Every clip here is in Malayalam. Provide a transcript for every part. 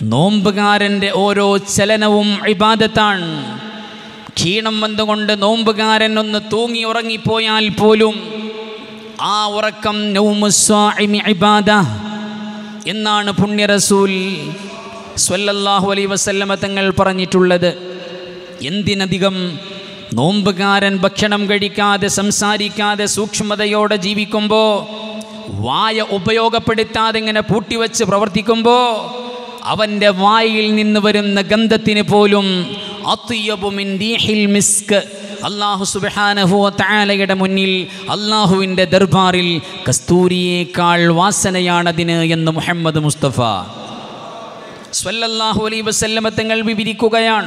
നോമ്പുകാരൻ്റെ ഓരോ ചലനവും ഇബാദത്താണ് ക്ഷീണം വന്നുകൊണ്ട് നോമ്പുകാരൻ ഒന്ന് തൂങ്ങി ഉറങ്ങിപ്പോയാൽ പോലും ആ ഉറക്കം നൗമുസ്വാഇമി ഇബാദ എന്നാണ് പുണ്യ റസൂൽ സ്വല്ലല്ലാഹു അലൈ വസല്ലമ തങ്ങൾ പറഞ്ഞിട്ടുള്ളത് എന്തിനധികം നോമ്പുകാരൻ ഭക്ഷണം കഴിക്കാതെ സംസാരിക്കാതെ സൂക്ഷ്മതയോടെ ജീവിക്കുമ്പോൾ വായ ഉപയോഗപ്പെടുത്താതെ ഇങ്ങനെ പൂട്ടിവെച്ച് പ്രവർത്തിക്കുമ്പോൾ അവൻ്റെ വായിൽ നിന്ന് വരുന്ന ഗന്ധത്തിന് പോലും അത്യബു മിൻ റീഹിൽ മിസ്ക് അള്ളാഹു സുബ്ഹാനഹു തആലയുടെ മുന്നിൽ അള്ളാഹുവിൻ്റെ ദർബാറിൽ കസ്തൂരിയേക്കാൾ വാസനയാണതിന് എന്ന് മുഹമ്മദ് മുസ്തഫ സ്വല്ലല്ലാഹു അലൈ വസല്ലമ തങ്ങൾ വിവരിക്കുകയാണ്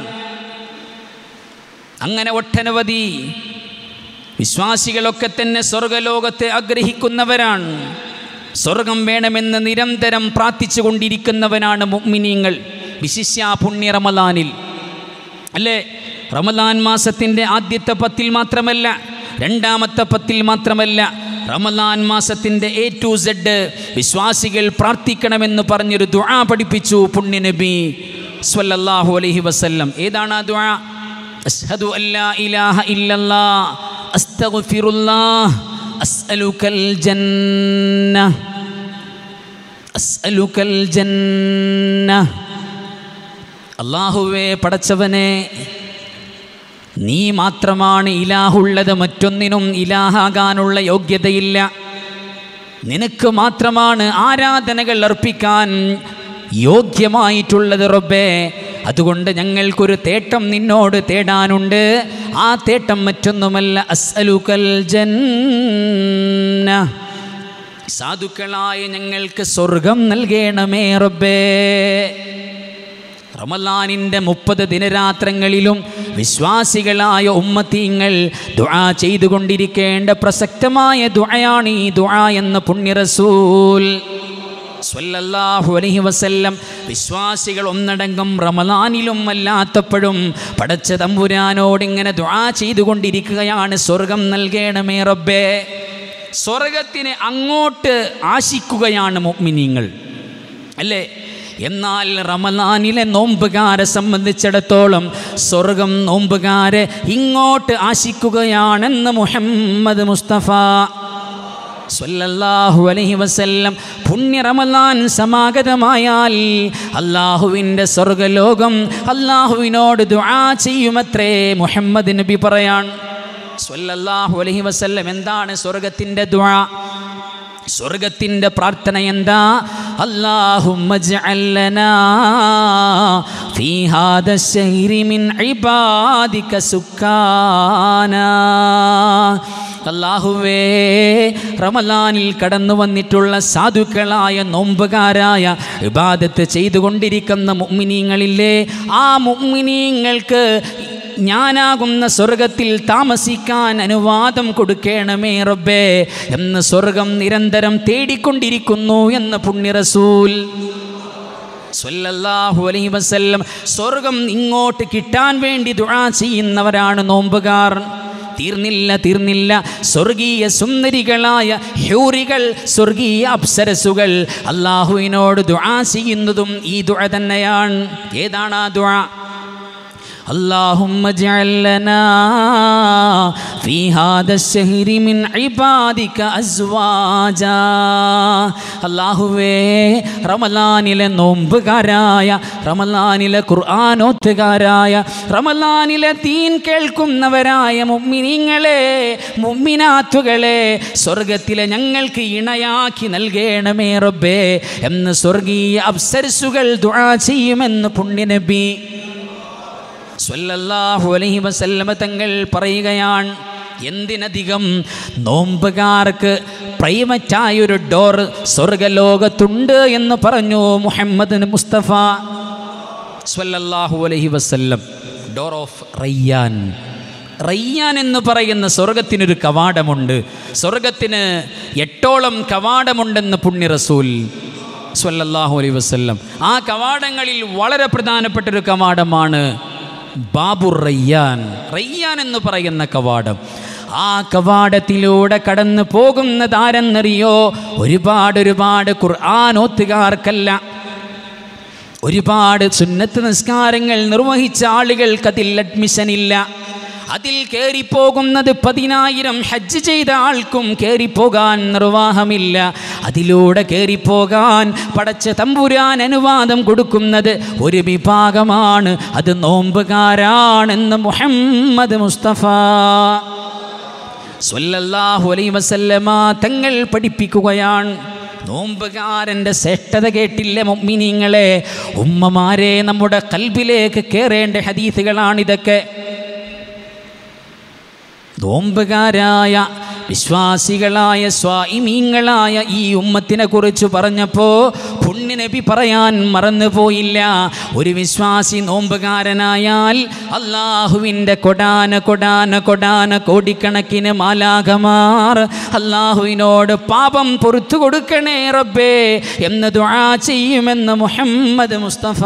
അങ്ങനെ ഒട്ടനവധി വിശ്വാസികളൊക്കെ തന്നെ സ്വർഗലോകത്തെ ആഗ്രഹിക്കുന്നവരാണ് സ്വർഗം വേണമെന്ന് നിരന്തരം പ്രാർത്ഥിച്ചു കൊണ്ടിരിക്കുന്നവനാണ് മുഅ്മിനീങ്ങൾ വിശിഷ്യ പുണ്യ റമലാനിൽ അല്ലേ റമലാൻ മാസത്തിൻ്റെ ആദ്യത്തെ പത്തിൽ മാത്രമല്ല രണ്ടാമത്തെ പത്തിൽ മാത്രമല്ല റമലാൻ മാസത്തിൻ്റെ എ ടു സെഡ് വിശ്വാസികൾ പ്രാർത്ഥിക്കണമെന്ന് പറഞ്ഞൊരു ദുആ പഠിപ്പിച്ചു പുണ്യനബി സ്വല്ലല്ലാഹു അലൈഹി വസല്ലം ഏതാണ് ആ ദുആ അഷ്ഹദു അല്ലാ ഇലാഹ ഇല്ലല്ലാഹ് അസ്തഗ്ഫിറുല്ലാഹ് അസ്അലുക്കൽ ജന്ന അസ്അലുക്കൽ ജന്ന അള്ളാഹുവേ പടച്ചവനെ നീ മാത്രമാണ് ഇലാഹുള്ളത് മറ്റൊന്നിനും ഇലാഹാകാനുള്ള യോഗ്യതയില്ല നിനക്ക് മാത്രമാണ് ആരാധനകൾ അർപ്പിക്കാൻ യോഗ്യമായിട്ടുള്ളത് റബ്ബേ അതുകൊണ്ട് ഞങ്ങൾക്കൊരു തേട്ടം നിന്നോട് തേടാനുണ്ട് ആ തേട്ടം മറ്റൊന്നുമല്ല അസ്അലുക്കൽ ജന്ന സാധുക്കളായ ഞങ്ങൾക്ക് സ്വർഗം നൽകണമേ റബ്ബേ റമലാനിൻ്റെ മുപ്പത് ദിനരാത്രങ്ങളിലും വിശ്വാസികളായ ഉമ്മത്തീങ്ങൾ ദുആ ചെയ്തുകൊണ്ടിരിക്കേണ്ട പ്രസക്തമായ ദുആയാണ് ഈ ദുആ എന്ന പുണ്യ റസൂൽ സ്വല്ലല്ലാഹു അലൈഹി വസല്ലം വിശ്വാസികൾ ഒന്നടങ്കം റമലാനിലും അല്ലാത്തപ്പോഴും പടച്ച തമ്പുരാനോട് ഇങ്ങനെ ദുആ ചെയ്തുകൊണ്ടിരിക്കുകയാണ് സ്വർഗം നൽകണമേ റബ്ബേ സ്വർഗത്തിന് അങ്ങോട്ട് ആശിക്കുകയാണ് മുഅ്മിനീങ്ങൾ അല്ലേ എന്നാൽ റമലാനിലെ നോമ്പുകാരെ സംബന്ധിച്ചിടത്തോളം സ്വർഗം നോമ്പുകാരെ ഇങ്ങോട്ട് ആശിക്കുകയാണെന്ന് മുഹമ്മദ് മുസ്തഫ സ്വല്ലല്ലാഹു അലൈഹി വസല്ലം പുണ്യ റമലാൻ സമാഗതമായാൽ അള്ളാഹുവിൻ്റെ സ്വർഗലോകം അള്ളാഹുവിനോട് ദുആ ചെയ്യുമത്രേ മുഹമ്മദ് നബി പറയാൻ സ്വല്ലല്ലാഹു അലൈഹി വസല്ലം എന്താണ് സ്വർഗത്തിൻ്റെ ദുആ സ്വർഗത്തിൻ്റെ പ്രാർത്ഥന എന്താ അല്ലാഹുമ്മ ജഅല്ലനാ ഫീ ഹാദ ശഹരി മിൻ ഇബാദിക സുക്കാനാ അല്ലാഹുവേ റമലാനിൽ കടന്നു വന്നിട്ടുള്ള സാധുക്കളായ നോമ്പുകാരായ ഇബാദത്ത് ചെയ്തുകൊണ്ടിരിക്കുന്ന മുഅ്മിനീങ്ങളില്ലേ ആ മുഅ്മിനീങ്ങൾക്ക് ഞാനാകുന്ന സ്വർഗത്തിൽ താമസിക്കാൻ അനുവാദം കൊടുക്കണമേ റബ്ബേ എന്ന് സ്വർഗം നിരന്തരം തേടിക്കൊണ്ടിരിക്കുന്നു എന്ന് പുണ്യ റസൂൽ സ്വല്ലല്ലാഹു അലൈഹി വസല്ലം സ്വർഗം ഇങ്ങോട്ട് കിട്ടാൻ വേണ്ടി ദുആ ചെയ്യുന്നവരാണ് നോമ്പുകാർ തീർന്നില്ല തീർന്നില്ല സ്വർഗീയ സുന്ദരികളായ ഹ്യൂറികൾ സ്വർഗീയ അപ്സരസുകൾ അള്ളാഹുവിനോട് ദുആ ചെയ്യുന്നതും ഈ ദുആ തന്നെയാണ് ഏതാണ് ആ ദുആ اللهم اجعل لنا في هذا الشهر من عبادك أزواجا അള്ളാഹുവേ റമലാനിലെ നോമ്പുകാരായ റമലാനിലെ ഖുർആാനോത്തുകാരായ റമലാനിലെ തീൻ കേൾക്കുന്നവരായ മുമ്മിനിങ്ങളെ മുമ്മിനാത്തുകളെ സ്വർഗത്തിലെ ഞങ്ങൾക്ക് ഇണയാക്കി നൽകണമേ റബ്ബേ എന്ന് സ്വർഗീയ അപ്സരസുകൾ ദുആ ചെയ്യുമെന്ന് പുണ്യനബി സ്വല്ലല്ലാഹു അലൈഹി വസല്ലമ തങ്ങൾ പറയുകയാണ് എന്തിനധികം നോമ്പുകാർക്ക് പ്രൈമറ്റായൊരു ഡോർ സ്വർഗലോകത്തുണ്ട് എന്ന് പറഞ്ഞു മുഹമ്മദ് മുസ്തഫ സ്വല്ലല്ലാഹു അലൈഹി വസല്ലം ഡോർ ഓഫ് റയ്യാൻ റയ്യാൻ എന്ന് പറയുന്ന സ്വർഗത്തിനൊരു കവാടമുണ്ട് സ്വർഗത്തിന് എട്ടോളം കവാടമുണ്ടെന്ന് പുണ്യ റസൂൽ സ്വല്ലല്ലാഹു അലൈഹി വസല്ലം ആ കവാടങ്ങളിൽ വളരെ പ്രധാനപ്പെട്ടൊരു കവാടമാണ് ബാബുർ റയ്യാൻ റയ്യാൻ എന്ന് പറയുന്ന കവാടം ആ കവാടത്തിലൂടെ കടന്നു പോകുന്നതാരെന്നറിയോ ഒരുപാട് ഒരുപാട് ഖുർആാനോത്തുകാർക്കല്ല ഒരുപാട് സുന്നത്ത് നിസ്കാരങ്ങൾ നിർവഹിച്ച ആളുകൾക്ക് അതിൽ അഡ്മിഷൻ ഇല്ല അതിൽ കയറിപ്പോകുന്നത് പതിനായിരം ഹജ്ജ് ചെയ്ത ആൾക്കും കയറിപ്പോകാൻ നിർവാഹമില്ല അതിലൂടെ കയറിപ്പോകാൻ പടച്ച തമ്പുരാൻ അനുവാദം കൊടുക്കുന്നത് ഒരു വിഭാഗമാണ് അത് നോമ്പുകാരാണെന്ന് മുഹമ്മദ് മുസ്തഫ സ്വല്ലല്ലാഹു അലൈഹി വസല്ലമ തങ്ങൾ പഠിപ്പിക്കുകയാണ് നോമ്പുകാരൻ്റെ ശ്രേഷ്ഠത കേട്ടില്ല മൊമ്മിനിങ്ങളെ ഉമ്മമാരെ നമ്മുടെ കൽബിലേക്ക് കയറേണ്ട ഹദീസുകളാണിതൊക്കെ നോമ്പുകാരായ വിശ്വാസികളായ സ്വായിമീങ്ങളായ ഈ ഉമ്മത്തിനെ കുറിച്ച് പറഞ്ഞപ്പോൾ പുണ്യനബി പറയാൻ മറന്നുപോയില്ല ഒരു വിശ്വാസി നോമ്പുകാരനായാൽ അള്ളാഹുവിൻ്റെ കൊടാന കൊടാന കൊടാന കോടിക്കണക്കിന് മാലാകമാർ അള്ളാഹുവിനോട് പാപം പൊറത്തു കൊടുക്കണേ റബ്ബേ എന്ന് ദുആ ചെയ്യുമെന്ന് മുഹമ്മദ് മുസ്തഫ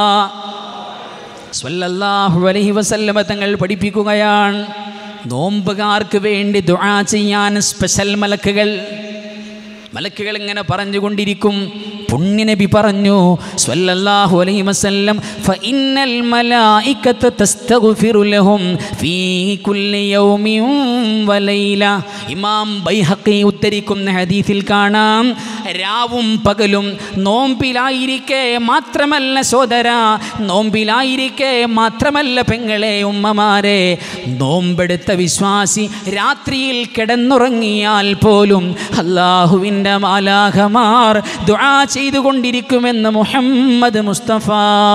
സ്വല്ലല്ലാഹു അലൈഹി വസല്ലമ തങ്ങൾ പഠിപ്പിക്കുകയാണ് നോമ്പുകാർക്ക് വേണ്ടി ദുആ ചെയ്യാൻ സ്പെഷ്യൽ മലക്കുകൾ മലക്കുകൾ ഇങ്ങനെ പറഞ്ഞുകൊണ്ടിരിക്കും പുണ്യനബി പറഞ്ഞു സ്വല്ലല്ലാഹു അലൈഹി വസല്ലം ഫഇന്നൽ മലായികത തസ്തഗ്ഫിറു ലഹും ഫീ കുല്ലി യൗമിൻ വലൈല ഇമാം ബൈഹഖി ഉദ്ധരിക്കുന്ന ഹദീസിൽ കാണാം രാവും പകലും നോമ്പിലായിരിക്കെ മാത്രമല്ല സോദര നോമ്പിലായിരിക്കെ മാത്രമല്ല പെങ്ങളെ ഉമ്മമാരെ നോമ്പെടുത്ത വിശ്വാസി രാത്രിയിൽ കിടന്നുറങ്ങിയാൽ പോലും അള്ളാഹുവിൻ്റെ മാലാഖമാർ ദുആ ചെയ്തുകൊണ്ടിരിക്കുമെന്ന് മുഹമ്മദ് മുസ്തഫ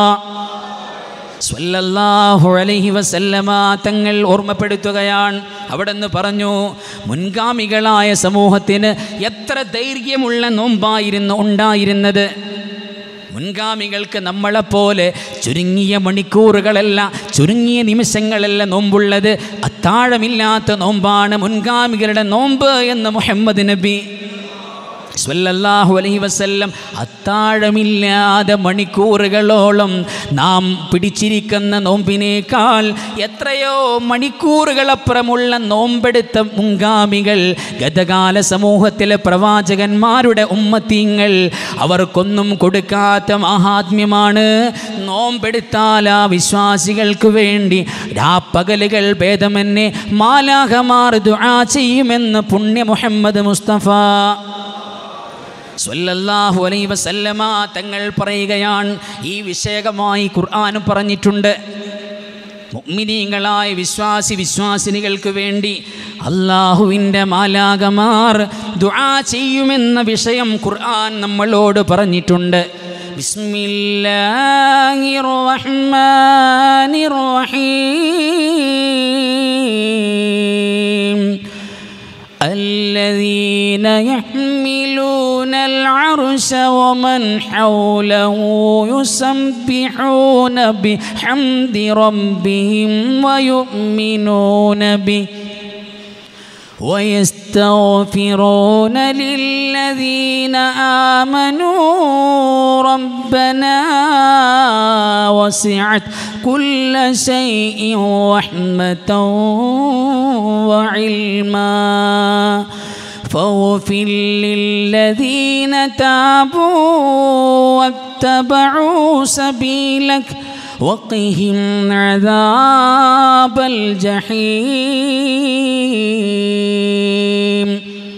സ്വല്ലല്ലാഹു അലൈഹി വസല്ലമ തങ്ങൾ ഓർമ്മപ്പെടുത്തുകയാണ് അവിടെ നിന്ന് പറഞ്ഞു മുൻഗാമികളായ സമൂഹത്തിന് എത്ര ധൈര്യമുള്ള നോമ്പായിരുന്നു ഉണ്ടായിരുന്നത് മുൻഗാമികൾക്ക് നമ്മളെപ്പോലെ ചുരുങ്ങിയ മണിക്കൂറുകളല്ല ചുരുങ്ങിയ നിമിഷങ്ങളല്ല നോമ്പുള്ളത് അത്താഴമില്ലാത്ത നോമ്പാണ് മുൻഗാമികളുടെ നോമ്പ് എന്ന് മുഹമ്മദ് നബി സ്വല്ലല്ലാഹു അലൈഹി വസല്ലം അത്താഴമില്ലാതെ മണിക്കൂറുകളോളം നാം പിടിച്ചിരിക്കുന്ന നോമ്പിനേക്കാൾ എത്രയോ മണിക്കൂറുകളപ്പുറമുള്ള നോമ്പെടുത്ത മുൻഗാമികൾ ഗതകാല സമൂഹത്തിലെ പ്രവാചകന്മാരുടെ ഉമ്മത്തീങ്ങൾ അവർക്കൊന്നും കൊടുക്കാത്ത മഹാത്മ്യമാണ് നോമ്പെടുത്താൽ ആ വിശ്വാസികൾക്ക് വേണ്ടി രാപ്പകലുകൾ ഭേദമെന്നെ മാലാഹമാർ ദുആ ചെയ്യുമെന്ന് പുണ്യ മുഹമ്മദ് മുസ്തഫ സ്വല്ലല്ലാഹു അലൈഹി വസല്ലമ തങ്ങൾ പറയുകയാണ് ഈ വിഷയകമായി ഖുർആൻ പറഞ്ഞിട്ടുണ്ട് മുഅ്മിനീങ്ങളായ വിശ്വാസി വിശ്വാസിനികൾക്ക് വേണ്ടി അള്ളാഹുവിൻ്റെ മാലാകമാർ ദുആ ചെയ്യുമെന്ന വിഷയം ഖുർആൻ നമ്മളോട് പറഞ്ഞിട്ടുണ്ട് ബിസ്മില്ലാഹിർ റഹ്മാനിർ റഹീം الذين يحملون العرش ومن حوله يسبحون بحمد ربهم ويؤمنون به ويستغفرون للذين آمنوا ربنا وسعت كل شيء رحمة وعلما فاغفر للذين تابوا واتبعوا سبيلك وقهم عذاب الجحيم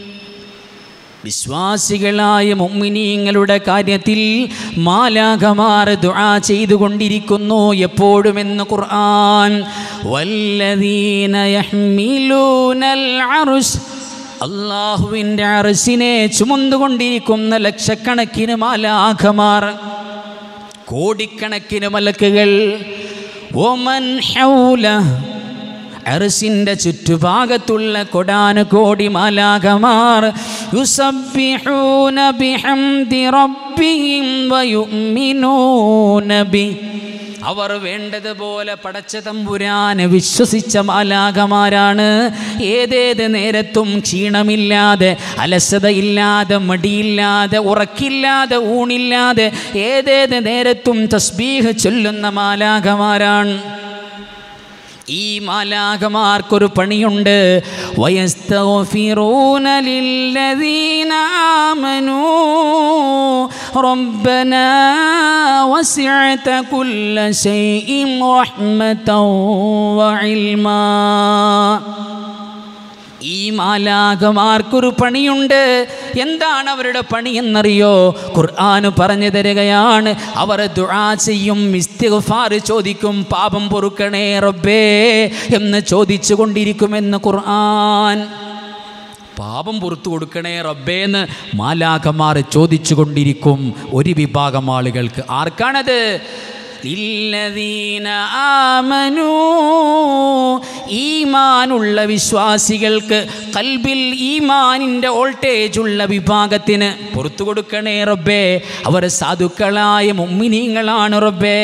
വിശ്വാസികളായ മുമ്മിനീങ്ങളുടെ കാര്യത്തിൽ മാലാഖമാർ ദുആ ചെയ്തുകൊണ്ടിരിക്കുന്നു എപ്പോഴുമെന്ന് ഖുർആൻ വല്ലദീന യഹ്മിലൂനൽ അർശ് അള്ളാഹുവിൻ്റെ അറസിനെ ചുമന്നുകൊണ്ടിരിക്കുന്ന ലക്ഷക്കണക്കിന് മാലാഖമാർ കോടിക്കണക്കിന് മലക്കുകൾ ഒമൻ ഹൗല അറസിൻ്റെ ചുറ്റുഭാഗത്തുള്ള കൊടാന കോടി മാലാകമാർ യുസബ്ബിഹൂന ബിഹംദി റബ്ബിഹിം വയുമിനൂന ബി അവർ വേണ്ടതുപോലെ പടച്ച തമ്പുരാനെ വിശ്വസിച്ച മാലാകമാരാണ് ഏതേത് നേരത്തും ക്ഷീണമില്ലാതെ അലസതയില്ലാതെ മടിയില്ലാതെ ഉറക്കില്ലാതെ ഊണില്ലാതെ ഏതേത് നേരത്തും തസ്ബീഹ് ചൊല്ലുന്ന മാലാകമാരാണ് ഈ മാലാകമാർക്കൊരു പണിയുണ്ട് വയസ്തഗ്ഫിറൂന ലില്ലദീന ആമനൂ റബ്ബനാ വസിഅത കുല്ല ശൈഇൻ റഹ്മതൻ വഇൽമാ ഈ മാലാകമാർക്കൊരു പണിയുണ്ട് എന്താണ് അവരുടെ പണി എന്നറിയോ ഖുർആൻ പറഞ്ഞു തരികയാണ് അവർ ദുആ ചെയ്യും ഇസ്തിഗ്ഫാർ ചോദിക്കും പാപം പൊറുക്കണേ റബ്ബേ എന്ന് ചോദിച്ചു കൊണ്ടിരിക്കുമെന്ന് ഖുർആൻ പാപം പുറത്തു കൊടുക്കണേ റബ്ബേ എന്ന് മാലാകമാർ ചോദിച്ചു കൊണ്ടിരിക്കും ഒരു വിഭാഗം ആളുകൾക്ക് ആർക്കാണത് ലില്ലദീന ആമനൂ ഈമാനുള്ള വിശ്വാസികൾക്ക് കൽബിൽ ഈമാനിൻ്റെ വോൾട്ടേജ് ഉള്ള വിഭാഗത്തിന് പുറത്തു കൊടുക്കണേ റബ്ബേ അവർ സാധുക്കളായ മുമ്മിനീങ്ങളാണ് റബ്ബേ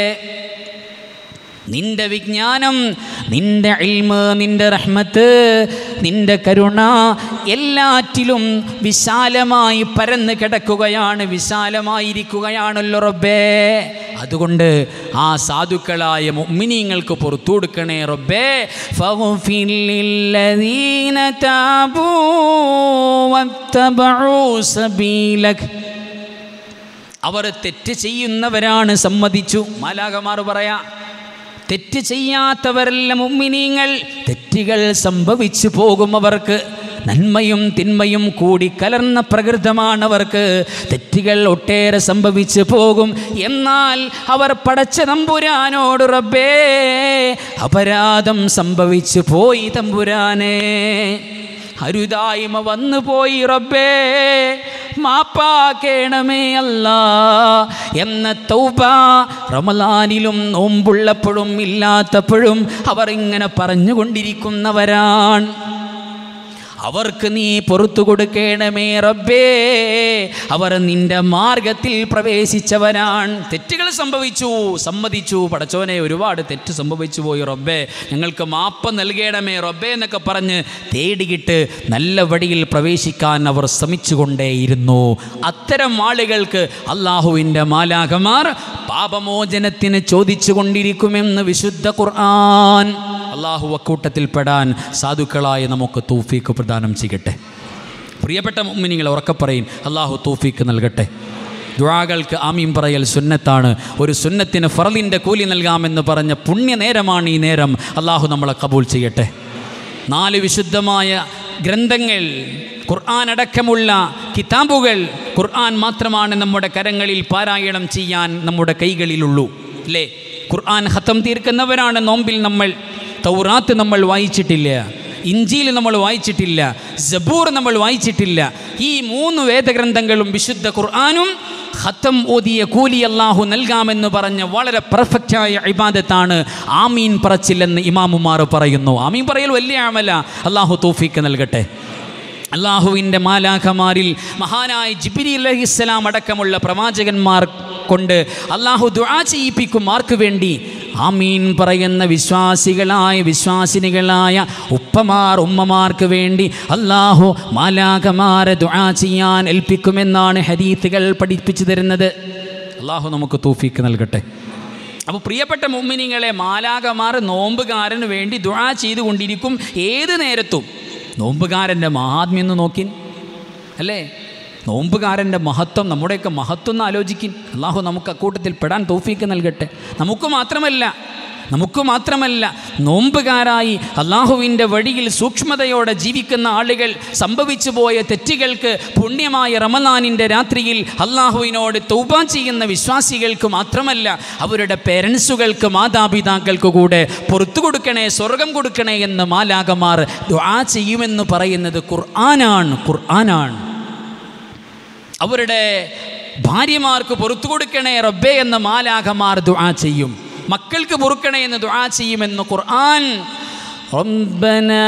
നിന്റെ വിജ്ഞാനം നിന്റെ ഇൽമ് നിന്റെ റഹ്മത്ത് നിന്റെ കരുണ എല്ലാറ്റിലും വിശാലമായി പരന്ന് കിടക്കുകയാണ് വിശാലമായിരിക്കുകയാണല്ലോ റബ്ബേ അതുകൊണ്ട് ആ സാധുക്കളായ മുഅ്മിനീങ്ങൾക്ക് പുറത്തു കൊടുക്കണേ റബ്ബേ ഫഗ്ഫിർ ലില്ലദീന താബൂ വത്തബഉ സബീലക് അവർ തെറ്റ് ചെയ്യുന്നവരാണ് സമ്മതിച്ചു മാലാകമാർ പറയാ തെറ്റ് ചെയ്യാത്തവരെല്ലാം മുമ്മിനീങ്ങൾ തെറ്റുകൾ സംഭവിച്ചു പോകും അവർക്ക് നന്മയും തിന്മയും കൂടി കലർന്ന പ്രകൃതമാണ് അവർക്ക് തെറ്റുകൾ ഒട്ടേറെ സംഭവിച്ചു പോകും എന്നാൽ അവർ പടച്ച തമ്പുരാനോട് റബ്ബേ അപരാധം സംഭവിച്ചു പോയി തമ്പുരാനേ അരുതായ്മ വന്നു പോയി റബ്ബേ മാപ്പാക്കേണമേ അല്ല എന്ന തൗബ റമലാനിലും നോമ്പുള്ളപ്പോഴും ഇല്ലാത്തപ്പോഴും അവർ ഇങ്ങനെ പറഞ്ഞുകൊണ്ടിരിക്കുന്നവരാണ് അവർക്ക് നീ പുറത്തു കൊടുക്കണമേ റബ്ബേ അവർ നിന്റെ മാർഗത്തിൽ പ്രവേശിച്ചവരാണ് തെറ്റുകൾ സംഭവിച്ചു സമ്മതിച്ചു പടച്ചോനെ ഒരുപാട് തെറ്റ് സംഭവിച്ചു പോയി റബ്ബേ ഞങ്ങൾക്ക് മാപ്പ് നൽകണമേ റബ്ബേ എന്നൊക്കെ പറഞ്ഞ് തേടിയിട്ട് നല്ല വഴിയിൽ പ്രവേശിക്കാൻ അവർ ശ്രമിച്ചുകൊണ്ടേയിരുന്നു അത്തരം ആളുകൾക്ക് അള്ളാഹുവിൻ്റെ മാലാകമാർ പാപമോചനത്തിന് ചോദിച്ചു കൊണ്ടിരിക്കുമെന്ന് വിശുദ്ധ ഖുർആൻ അള്ളാഹു അക്കൂട്ടത്തിൽപ്പെടാൻ സാധുക്കളായ നമുക്ക് തൗഫീക്ക് പ്രദാനം ചെയ്യട്ടെ പ്രിയപ്പെട്ട മുമ്മിനിങ്ങൾ ഉറക്കപ്പറയും അള്ളാഹു തൗഫീക്ക് നൽകട്ടെ ദുഴാകൾക്ക് ആമീം പറയൽ സുന്നത്താണ് ഒരു സുന്നത്തിന് ഫറലിൻ്റെ കൂലി നൽകാമെന്ന് പറഞ്ഞ പുണ്യ നേരമാണ് ഈ നേരം അള്ളാഹു നമ്മളെ കബൂൽ ചെയ്യട്ടെ നാല് വിശുദ്ധമായ ഗ്രന്ഥങ്ങൾ ഖുർആൻ അടക്കമുള്ള കിതാബുകൾ ഖുർആൻ മാത്രമാണ് നമ്മുടെ കരങ്ങളിൽ പാരായണം ചെയ്യാൻ നമ്മുടെ കൈകളിലുള്ളൂ അല്ലേ ഖുർആൻ ഹത്തം തീർക്കുന്നവരാണ് നോമ്പിൽ നമ്മൾ തൗറാത്ത് നമ്മൾ വായിച്ചിട്ടില്ല ഇഞ്ചിയിൽ നമ്മൾ വായിച്ചിട്ടില്ല ജബൂർ നമ്മൾ വായിച്ചിട്ടില്ല ഈ മൂന്ന് വേദഗ്രന്ഥങ്ങളും വിശുദ്ധ ഖുർആാനും ഖത്തം ഓതിയ കൂലി അള്ളാഹു നൽകാമെന്ന് പറഞ്ഞ വളരെ പെർഫെക്റ്റായ ഇബാദത്താണ് ആമീൻ പറച്ചില്ലെന്ന് ഇമാമുമാർ പറയുന്നു ആമീൻ പറയൽ വലിയ ആമല അള്ളാഹു തൗഫീക്ക് നൽകട്ടെ അള്ളാഹുവിൻ്റെ മാലാഖമാരിൽ മഹാനായ ജിബിരി അലഹിസ്സലാം അടക്കമുള്ള പ്രവാചകന്മാർ കൊണ്ട് അള്ളാഹു ദുആ ചെയ്യിപ്പിക്കും ആർക്ക് വേണ്ടി ആമീൻ പറയുന്ന വിശ്വാസികളായ വിശ്വാസിനികളായ ഉപ്പമാർ ഉമ്മമാർക്ക് വേണ്ടി അള്ളാഹു മാലാഖമാരെ ദുആ ചെയ്യാൻ ഏൽപ്പിക്കുമെന്നാണ് ഹരീത്തുകൾ പഠിപ്പിച്ചു തരുന്നത് അള്ളാഹു നമുക്ക് തൂഫീക്ക് നൽകട്ടെ അപ്പോൾ പ്രിയപ്പെട്ട മുമ്മിനിങ്ങളെ മാലാകമാർ നോമ്പുകാരന് വേണ്ടി ദുആ ചെയ്തുകൊണ്ടിരിക്കും ഏത് നേരത്തും നോമ്പുകാരൻ്റെ മഹാത്മ്യം എന്ന് നോക്കിൻ അല്ലേ നോമ്പുകാരൻ്റെ മഹത്വം നമ്മുടെയൊക്കെ മഹത്വം എന്ന് ആലോചിക്കും അള്ളാഹു നമുക്ക് അക്കൂട്ടത്തിൽ പെടാൻ തോഫീക്ക് നൽകട്ടെ നമുക്ക് മാത്രമല്ല നമുക്ക് മാത്രമല്ല നോമ്പുകാരായി അള്ളാഹുവിൻ്റെ വഴിയിൽ സൂക്ഷ്മതയോടെ ജീവിക്കുന്ന ആളുകൾ സംഭവിച്ചു പോയ തെറ്റുകൾക്ക് പുണ്യമായ റമലാനിൻ്റെ രാത്രിയിൽ അള്ളാഹുവിനോട് തൗബ ചെയ്യുന്ന വിശ്വാസികൾക്ക് മാത്രമല്ല അവരുടെ പേരൻസുകൾക്ക് മാതാപിതാക്കൾക്ക് കൂടെ പുറത്തു കൊടുക്കണേ സ്വർഗം കൊടുക്കണേ എന്ന് മാലാകമാർ ദുആ ചെയ്യുമെന്ന് പറയുന്നത് ഖുർആനാണ് ഖുർആനാണ് അവരുടെ ഭാര്യമാർക്ക് പുറത്തു കൊടുക്കണേ റബ്ബേ എന്ന് മാലാഖമാർ ദുആ ചെയ്യും മക്കൾക്ക് പൊറുക്കണേ എന്ന് ദുആ ചെയ്യുമെന്ന് ഖുർആൻ ربنا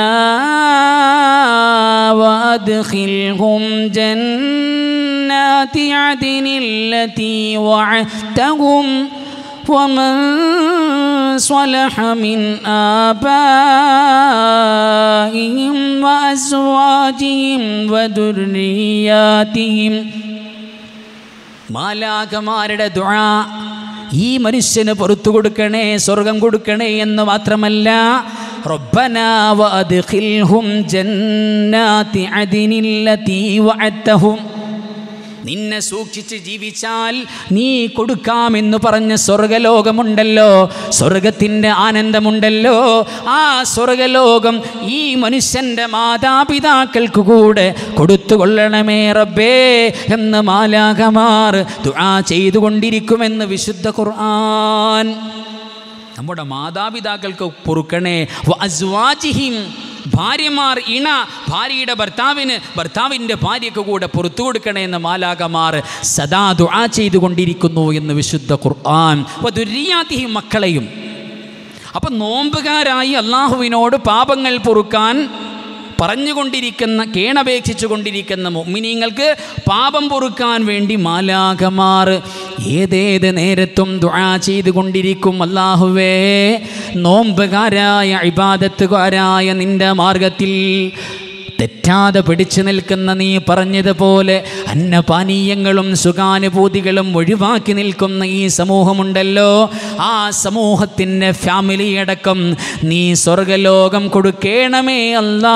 وأدخلهم جنات عدن التي وعدتهم ومن صلح من آبائهم وأزواجهم وذرياتهم മാലാകമാരുടെ ദുആ ഈ മനുഷ്യന് പുറത്തു കൊടുക്കണേ സ്വർഗം കൊടുക്കണേ എന്ന് മാത്രമല്ല ربنا وأدخلهم جنات عدن التي وعدتهم നിന്നെ സൂക്ഷിച്ച് ജീവിച്ചാൽ നീ കൊടുക്കാമെന്ന് പറഞ്ഞ സ്വർഗലോകമുണ്ടല്ലോ സ്വർഗത്തിൻ്റെ ആനന്ദമുണ്ടല്ലോ ആ സ്വർഗലോകം ഈ മനുഷ്യൻ്റെ മാതാപിതാക്കൾക്ക് കൂടെ കൊടുത്തുകൊള്ളണമേ റബ്ബേ എന്ന് മാലാകമാർ ദുആ ചെയ്തുകൊണ്ടിരിക്കുമെന്ന് വിശുദ്ധ ഖുർആൻ നമ്മുടെ മാതാപിതാക്കൾക്ക് പൊറുക്കണേ വഅസ്വാജിഹിം ഭാര്യമാർ ഇണ ഭാര്യയുടെ ഭർത്താവിന് ഭർത്താവിൻ്റെ ഭാര്യയ്ക്ക് കൂടെ പുറത്തു കൊടുക്കണേ എന്ന് മാലാകമാർ സദാ ദുആ ചെയ്തുകൊണ്ടിരിക്കുന്നു എന്ന് വിശുദ്ധ ഖുർആൻ വധുര്യാത്തിഹിം മക്കളെയും അപ്പം നോമ്പുകാരായി അള്ളാഹുവിനോട് പാപങ്ങൾ പൊറുക്കാൻ പറഞ്ഞുകൊണ്ടിരിക്കുന്ന കേണപേക്ഷിച്ചു കൊണ്ടിരിക്കുന്ന മുഅ്മിനീങ്ങൾക്ക് പാപം പൊറുക്കാൻ വേണ്ടി മാലാകമാർ ഏതേത് നേരത്തും ദുആ ചെയ്തുകൊണ്ടിരിക്കും അല്ലാഹുവേ നോമ്പുകാരായ ഇബാദത്തുകാരായ നിന്റെ മാർഗത്തിൽ തെറ്റാതെ പിടിച്ചു നിൽക്കുന്ന നീ പറഞ്ഞതുപോലെ അന്നപാനീയങ്ങളും സുഖാനുഭൂതികളും ഒഴിവാക്കി നിൽക്കുന്ന ഈ സമൂഹമുണ്ടല്ലോ ആ സമൂഹത്തിൻ്റെ ഫാമിലി അടക്കം നീ സ്വർഗലോകം കൊടുക്കേണമേ അല്ലാ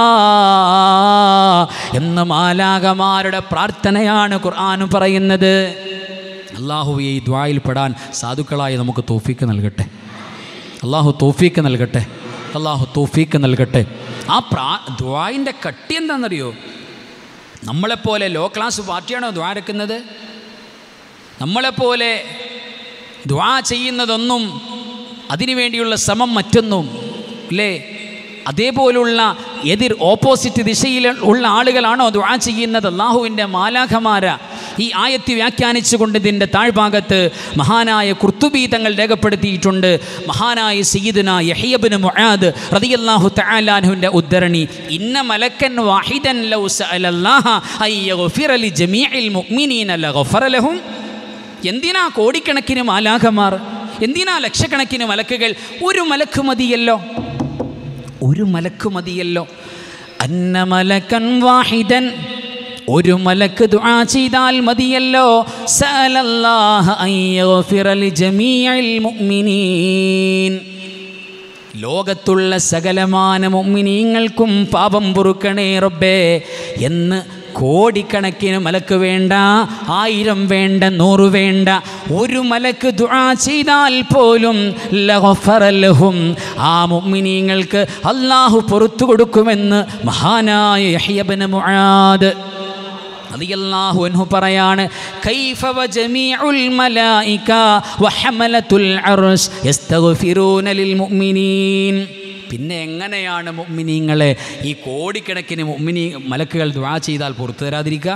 എന്ന് മാലാകമാരുടെ പ്രാർത്ഥനയാണ് ഖുർആൻ പറയുന്നത് അള്ളാഹു ഈ ദ്വായിൽ പെടാൻ സാധുക്കളായി നമുക്ക് തോഫിക്ക് നൽകട്ടെ അള്ളാഹു തോഫീക്ക് നൽകട്ടെ അള്ളാഹു തോഫീക്ക് നൽകട്ടെ ആ പ്രാ ദ്വായിൻ്റെ കട്ടി എന്താണെന്നറിയോ നമ്മളെപ്പോലെ ലോ ക്ലാസ് പാർട്ടിയാണോ ദ്വാരക്കുന്നത് നമ്മളെപ്പോലെ ദ്വാ ചെയ്യുന്നതൊന്നും അതിനുവേണ്ടിയുള്ള ശ്രമം മറ്റൊന്നും അല്ലേ അതേപോലുള്ള എതിർ ഓപ്പോസിറ്റ് ദിശയിൽ ഉള്ള ആളുകളാണോ ദ്വാ ചെയ്യുന്നത് അള്ളാഹുവിൻ്റെ മാലാഖമാര ഈ ആയത്തി വ്യാഖ്യാനിച്ചുകൊണ്ട് ഇതിൻ്റെ താഴ്ഭാഗത്ത് മഹാനായ കുർത്തുബി തങ്ങൾ രേഖപ്പെടുത്തിയിട്ടുണ്ട് മഹാനായ സയ്യിദുന യഹിയബിന് മുആദ് റളിയല്ലാഹു തആലാഹുവിൻ്റെ ഉദ്ധരണി ഇന്ന മലക്കൻ വാഹിദൻ ലൗ സഅലല്ലാഹ അൻ യഗ്ഫിറ ലി ജമീഇൽ മുഅ്മിനീന ലഗഫറ ലഹും എന്തിനാ കോടിക്കണക്കിന് മാലാഖമാർ എന്തിനാ ലക്ഷക്കണക്കിന് മലക്കുകൾ ഒരു മലക്ക് മതിയല്ലോ ഒരു മലക്ക് മതിയല്ലോ അന്ന മലക്കൻ വാഹിദൻ ഒരു മലക്ക് ദുആ ചെയ്താൽ മതിയല്ലോ സഅലല്ലാഹ അൻ യഗ്ഫിറ ലി ജമീഇൽ മുഅ്മിനീൻ ലോകത്തുള്ള സകലമാന മുഅ്മിനീങ്ങൾക്കും പാപം പൊറുക്കണേ റബ്ബേ എന്ന് കോടിക്കണക്കിന് മലക്ക് വേണ്ട ആയിരം വേണ്ട നൂറ് വേണ്ട ഒരു മലക്ക് ദുആ ചെയ്താൽ പോലും ലഗഫറലഹും ആ മുഅ്മിനീങ്ങൾക്ക് അള്ളാഹു പുറത്തു കൊടുക്കുമെന്ന് മഹാനായ യഹ്യബിന് മുആദ് റളിയല്ലാഹു അൻഹു പറയാണ് കൈഫ വജമീഉൽ മലായിക വഹമലത്തുൽ അർശ് യസ്തഗ്ഫിറൂന ലിൽ മുഅ്മിനീൻ പിന്നെ എങ്ങനെയാണ് മുഅ്മിനീങ്ങളെ ഈ കോടിക്കണക്കിന് മുഅ്മിനീ മലക്കുകൾ ദുആ ചെയ്താൽ പുറത്തു തരാതിരിക്കുക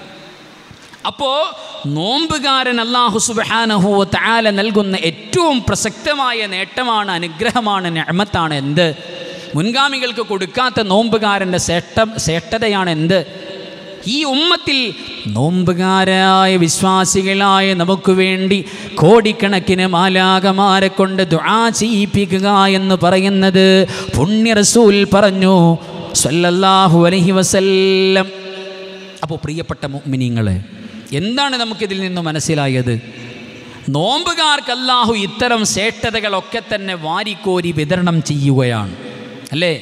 അപ്പോൾ നോമ്പുകാരൻ അള്ളാഹു സുബ്ഹാനഹു തആല നൽകുന്ന ഏറ്റവും പ്രസക്തമായ നേട്ടമാണ് അനുഗ്രഹമാണ് ഞമത്താണ് എന്ത് മുൻഗാമികൾക്ക് കൊടുക്കാത്ത നോമ്പുകാരൻ്റെ ശ്രേഷ്ഠ ശ്രേഷ്ഠതയാണ് എന്ത് ഈ ഉമ്മത്തിൽ നോമ്പുകാരായ വിശ്വാസികളായ നമുക്ക് വേണ്ടി കോടിക്കണക്കിന് മാലാകമാരെ കൊണ്ട് ദുആ ചെയ്യിപ്പിക്കുക എന്ന് പറയുന്നത് പുണ്യ റസൂൽ പറഞ്ഞു സല്ലല്ലാഹു അലൈഹി വസല്ലം അപ്പോൾ പ്രിയപ്പെട്ട മുഅ്മിനീങ്ങളെ എന്താണ് നമുക്കിതിൽ നിന്ന് മനസ്സിലായത് നോമ്പുകാർക്ക് അല്ലാഹു ഇത്തരം ശ്രേഷ്ഠതകളൊക്കെ തന്നെ വാരിക്കോരി വിതരണം ചെയ്യുകയാണ് അല്ലേ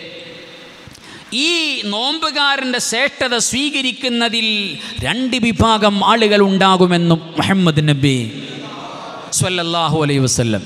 ഈ നോമ്പുകാരൻ്റെ ശ്രേഷ്ഠത സ്വീകരിക്കുന്നതിൽ രണ്ട് വിഭാഗം ആളുകൾ ഉണ്ടാകുമെന്നും മുഹമ്മദ് നബി സ്വല്ലല്ലാഹു അലൈഹി വസല്ലം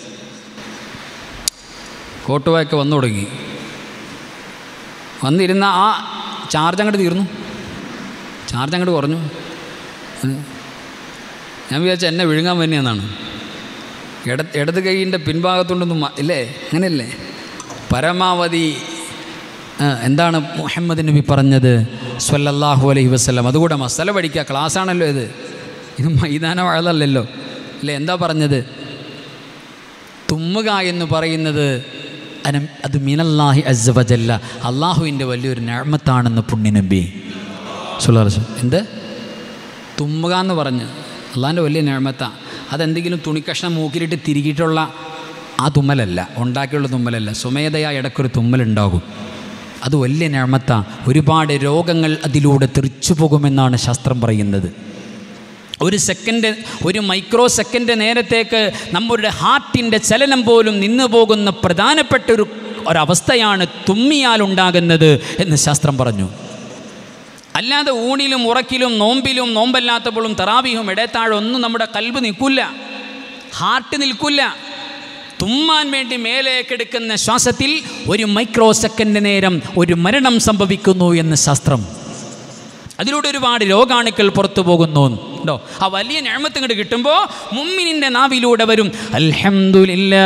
കോട്ടുവായൊക്കെ വന്നു തുടങ്ങി വന്നിരുന്ന ആ ചാർജ് അങ്ങോട്ട് തീർന്നു ചാർജ് അങ്ങോട്ട് കുറഞ്ഞു ഉം. ഞാൻ വിചാരിച്ച എന്നെ വിഴുങ്ങാൻ തന്നെയെന്നാണ് ഇട ഇടത് കൈയിൻ്റെ പിൻഭാഗത്തുകൊണ്ടൊന്നും മ- ഇല്ലേ അങ്ങനെയല്ലേ പരമാവധി ആ, എന്താണ് മുഹമ്മദ് നബി പറഞ്ഞത് സ്വല്ലല്ലാഹു അലൈഹി വസ്ലം അതുകൂടെ മസല പഠിക്കുക ക്ലാസ്സാണല്ലോ ഇത് ഇത് മൈതാന വഴലല്ലല്ലോ അല്ലേ എന്താ പറഞ്ഞത് തുമ്മുക എന്ന് പറയുന്നത് അന അത് മിനല്ലാഹി അസ്വജല്ല അള്ളാഹുവിൻ്റെ വലിയൊരു ഞാമത്താണെന്ന് പുണ്യനബി സുല്ലാസ് എന്ത് തുമ്മുക എന്ന് പറഞ്ഞ് അള്ളാഹിൻ്റെ വലിയ ഞാമത്താണ് അതെന്തെങ്കിലും തുണിക്കഷ്ണം മൂക്കിലിട്ട് തിരികിയിട്ടുള്ള ആ തുമ്മലല്ല ഉണ്ടാക്കിയുള്ള തുമ്മലല്ല സ്വമേധയാ ഇടയ്ക്കൊരു തുമ്മലുണ്ടാകും അത് വലിയ ഞാമത്ത ഒരുപാട് രോഗങ്ങൾ അതിലൂടെ തെറിച്ചു പോകുമെന്നാണ് ശാസ്ത്രം പറയുന്നത് ഒരു സെക്കൻഡ് ഒരു മൈക്രോ സെക്കൻഡ് നേരത്തേക്ക് നമ്മുടെ ഹാർട്ടിൻ്റെ ചലനം പോലും നിന്നു പോകുന്ന പ്രധാനപ്പെട്ട ഒരു ഒരവസ്ഥയാണ് തുമ്മിയാൽ ഉണ്ടാകുന്നത് എന്ന് ശാസ്ത്രം പറഞ്ഞു അല്ലാതെ ഊണിലും ഉറക്കിലും നോമ്പിലും നോമ്പല്ലാത്തപ്പോഴും തറാവിയും ഇടത്താഴൊന്നും നമ്മുടെ കൽബ് നിൽക്കില്ല ഹാർട്ട് നിൽക്കില്ല തുമ്മാൻ വേണ്ടി മേലേക്കെടുക്കുന്ന ശ്വാസത്തിൽ ഒരു മൈക്രോ സെക്കൻഡ് നേരം ഒരു മരണം സംഭവിക്കുന്നു എന്ന് ശാസ്ത്രം അതിലൂടെ ഒരുപാട് രോഗാണുക്കൾ പുറത്തു പോകുന്നു ഉണ്ടോ ആ വലിയ ഞാമത്ത് ഇങ്ങോട്ട് കിട്ടുമ്പോൾ മുമ്മിനിൻ്റെ നാവിലൂടെ വരും അൽഹംദുലില്ലാ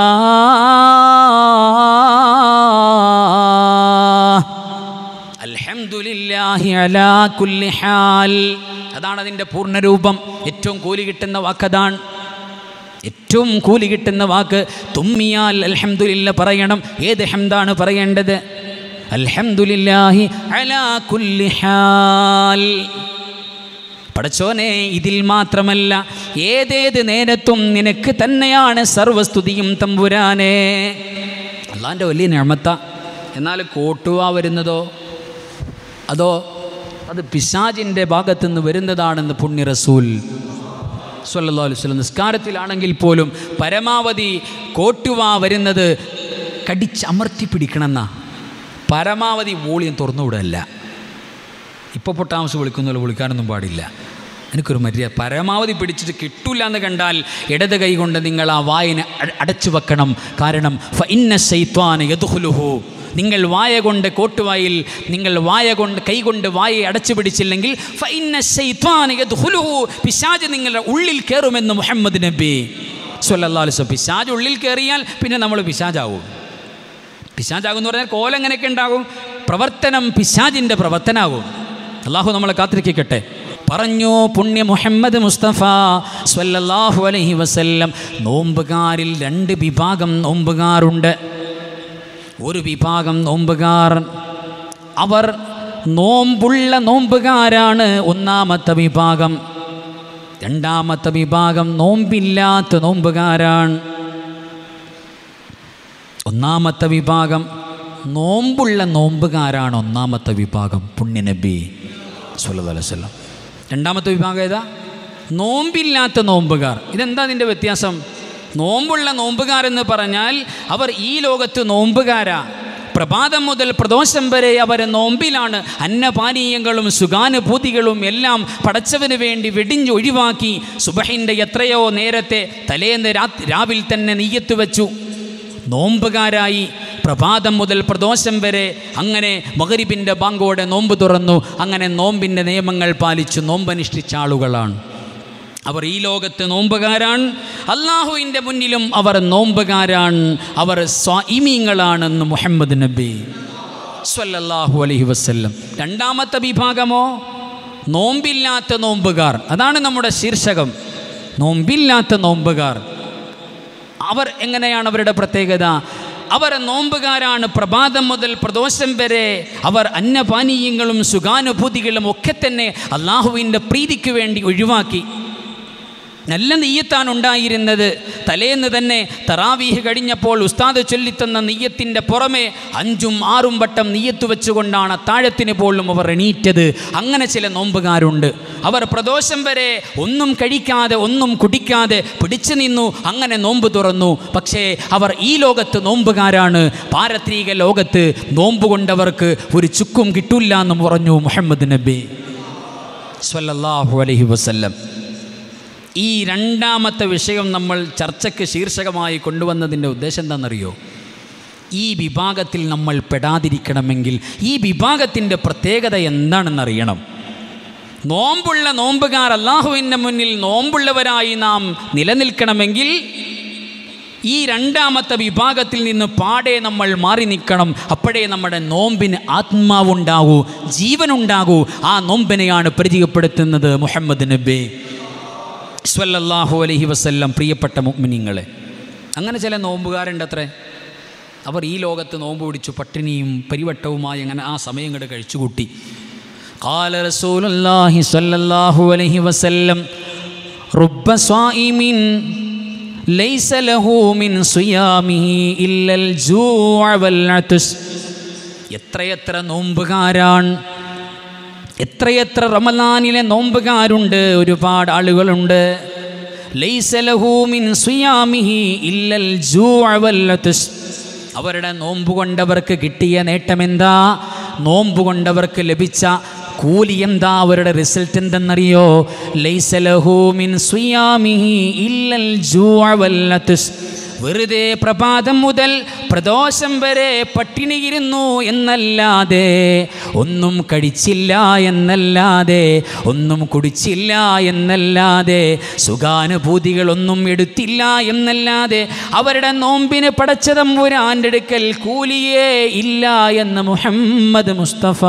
അൽഹംദുലില്ലാഹി അലാ കുല്ലി ഹാൽ അതാണ് അതിൻ്റെ പൂർണ്ണരൂപം ഏറ്റവും കൂലി കിട്ടുന്ന വാക്കതാണ് ഏറ്റവും കൂലി കിട്ടുന്ന വാക്ക് തുമ്മിയാൽ അൽഹംദുലില്ല പറയണം ഏത് ഹംദാണ് പറയേണ്ടത് അൽഹംദുലില്ലാഹി അലാ കുല്ലി ഹാൽ പടച്ചോനെ ഇതിൽ മാത്രമല്ല ഏതേത് നേരത്തും നിനക്ക് തന്നെയാണ് സർവസ്തുതിയും തമ്പുരാനെ അള്ളാൻ്റെ വലിയ ഞമത്ത എന്നാൽ കോട്ടുവ വരുന്നതോ അതോ അത് പിശാജിൻ്റെ ഭാഗത്തുനിന്ന് വരുന്നതാണെന്ന് പുണ്യ റസൂൽ സല്ലല്ലാഹു അലൈഹി വസല്ലം നിസ്കാരത്തിലാണെങ്കിൽ പോലും പരമാവധി കോട്ടുവ വരുന്നത് കടിച്ചമർത്തി പിടിക്കണമെന്നാ പരമാവധി വോളിയം തുറന്നുവിടല്ല ഇപ്പോൾ പൊട്ടാമസ് വിളിക്കുന്ന വിളിക്കാനൊന്നും പാടില്ല എനിക്കൊരു മര്യാദ പരമാവധി പിടിച്ചിട്ട് കിട്ടൂല എന്ന് കണ്ടാൽ ഇടത് കൈ കൊണ്ട് നിങ്ങൾ ആ വായന അട- അടച്ചു വെക്കണം കാരണം ഫ ഇന്ന ശൈത്വാന യദുഹുലുഹു നിങ്ങൾ വായ കൊണ്ട് കോട്ടുവായിൽ നിങ്ങൾ വായ കൊണ്ട് കൈ കൊണ്ട് വായെ അടച്ചു പിടിച്ചില്ലെങ്കിൽ ഫ ഇന്ന ശൈത്വാന യദ്ഖുലുഹു പിശാജ് നിങ്ങളുടെ ഉള്ളിൽ കയറുമെന്ന് മുഹമ്മദ് നബി സ്വല്ലല്ലാഹു അലൈഹി വസല്ലം പിശാജ് ഉള്ളിൽ കയറിയാൽ പിന്നെ നമ്മൾ പിശാജാവും പിശാചാകും എന്ന് പറഞ്ഞാൽ കോലം എങ്ങനെയൊക്കെ ഉണ്ടാകും പ്രവർത്തനം പിശാജിൻ്റെ പ്രവർത്തനാകും അള്ളാഹു നമ്മളെ കാത്തിരിക്കട്ടെ പറഞ്ഞു പുണ്യ മുഹമ്മദ് മുസ്തഫ സ്വല്ലല്ലാഹു അലൈഹി വസല്ലം നോമ്പുകാരിൽ രണ്ട് വിഭാഗം നോമ്പുകാരുണ്ട് ഒരു വിഭാഗം നോമ്പുകാർ അവർ നോമ്പുള്ള നോമ്പുകാരാണ് ഒന്നാമത്തെ വിഭാഗം രണ്ടാമത്തെ വിഭാഗം നോമ്പില്ലാത്ത നോമ്പുകാരാണ് ഒന്നാമത്തെ വിഭാഗം നോമ്പുള്ള നോമ്പുകാരാണ് ഒന്നാമത്തെ വിഭാഗം പുണ്യനബി സല്ലല്ലാഹു അലൈഹി വസല്ലം രണ്ടാമത്തെ വിഭാഗം ഏതാ നോമ്പില്ലാത്ത നോമ്പുകാർ ഇതെന്താ ഇതിൻ്റെ വ്യത്യാസം നോമ്പുള്ള നോമ്പുകാർ എന്ന് പറഞ്ഞാൽ അവർ ഈ ലോകത്ത് നോമ്പുകാരാ പ്രഭാതം മുതൽ പ്രദോഷം വരെ അവർ നോമ്പിലാണ് അന്നപാനീയങ്ങളും സുഖാനുഭൂതികളും എല്ലാം പടച്ചവന് വേണ്ടി വെടിഞ്ഞ് ഒഴിവാക്കി സുബഹിൻ്റെ എത്രയോ നേരത്തെ തലേന്ന് രാത് രാവിൽ തന്നെ നെയ്യത്ത് വെച്ചു നോമ്പുകാരായി പ്രഭാതം മുതൽ പ്രദോഷം വരെ അങ്ങനെ മകരിബിൻ്റെ ബാങ്കോടെ നോമ്പ് തുറന്നു അങ്ങനെ നോമ്പിൻ്റെ നിയമങ്ങൾ പാലിച്ചു നോമ്പനുഷ്ഠിച്ച ആളുകളാണ് അവർ ഈ ലോകത്ത് നോമ്പുകാരാണ് അള്ളാഹുവിൻ്റെ മുന്നിലും അവർ നോമ്പുകാരാണ് അവർ സ്വാഇമീങ്ങളാണെന്ന് മുഹമ്മദ് നബി സ്വല്ലല്ലാഹു അലൈഹി വസല്ലം രണ്ടാമത്തെ വിഭാഗമോ നോമ്പില്ലാത്ത നോമ്പുകാർ അതാണ് നമ്മുടെ ശീർഷകം നോമ്പില്ലാത്ത നോമ്പുകാർ അവർ എങ്ങനെയാണ് അവരുടെ പ്രത്യേകത അവർ നോമ്പുകാരാണ് പ്രഭാതം മുതൽ പ്രദോഷം വരെ അവർ അന്നപാനീയങ്ങളും സുഖാനുഭൂതികളും ഒക്കെ തന്നെ അള്ളാഹുവിൻ്റെ പ്രീതിക്ക് വേണ്ടി ഒഴിവാക്കി നല്ല നെയ്യത്താണ് ഉണ്ടായിരുന്നത് തലേന്ന് തന്നെ തറാവീഹ് കഴിഞ്ഞപ്പോൾ ഉസ്താദ് ചൊല്ലിത്തന്ന നെയ്യത്തിൻ്റെ പുറമെ അഞ്ചും ആറും വട്ടം നെയ്യത്ത് വെച്ചുകൊണ്ടാണ് താഴത്തിന് പോലും അവർ എണീറ്റത് അങ്ങനെ ചില നോമ്പുകാരുണ്ട് അവർ പ്രദോഷം വരെ ഒന്നും കഴിക്കാതെ ഒന്നും കുടിക്കാതെ പിടിച്ചു നിന്നു അങ്ങനെ നോമ്പ് തുറന്നു പക്ഷേ അവർ ഈ ലോകത്ത് നോമ്പുകാരാണ് പാരത്രിക ലോകത്ത് നോമ്പ് കൊണ്ടവർക്ക് ഒരു ചുക്കും കിട്ടില്ല എന്ന് പറഞ്ഞു മുഹമ്മദ് നബി സ്വല്ലല്ലാഹു അലൈഹി വസല്ലം ഈ രണ്ടാമത്തെ വിഷയം നമ്മൾ ചർച്ചയ്ക്ക് ശീർഷകമായി കൊണ്ടുവന്നതിൻ്റെ ഉദ്ദേശം എന്താണെന്നറിയോ ഈ വിഭാഗത്തിൽ നമ്മൾ പെടാതിരിക്കണമെങ്കിൽ ഈ വിഭാഗത്തിൻ്റെ പ്രത്യേകത എന്താണെന്നറിയണം നോമ്പുള്ള നോമ്പുകാർ അള്ളാഹുവിൻ്റെ മുന്നിൽ നോമ്പുള്ളവരായി നാം നിലനിൽക്കണമെങ്കിൽ ഈ രണ്ടാമത്തെ വിഭാഗത്തിൽ നിന്ന് പാടെ നമ്മൾ മാറി നിൽക്കണം അപ്പോഴേ നമ്മുടെ നോമ്പിന് ആത്മാവുണ്ടാകൂ ജീവനുണ്ടാകൂ ആ നോമ്പിനെയാണ് പരിചയപ്പെടുത്തുന്നത് മുഹമ്മദ് നബി സ്വല്ലല്ലാഹു അലൈഹി വസല്ലം പ്രിയപ്പെട്ട മുഅ്മിനീങ്ങളെ അങ്ങനെ ചില നോമ്പുകാരുണ്ട് അത്രേ അവർ ഈ ലോകത്ത് നോമ്പ് പിടിച്ചു പട്ടിണിയും പരിവട്ടവുമായി അങ്ങനെ ആ സമയം കണ്ട് കഴിച്ചുകൂട്ടി قال رسول الله صلى الله عليه وسلم رب صائم ليس له من صيامه إلا الجوع والعطش എത്രയെത്ര നോമ്പുകാരാണ് എത്രയെത്ര റമലാനിലെ നോമ്പുകാരുണ്ട് ഒരുപാട് ആളുകളുണ്ട് ലൈസ ലഹു മിൻ സിയാമിഹി ഇല്ലൽ ജൂഅ വൽ അത്സ്. അവരുടെ നോമ്പ് കൊണ്ടവർക്ക് കിട്ടിയ നേട്ടമെന്താ നോമ്പ് കൊണ്ടവർക്ക് ലഭിച്ച കൂലി എന്താ അവരുടെ റിസൾട്ട് എന്തെന്നറിയോ ലൈസ ലഹു മിൻ സിയാമിഹി ഇല്ലൽ ജൂഅ വൽ അത്സ്. വെറുതെ പ്രഭാതം മുതൽ പ്രദോഷം വരെ പട്ടിണിയിരുന്നു എന്നല്ലാതെ ഒന്നും കഴിച്ചില്ല എന്നല്ലാതെ ഒന്നും കുടിച്ചില്ല എന്നല്ലാതെ സുഖാനുഭൂതികളൊന്നും എടുത്തില്ല എന്നല്ലാതെ അവരുടെ നോമ്പിന് പടച്ചതമ്പുരാൻ്റെ അടുക്കൽ കൂലിയേ ഇല്ല എന്ന് മുഹമ്മദ് മുസ്തഫ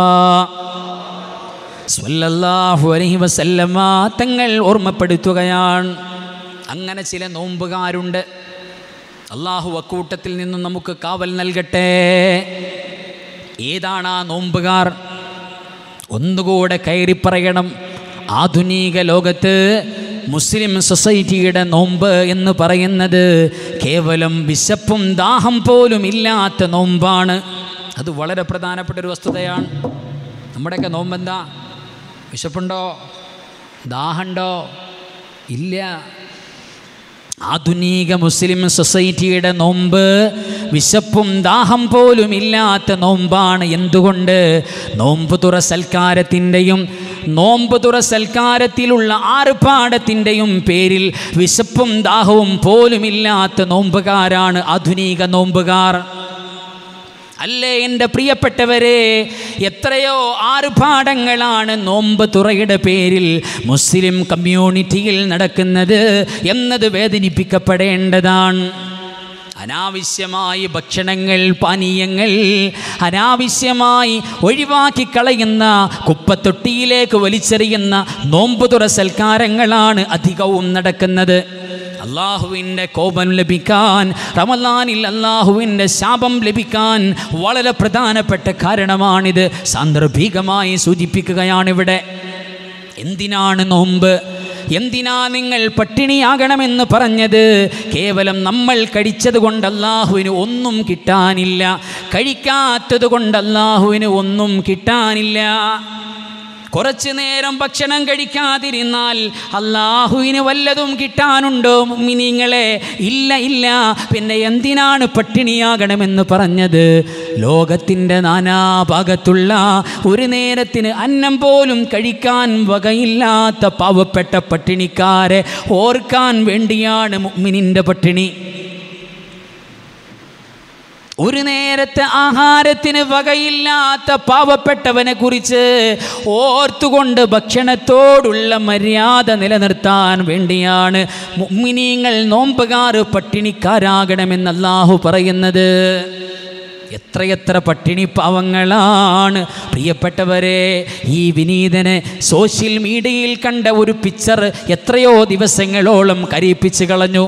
സ്വല്ലല്ലാഹു അലൈഹി വസല്ലമ തങ്ങൾ ഓർമ്മപ്പെടുത്തുകയാണ് അങ്ങനെ ചില നോമ്പുകാരുണ്ട് അള്ളാഹു അക്കൂട്ടത്തിൽ നിന്നും നമുക്ക് കാവൽ നൽകട്ടെ ഏതാണ് ആ നോമ്പുകാർ ഒന്നുകൂടെ കയറി പറയണം ആധുനിക ലോകത്ത് മുസ്ലിം സൊസൈറ്റിയുടെ നോമ്പ് എന്ന് പറയുന്നത് കേവലം വിശപ്പും ദാഹം പോലും ഇല്ലാത്ത നോമ്പാണ് അത് വളരെ പ്രധാനപ്പെട്ട ഒരു വസ്തുതയാണ് നമ്മുടെയൊക്കെ നോമ്പെന്താ വിശപ്പുണ്ടോ ദാഹമുണ്ടോ ഇല്ല ആധുനിക മുസ്ലിം സൊസൈറ്റിയുടെ നോമ്പ് വിശപ്പും ദാഹം പോലും ഇല്ലാത്ത നോമ്പാണ് എന്തുകൊണ്ട് നോമ്പ് തുറ സൽക്കാരത്തിൻ്റെയും നോമ്പ് തുറ സൽക്കാരത്തിലുള്ള ആർഭാടത്തിൻ്റെയും പേരിൽ വിശപ്പും ദാഹവും പോലുമില്ലാത്ത നോമ്പുകാരാണ് ആധുനിക നോമ്പുകാർ അല്ലേ എൻ്റെ പ്രിയപ്പെട്ടവരെ എത്രയോ ആർഭാടങ്ങളാണ് നോമ്പ് തുറയുടെ പേരിൽ മുസ്ലിം കമ്മ്യൂണിറ്റിയിൽ നടക്കുന്നത് എന്നത് വേദനിപ്പിക്കപ്പെടേണ്ടതാണ് അനാവശ്യമായി ഭക്ഷണങ്ങൾ പാനീയങ്ങൾ അനാവശ്യമായി ഒഴിവാക്കി കളയുന്ന കുപ്പത്തൊട്ടിയിലേക്ക് വലിച്ചെറിയുന്ന നോമ്പ് തുറ സൽക്കാരങ്ങളാണ് അധികവും നടക്കുന്നത് അള്ളാഹുവിൻ്റെ കോപം ലഭിക്കാൻ റമലാനിൽ അള്ളാഹുവിൻ്റെ ശാപം ലഭിക്കാൻ വളരെ പ്രധാനപ്പെട്ട കാരണമാണിത് സാന്ദർഭികമായി സൂചിപ്പിക്കുകയാണിവിടെ എന്തിനാണ് നോമ്പ് എന്തിനാ നിങ്ങൾ പട്ടിണിയാകണമെന്ന് പറഞ്ഞത് കേവലം നമ്മൾ കഴിച്ചത് കൊണ്ട് അള്ളാഹുവിന് ഒന്നും കിട്ടാനില്ല കഴിക്കാത്തത് കൊണ്ട് അള്ളാഹുവിന് ഒന്നും കിട്ടാനില്ല കുറച്ചു നേരം ഭക്ഷണം കഴിക്കാതിരുന്നാൽ അള്ളാഹുവിന് വല്ലതും കിട്ടാനുണ്ടോ മിനിങ്ങളെ ഇല്ല ഇല്ല പിന്നെ എന്തിനാണ് പട്ടിണിയാകണമെന്ന് പറഞ്ഞത് ലോകത്തിൻ്റെ നാനാഭാഗത്തുള്ള ഒരു നേരത്തിന് അന്നം പോലും കഴിക്കാൻ വകയില്ലാത്ത പാവപ്പെട്ട പട്ടിണിക്കാരെ ഓർക്കാൻ വേണ്ടിയാണ് മുഅ്മിനിൻ്റെ പട്ടിണി ഒരു നേരത്തെ ആഹാരത്തിന് വകയില്ലാത്ത പാവപ്പെട്ടവനെ കുറിച്ച് ഓർത്തുകൊണ്ട് ഭക്ഷണത്തോടുള്ള മര്യാദ നിലനിർത്താൻ വേണ്ടിയാണ് മുഅ്മിനീങ്ങൾ നോമ്പുകാർ പട്ടിണിക്കാരാകണമെന്ന് അല്ലാഹു പറയുന്നത് എത്രയെത്ര പട്ടിണി പാവങ്ങളാണ് പ്രിയപ്പെട്ടവരെ ഈ വിനീതനെ സോഷ്യൽ മീഡിയയിൽ കണ്ട ഒരു പിക്ചർ എത്രയോ ദിവസങ്ങളോളം കരയിപ്പിച്ച് കളഞ്ഞു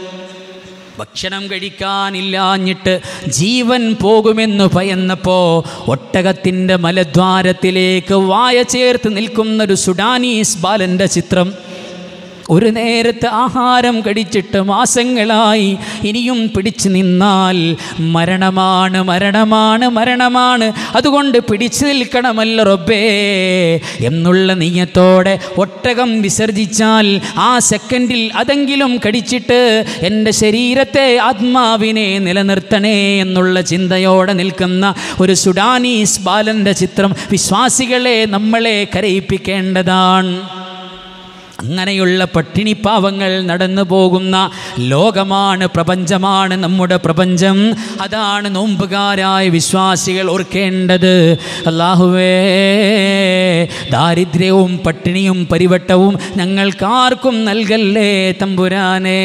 ഭക്ഷണം കഴിക്കാനില്ലാഞ്ഞിട്ട് ജീവൻ പോകുമെന്ന് ഭയന്നപ്പോൾ ഒട്ടകത്തിൻ്റെ മലദ്വാരത്തിലേക്ക് വായ ചേർത്ത് നിൽക്കുന്ന ഒരു സുഡാനീസ് ബാലൻ്റെ ചിത്രം ഒരു നേരത്തെ ആഹാരം കഴിച്ചിട്ട് മാസങ്ങളായി ഇനിയും പിടിച്ചു നിന്നാൽ മരണമാണ് മരണമാണ് മരണമാണ് അതുകൊണ്ട് പിടിച്ചു നിൽക്കണമല്ല റബ്ബേ എന്നുള്ള നീയത്തോടെ ഒട്ടകം വിസർജിച്ചാൽ ആ സെക്കൻഡിൽ അതെങ്കിലും കടിച്ചിട്ട് എൻ്റെ ശരീരത്തെ ആത്മാവിനെ നിലനിർത്തണേ എന്നുള്ള ചിന്തയോടെ നിൽക്കുന്ന ഒരു സുഡാനീസ് ബാലൻ്റെ ചിത്രം വിശ്വാസികളെ നമ്മളെ കരയിപ്പിക്കേണ്ടതാണ് അങ്ങനെയുള്ള പട്ടിണി പാവങ്ങൾ നടന്നു പോകുന്ന ലോകമാണ് പ്രപഞ്ചമാണ് നമ്മുടെ പ്രപഞ്ചം അതാണ് നോമ്പുകാരായ വിശ്വാസികൾ ഓർക്കേണ്ടത് അള്ളാഹുവേ ദാരിദ്ര്യവും പട്ടിണിയും പരിവട്ടവും ഞങ്ങൾക്കാർക്കും നൽകല്ലേ തമ്പുരാനേ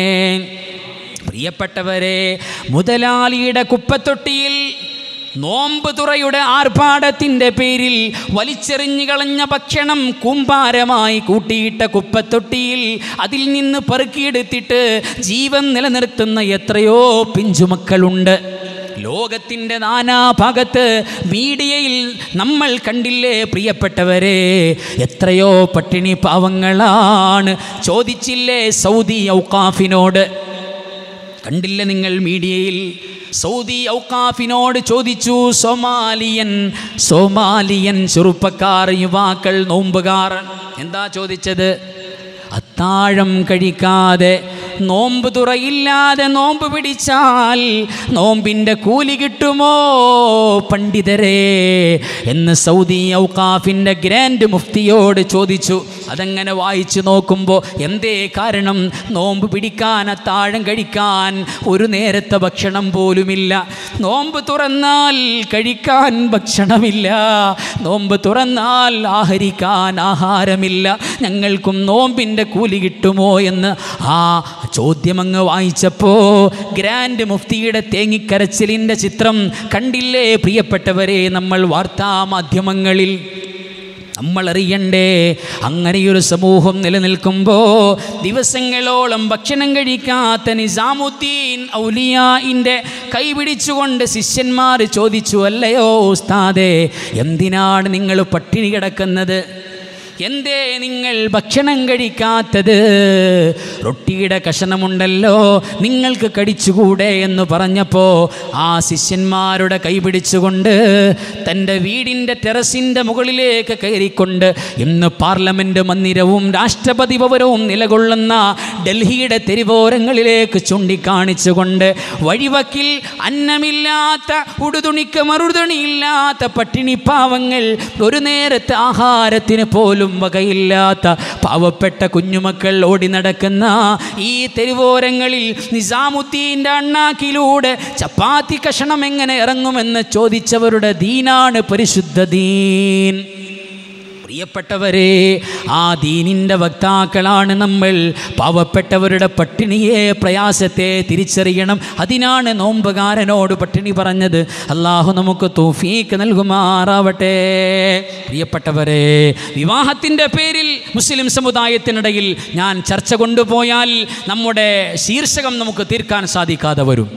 പ്രിയപ്പെട്ടവരെ മുതലാളിയുടെ കുപ്പത്തൊട്ടിയിൽ നോമ്പ് തുറയുടെ ആർഭാടത്തിൻ്റെ പേരിൽ വലിച്ചെറിഞ്ഞു കളഞ്ഞ ഭക്ഷണം കൂമ്പാരമായി കൂട്ടിയിട്ട കുപ്പത്തൊട്ടിയിൽ അതിൽ നിന്ന് പെറുക്കിയെടുത്തിട്ട് ജീവൻ നിലനിർത്തുന്ന എത്രയോ പിഞ്ചുമക്കളുണ്ട് ലോകത്തിൻ്റെ നാനാഭാഗത്ത് മീഡിയയിൽ നമ്മൾ കണ്ടില്ലേ പ്രിയപ്പെട്ടവരെ എത്രയോ പട്ടിണി പാവങ്ങളാണ് ചോദിച്ചില്ലേ സൗദി ഔക്കാഫിനോട് കണ്ടില്ല നിങ്ങൾ മീഡിയയിൽ സൗദി ഔക്കാഫിനോട് ചോദിച്ചു സൊമാലിയൻ സൊമാലിയൻ ചെറുപ്പക്കാർ യുവാക്കൾ നോമ്പുകാർ എന്താ ചോദിച്ചത് അത്താഴം കഴിക്കാതെ നോമ്പ് തുറയില്ലാതെ നോമ്പ് പിടിച്ചാൽ നോമ്പിൻ്റെ കൂലി കിട്ടുമോ പണ്ഡിതരെ എന്ന് സൗദി ഔക്കാഫിൻ്റെ ഗ്രാൻഡ് മുഫ്തിയോട് ചോദിച്ചു അതങ്ങനെ വായിച്ചു നോക്കുമ്പോൾ എന്തേ കാരണം നോമ്പ് പിടിക്കാൻ അത്താഴം കഴിക്കാൻ ഒരു നേരത്തെ ഭക്ഷണം പോലുമില്ല നോമ്പ് തുറന്നാൽ കഴിക്കാൻ ഭക്ഷണമില്ല നോമ്പ് തുറന്നാൽ ആഹരിക്കാൻ ആഹാരമില്ല ഞങ്ങൾക്കും നോമ്പിൻ്റെ കൂലി കിട്ടുമോ എന്ന് ആ ചോദ്യം അങ്ങ് വായിച്ചപ്പോൾ ഗ്രാൻഡ് മുഫ്തിയുടെ തേങ്ങിക്കരച്ചിലിൻ്റെ ചിത്രം കണ്ടില്ലേ പ്രിയപ്പെട്ടവരെ നമ്മൾ വാർത്താ മാധ്യമങ്ങളിൽ നമ്മൾ അറിയണ്ടേ അങ്ങനെയൊരു സമൂഹം നിലനിൽക്കുമ്പോൾ ദിവസങ്ങളോളം ഭക്ഷണം കഴിക്കാത്ത നിസാമുദ്ദീൻ ഔലിയായിൻ്റെ കൈപിടിച്ചുകൊണ്ട് ശിഷ്യന്മാർ ചോദിച്ചു അല്ലയോ ഉസ്താദേ എന്തിനാണ് നിങ്ങൾ പട്ടിണി കിടക്കുന്നത് എന്തേ നിങ്ങൾ ഭക്ഷണം കഴിക്കാത്തത് റൊട്ടിയുടെ കഷണമുണ്ടല്ലോ നിങ്ങൾക്ക് കടിച്ചുകൂടെ എന്ന് പറഞ്ഞപ്പോൾ ആ ശിഷ്യന്മാരുടെ കൈപിടിച്ചുകൊണ്ട് തൻ്റെ വീടിൻ്റെ ടെറസിൻ്റെ മുകളിലേക്ക് കയറിക്കൊണ്ട് ഇന്ന് പാർലമെൻറ്റ് മന്ദിരവും രാഷ്ട്രപതി ഭവനവും നിലകൊള്ളുന്ന ഡൽഹിയുടെ തെരുവോരങ്ങളിലേക്ക് ചൂണ്ടിക്കാണിച്ചുകൊണ്ട് വഴിവക്കിൽ അന്നമില്ലാത്ത ഉടുതുണിക്ക് മറുതുണിയില്ലാത്ത പട്ടിണി പാവങ്ങൾ ഒരു നേരത്തെ ആഹാരത്തിന് പോലും വകയില്ലാത്ത പാവപ്പെട്ട കുഞ്ഞുമക്കൾ ഓടി നടക്കുന്ന ഈ തെരുവോരങ്ങളിൽ നിസാമുദ്ദീൻ്റെ അണ്ണാക്കിലൂടെ ചപ്പാത്തി കഷണം എങ്ങനെ ഇറങ്ങുമെന്ന് ചോദിച്ചവരുടെ ദീനാണ് പരിശുദ്ധ ദീൻ പ്രിയപ്പെട്ടവരെ ആ ദീനിൻ്റെ വക്താക്കളാണ് നമ്മൾ പാവപ്പെട്ടവരുടെ പട്ടിണിയെ പ്രയാസത്തെ തിരിച്ചറിയണം അതിനാണ് നോമ്പുകാരനോട് പട്ടിണി പറഞ്ഞത് അള്ളാഹു നമുക്ക് തോഫീക്ക് നൽകുമാറാവട്ടെ പ്രിയപ്പെട്ടവരെ വിവാഹത്തിൻ്റെ പേരിൽ മുസ്ലിം സമുദായത്തിനിടയിൽ ഞാൻ ചർച്ച കൊണ്ടുപോയാൽ നമ്മുടെ ശീർഷകം നമുക്ക് തീർക്കാൻ സാധിക്കാതെ വരും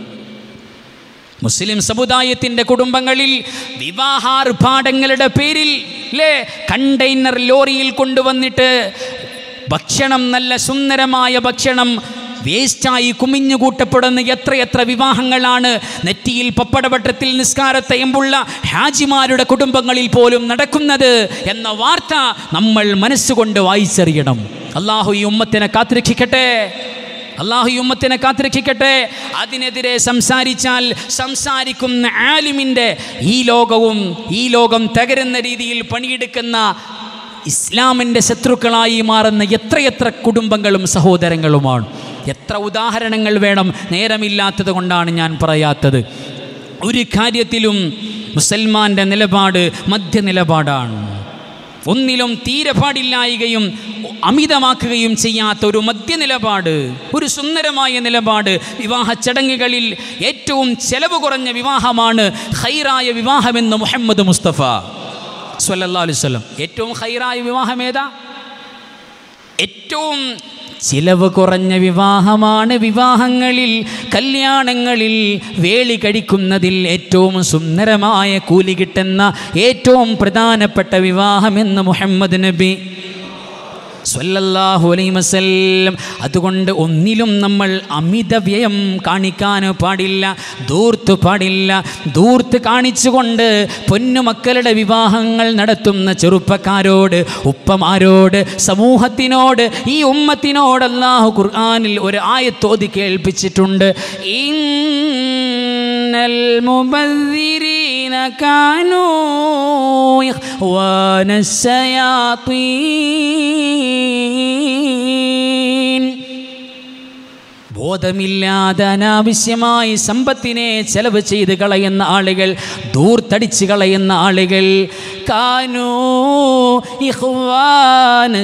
മുസ്ലിം സമുദായത്തിൻ്റെ കുടുംബങ്ങളിൽ വിവാഹാർഭാടങ്ങളുടെ പേരിൽ ലേ കണ്ടെയ്നർ ലോറിയിൽ കൊണ്ടുവന്നിട്ട് ഭക്ഷണം നല്ല സുന്ദരമായ ഭക്ഷണം വേസ്റ്റായി കുമിഞ്ഞു കൂട്ടപ്പെടുന്ന എത്രയെത്ര വിവാഹങ്ങളാണ് നെറ്റിയിൽ പപ്പടവട്ടത്തിൽ നിസ്കാരത്തയമ്പുള്ള ഹാജിമാരുടെ കുടുംബങ്ങളിൽ പോലും നടക്കുന്നത് എന്ന വാർത്ത നമ്മൾ മനസ്സുകൊണ്ട് വായിച്ചറിയണം അള്ളാഹു ഈ ഉമ്മത്തിനെ കാത്തിരക്ഷിക്കട്ടെ അള്ളാഹു ഈ ഉമ്മത്തിനെ കാത്തിരക്ഷിക്കട്ടെ അതിനെതിരെ സംസാരിച്ചാൽ സംസാരിക്കുന്ന ആലിമിൻ്റെ ഈ ലോകവും ഈ ലോകം തകരുന്ന രീതിയിൽ പണിയെടുക്കുന്ന ഇസ്ലാമിൻ്റെ ശത്രുക്കളായി മാറുന്ന എത്രയെത്ര കുടുംബങ്ങളും സഹോദരങ്ങളുമാണ് എത്ര ഉദാഹരണങ്ങൾ വേണം നേരമില്ലാത്തത് കൊണ്ടാണ് ഞാൻ പറയാത്തത് ഒരു കാര്യത്തിലും മുസൽമാൻ്റെ നിലപാട് മധ്യ നിലപാടാണ് ഒന്നിലും തീരെ പാടില്ലായികയും അമിതമാക്കുകയും ചെയ്യാത്ത ഒരു മധ്യ നിലപാട് ഒരു സുന്ദരമായ നിലപാട് വിവാഹ ചടങ്ങുകളിൽ ഏറ്റവും ചെലവ് കുറഞ്ഞ വിവാഹമാണ് ഹൈറായ വിവാഹമെന്ന് മുഹമ്മദ് മുസ്തഫ സ്വല്ലല്ലാഹു അലൈഹി വസല്ലം ഏറ്റവും ഹൈറായ വിവാഹം ഏതാ ഏറ്റവും ചിലവ് കുറഞ്ഞ വിവാഹമാണ് വിവാഹങ്ങളിൽ കല്യാണങ്ങളിൽ വേളി കഴിക്കുന്നതിൽ ഏറ്റവും സുന്ദരമായ കൂലി കിട്ടുന്ന ഏറ്റവും പ്രധാനപ്പെട്ട വിവാഹമെന്ന് മുഹമ്മദ് നബി സ്വല്ലല്ലാഹു അലൈഹി വസല്ലം അതുകൊണ്ട് ഒന്നിലും നമ്മൾ അമിത വ്യയം കാണിക്കാൻ പാടില്ല ദൂർത്ത് പാടില്ല ദൂർത്ത് കാണിച്ചുകൊണ്ട് പൊന്നുമക്കളുടെ വിവാഹങ്ങൾ നടത്തുന്ന ചെറുപ്പക്കാരോട് ഉപ്പമാരോട് സമൂഹത്തിനോട് ഈ ഉമ്മത്തിനോട് അല്ലാഹു ഖുർആനിൽ ഒരു ആയത്തോതി കേൾപ്പിച്ചിട്ടുണ്ട് ഇന്നൽ മുബദ്ദിരീന കാനൂ ഇഖ്വാന الشياطين ബോധമില്ലാതെ അനാവശ്യമായി സമ്പത്തിനെ ചെലവ് ചെയ്ത് കളയുന്ന ആളുകൾ ദൂർത്തടിച്ച് കളയുന്ന ആളുകൾ കാനൂ ഇഖ്വാന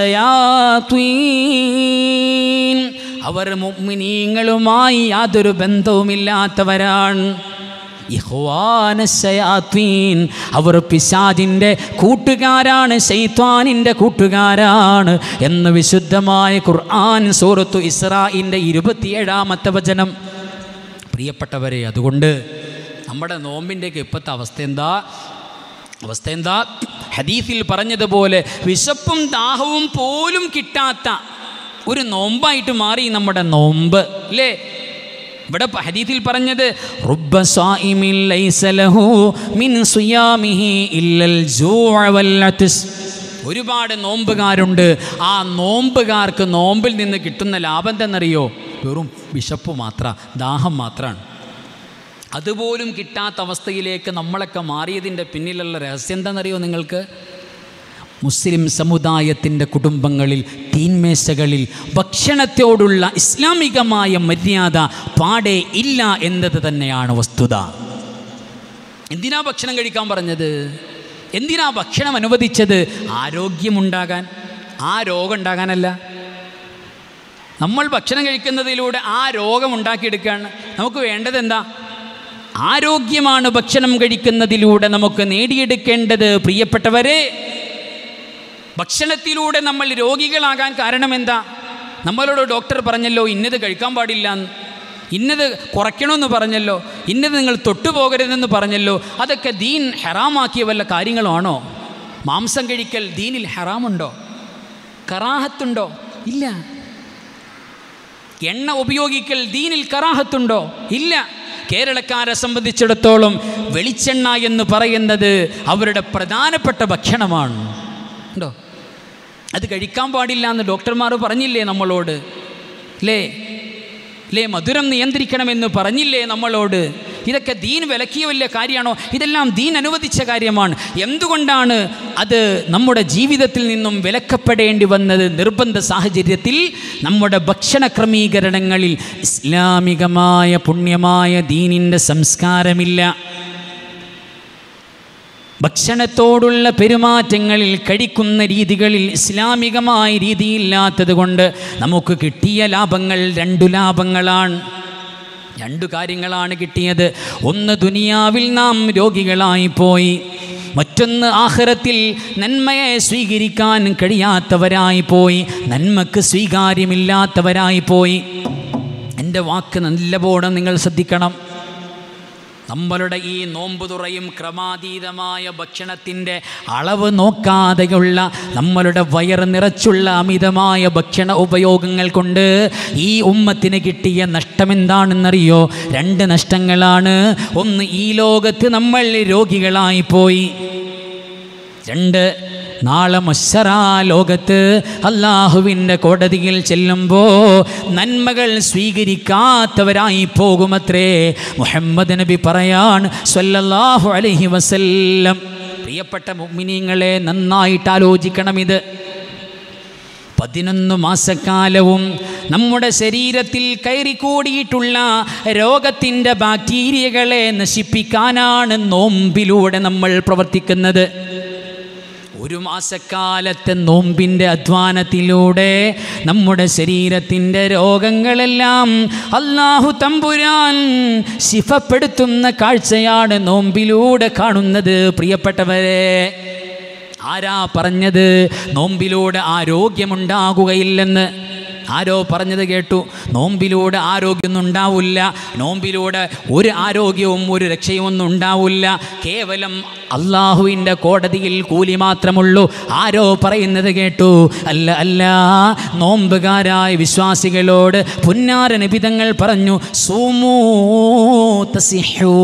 الشياطين. അവർ മുഅ്മിനീങ്ങളുമായി യാതൊരു ബന്ധവുമില്ലാത്തവരാണ് ഇഖ്വാന ശയാത്തീൻ അവർ പിശാജിൻ്റെ കൂട്ടുകാരാണ് ശൈത്വാനിൻ്റെ കൂട്ടുകാരാണ് എന്ന് വിശുദ്ധമായ ഖുർആൻ സൂറത്തു ഇസ്രായിൻ്റെ ഇരുപത്തിയേഴാമത്തെ വചനം പ്രിയപ്പെട്ടവരെ അതുകൊണ്ട് നമ്മുടെ നോമ്പിൻ്റെയൊക്കെ ഇപ്പോഴത്തെ അവസ്ഥ എന്താ അവസ്ഥ എന്താ ഹദീഫിൽ പറഞ്ഞതുപോലെ വിശപ്പും ദാഹവും പോലും കിട്ടാത്ത ഒരു നോമ്പായിട്ട് മാറി നമ്മുടെ നോമ്പ് അല്ലേ ഇവിടെ പ- ഹദീത്തിൽ പറഞ്ഞത് "റുബ്ബ സ്വാഇമിൻ ലൈസ ലഹു മിൻ സുയാമിഹി ഇല്ലൽ ജൂഅ വൽ അത്സ്." ഒരുപാട് നോമ്പുകാരുണ്ട് ആ നോമ്പുകാർക്ക് നോമ്പിൽ നിന്ന് കിട്ടുന്ന ലാഭം എന്തെന്നറിയോ വെറും വിശപ്പ് മാത്ര ദാഹം മാത്രമാണ് അതുപോലും കിട്ടാത്ത അവസ്ഥയിലേക്ക് നമ്മളൊക്കെ മാറിയതിൻ്റെ പിന്നിലുള്ള രഹസ്യം എന്താണെന്നറിയോ നിങ്ങൾക്ക് മുസ്ലിം സമുദായത്തിൻ്റെ കുടുംബങ്ങളിൽ തീന്മേശകളിൽ ഭക്ഷണത്തോടുള്ള ഇസ്ലാമികമായ മര്യാദ പാടെ ഇല്ല എന്നത് തന്നെയാണ് വസ്തുത എന്തിനാ ഭക്ഷണം കഴിക്കാൻ പറഞ്ഞത് എന്തിനാ ഭക്ഷണം അനുവദിച്ചത് ആരോഗ്യമുണ്ടാകാൻ ആ രോഗം ഉണ്ടാകാനല്ല നമ്മൾ ഭക്ഷണം കഴിക്കുന്നതിലൂടെ ആ രോഗം ഉണ്ടാക്കിയെടുക്കുകയാണ് നമുക്ക് വേണ്ടത് എന്താ ആരോഗ്യമാണ് ഭക്ഷണം കഴിക്കുന്നതിലൂടെ നമുക്ക് നേടിയെടുക്കേണ്ടത് പ്രിയപ്പെട്ടവരെ ഭക്ഷണത്തിലൂടെ നമ്മൾ രോഗികളാകാൻ കാരണം എന്താ നമ്മളോട് ഡോക്ടർ പറഞ്ഞല്ലോ ഇന്നത് കഴിക്കാൻ പാടില്ല എന്ന്. ഇന്നത് കുറയ്ക്കണമെന്ന് പറഞ്ഞല്ലോ ഇന്നത് നിങ്ങൾ തൊട്ടുപോകരുതെന്ന് പറഞ്ഞല്ലോ അതൊക്കെ ദീൻ ഹെറാമാക്കിയ വല്ല കാര്യങ്ങളാണോ മാംസം കഴിക്കൽ ദീനിൽ ഹെറാമുണ്ടോ കറാഹത്തുണ്ടോ ഇല്ല എണ്ണ ഉപയോഗിക്കൽ ദീനിൽ കറാഹത്തുണ്ടോ ഇല്ല കേരളക്കാരെ സംബന്ധിച്ചിടത്തോളം വെളിച്ചെണ്ണ എന്ന് പറയുന്നത് അവരുടെ പ്രധാനപ്പെട്ട ഭക്ഷണമാണ് ഉണ്ടോ അത് കഴിക്കാൻ പാടില്ല എന്ന് ഡോക്ടർമാർ പറഞ്ഞില്ലേ നമ്മളോട് അല്ലേ അല്ലേ മധുരം നിയന്ത്രിക്കണമെന്ന് പറഞ്ഞില്ലേ നമ്മളോട് ഇതൊക്കെ ദീൻ വിലക്കിയ വലിയ കാര്യമാണോ ഇതെല്ലാം ദീൻ അനുവദിച്ച കാര്യമാണ് എന്തുകൊണ്ടാണ് അത് നമ്മുടെ ജീവിതത്തിൽ നിന്നും വിലക്കപ്പെടേണ്ടി വന്നത് നിർബന്ധ സാഹചര്യത്തിൽ നമ്മുടെ ഭക്ഷണ ക്രമീകരണങ്ങളിൽ ഇസ്ലാമികമായ പുണ്യമായ ദീനിൻ്റെ സംസ്കാരമില്ല ഭക്ഷണത്തോടുള്ള പെരുമാറ്റങ്ങളിൽ കഴിക്കുന്ന രീതികളിൽ ഇസ്ലാമികമായ രീതിയില്ലാത്തത് കൊണ്ട് നമുക്ക് കിട്ടിയ ലാഭങ്ങൾ രണ്ടു ലാഭങ്ങളാണ് രണ്ടു കാര്യങ്ങളാണ് കിട്ടിയത് ഒന്ന് ദുനിയാവിൽ നാം രോഗികളായി പോയി മറ്റൊന്ന് ആഹ്റത്തിൽ നന്മയെ സ്വീകരിക്കാൻ കഴിയാത്തവരായി പോയി നന്മക്ക് സ്വീകാര്യമില്ലാത്തവരായി പോയി എൻ്റെ വാക്ക് നല്ലപോലെ നിങ്ങൾ ശ്രദ്ധിക്കണം നമ്മളുടെ ഈ നോമ്പ് തുറയും ക്രമാതീതമായ ഭക്ഷണത്തിൻ്റെ അളവ് നോക്കാതെയുള്ള നമ്മളുടെ വയറ് നിറച്ചുള്ള അമിതമായ ഭക്ഷണ ഉപയോഗങ്ങൾ കൊണ്ട് ഈ ഉമ്മത്തിന് കിട്ടിയ നഷ്ടമെന്താണെന്നറിയോ രണ്ട് നഷ്ടങ്ങളാണ് ഒന്ന് ഈ ലോകത്ത് നമ്മൾ രോഗികളായി പോയി രണ്ട് നാളെ മശ്ശറാ ലോകത്ത് അള്ളാഹുവിൻ്റെ കോടതിയിൽ ചെല്ലുമ്പോൾ നന്മകൾ സ്വീകരിക്കാത്തവരായി പോകുമത്രേ മുഹമ്മദ് നബി പറയാൻ സ്വല്ലല്ലാഹു അലൈഹി വസല്ലം പ്രിയപ്പെട്ട മുഅ്മിനീങ്ങളെ നന്നായിട്ട് ആലോചിക്കണം ഇത് പതിനൊന്ന് മാസക്കാലവും നമ്മുടെ ശരീരത്തിൽ കയറിക്കൂടിയിട്ടുള്ള രോഗത്തിൻ്റെ ബാക്ടീരിയകളെ നശിപ്പിക്കാനാണ് നോമ്പിലൂടെ നമ്മൾ പ്രവർത്തിക്കുന്നത് ഒരു മാസക്കാലത്തെ നോമ്പിൻ്റെ അധ്വാനത്തിലൂടെ നമ്മുടെ ശരീരത്തിൻ്റെ രോഗങ്ങളെല്ലാം അള്ളാഹു തമ്പുരാൻ ശിഫപ്പെടുത്തുന്ന കാഴ്ചയാണ് നോമ്പിലൂടെ കാണുന്നത് പ്രിയപ്പെട്ടവരെ ആരാ പറഞ്ഞത് നോമ്പിലൂടെ ആരോഗ്യമുണ്ടാകുകയില്ലെന്ന് ആരോ പറഞ്ഞത് കേട്ടു നോമ്പിലൂടെ ആരോഗ്യമൊന്നും ഉണ്ടാവില്ല നോമ്പിലൂടെ ഒരു ആരോഗ്യവും ഒരു രക്ഷയും ഒന്നും ഉണ്ടാവില്ല കേവലം അള്ളാഹുവിൻ്റെ കോടതിയിൽ കൂലി മാത്രമുള്ളൂ ആരോ പറയുന്നത് കേട്ടു അല്ല അല്ല നോമ്പുകാരായ വിശ്വാസികളോട് പുന്നാര നിബിതങ്ങൾ പറഞ്ഞു സൂമൂ തസിഹൂ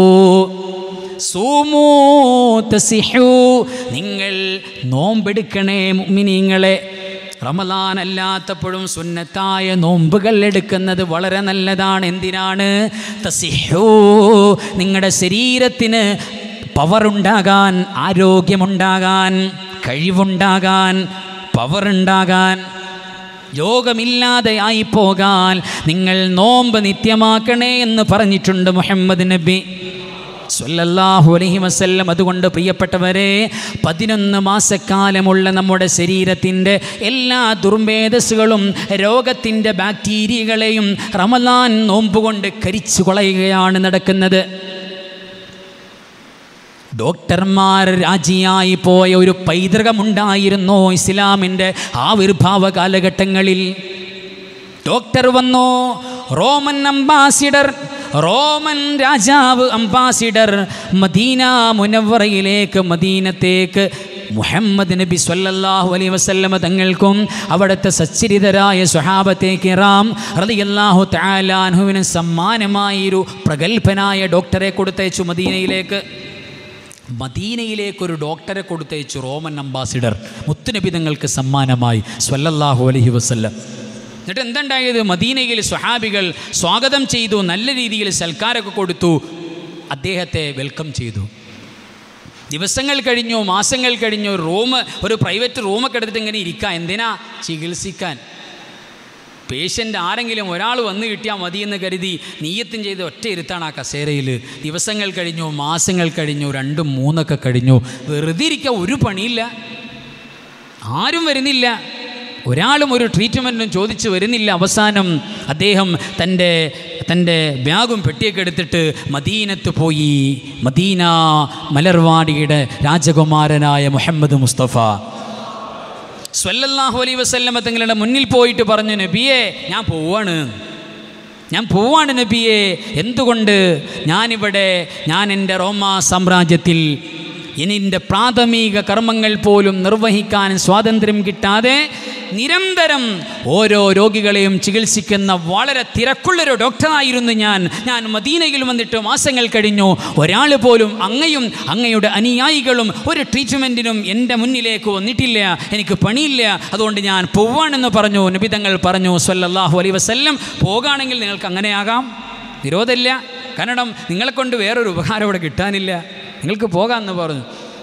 സൂമൂ തസിഹൂ നിങ്ങൾ നോമ്പെടുക്കണേ മുഅ്മിനീങ്ങളെ റമദാൻ അല്ലാത്തപ്പോഴും സുന്നത്തായ നോമ്പുകൾ എടുക്കുന്നത് വളരെ നല്ലതാണ് എന്തിനാണ് തസിഹൂ നിങ്ങളുടെ ശരീരത്തിന് പവറുണ്ടാകാൻ ആരോഗ്യമുണ്ടാകാൻ കഴിവുണ്ടാകാൻ പവറുണ്ടാകാൻ രോഗമില്ലാതെ ആയി പോകാൻ നിങ്ങൾ നോമ്പ് നിത്യമാക്കണേ എന്ന് പറഞ്ഞിട്ടുണ്ട് മുഹമ്മദ് നബി സ്വല്ലല്ലാഹു അലൈഹി വസല്ലം അതുകൊണ്ട് പ്രിയപ്പെട്ടവരെ പതിനൊന്ന് മാസക്കാലമുള്ള നമ്മുടെ ശരീരത്തിൻ്റെ എല്ലാ ദുർമേധസ്സുകളും രോഗത്തിൻ്റെ ബാക്ടീരിയകളെയും റമലാൻ നോമ്പുകൊണ്ട് കരിച്ചു കളയുകയാണ് നടക്കുന്നത് ഡോക്ടർമാർ രാജിയായി പോയ ഒരു പൈതൃകമുണ്ടായിരുന്നു ഇസ്ലാമിൻ്റെ ആവിർഭാവ കാലഘട്ടങ്ങളിൽ ഡോക്ടർ വന്നു റോമൻ അംബാസിഡർ റോമൻ രാജാവ് അംബാസിഡർ മദീന മുനവറയിലേക്ക് മദീനത്തേക്ക് മുഹമ്മദ് നബി സ്വല്ലല്ലാഹു അലൈഹി വസല്ലമ തങ്ങൾക്കും അവിടുത്തെ സച്ചരിതരായ സ്വഹാബത്തെ കിറാം റളിയല്ലാഹു തആല അൻഹുവിന് സമ്മാനമായി ഒരു പ്രഗത്ഭനായ ഡോക്ടറെ കൊടുത്തയച്ചു മദീനയിലേക്ക് മദീനയിലേക്ക് ഒരു ഡോക്ടറെ കൊടുത്തയച്ചു റോമൻ അംബാസിഡർ മുത്തുനബി തങ്ങൾക്ക് സമ്മാനമായി സ്വല്ലല്ലാഹു അലൈഹി വസല്ലം എന്നിട്ട് എന്തുണ്ടായത് മദീനയിൽ സ്വഹാബികൾ സ്വാഗതം ചെയ്തു നല്ല രീതിയിൽ സൽക്കാരമൊക്കെ കൊടുത്തു അദ്ദേഹത്തെ വെൽക്കം ചെയ്തു ദിവസങ്ങൾ കഴിഞ്ഞു മാസങ്ങൾ കഴിഞ്ഞു റൂം ഒരു പ്രൈവറ്റ് റൂമൊക്കെ എടുത്തിട്ട് ഇങ്ങനെ ഇരിക്കുക എന്തിനാ ചികിത്സിക്കാൻ പേഷ്യൻ്റ് ആരെങ്കിലും ഒരാൾ വന്നു കിട്ടിയാൽ മതിയെന്ന് കരുതി നീയത്തും ചെയ്ത് ഒറ്റ ഇരുത്താണ് ആ കസേരയിൽ ദിവസങ്ങൾ കഴിഞ്ഞു മാസങ്ങൾ കഴിഞ്ഞു രണ്ടും മൂന്നൊക്കെ കഴിഞ്ഞു വെറുതെ ഇരിക്കുക ഒരു പണിയില്ല ആരും വരുന്നില്ല ഒരാളും ഒരു ട്രീറ്റ്മെൻറ്റും ചോദിച്ചു വരുന്നില്ല അവസാനം അദ്ദേഹം തൻ്റെ തൻ്റെ ബാഗും പെട്ടിയൊക്കെ എടുത്തിട്ട് മദീനത്ത് പോയി മദീന മലർവാടിയുടെ രാജകുമാരനായ മുഹമ്മദ് മുസ്തഫ സ്വല്ലല്ലാഹു അലൈഹി വസല്ലമ തങ്ങളുടെ മുന്നിൽ പോയിട്ട് പറഞ്ഞു നബിയെ ഞാൻ പോവാണ് ഞാൻ പോവാണ് നബിയെ എന്തുകൊണ്ട് ഞാനിവിടെ ഞാൻ എൻ്റെ റോമാ സാമ്രാജ്യത്തിൽ ഇനി എൻ്റെ പ്രാഥമിക കർമ്മങ്ങൾ പോലും നിർവഹിക്കാൻ സ്വാതന്ത്ര്യം കിട്ടാതെ നിരന്തരം ഓരോ രോഗികളെയും ചികിത്സിക്കുന്ന വളരെ തിരക്കുള്ളൊരു ഡോക്ടറായിരുന്നു ഞാൻ ഞാൻ മദീനയിൽ വന്നിട്ട് മാസങ്ങൾ കഴിഞ്ഞു ഒരാൾ പോലും അങ്ങയും അങ്ങയുടെ അനുയായികളും ഒരു ട്രീറ്റ്മെൻറ്റിനും എൻ്റെ മുന്നിലേക്ക് വന്നിട്ടില്ല എനിക്ക് പണിയില്ല അതുകൊണ്ട് ഞാൻ പോവാണെന്ന് പറഞ്ഞു നബിതങ്ങൾ പറഞ്ഞു സ്വല്ലല്ലാഹു അലൈ വസല്ലം പോകാണെങ്കിൽ നിങ്ങൾക്ക് അങ്ങനെയാകാം വിരോധമില്ല കാരണം നിങ്ങളെ കൊണ്ട് വേറൊരു ഉപകാരം ഇവിടെ കിട്ടാനില്ല നിങ്ങൾക്ക് പോകാമെന്ന് പറഞ്ഞു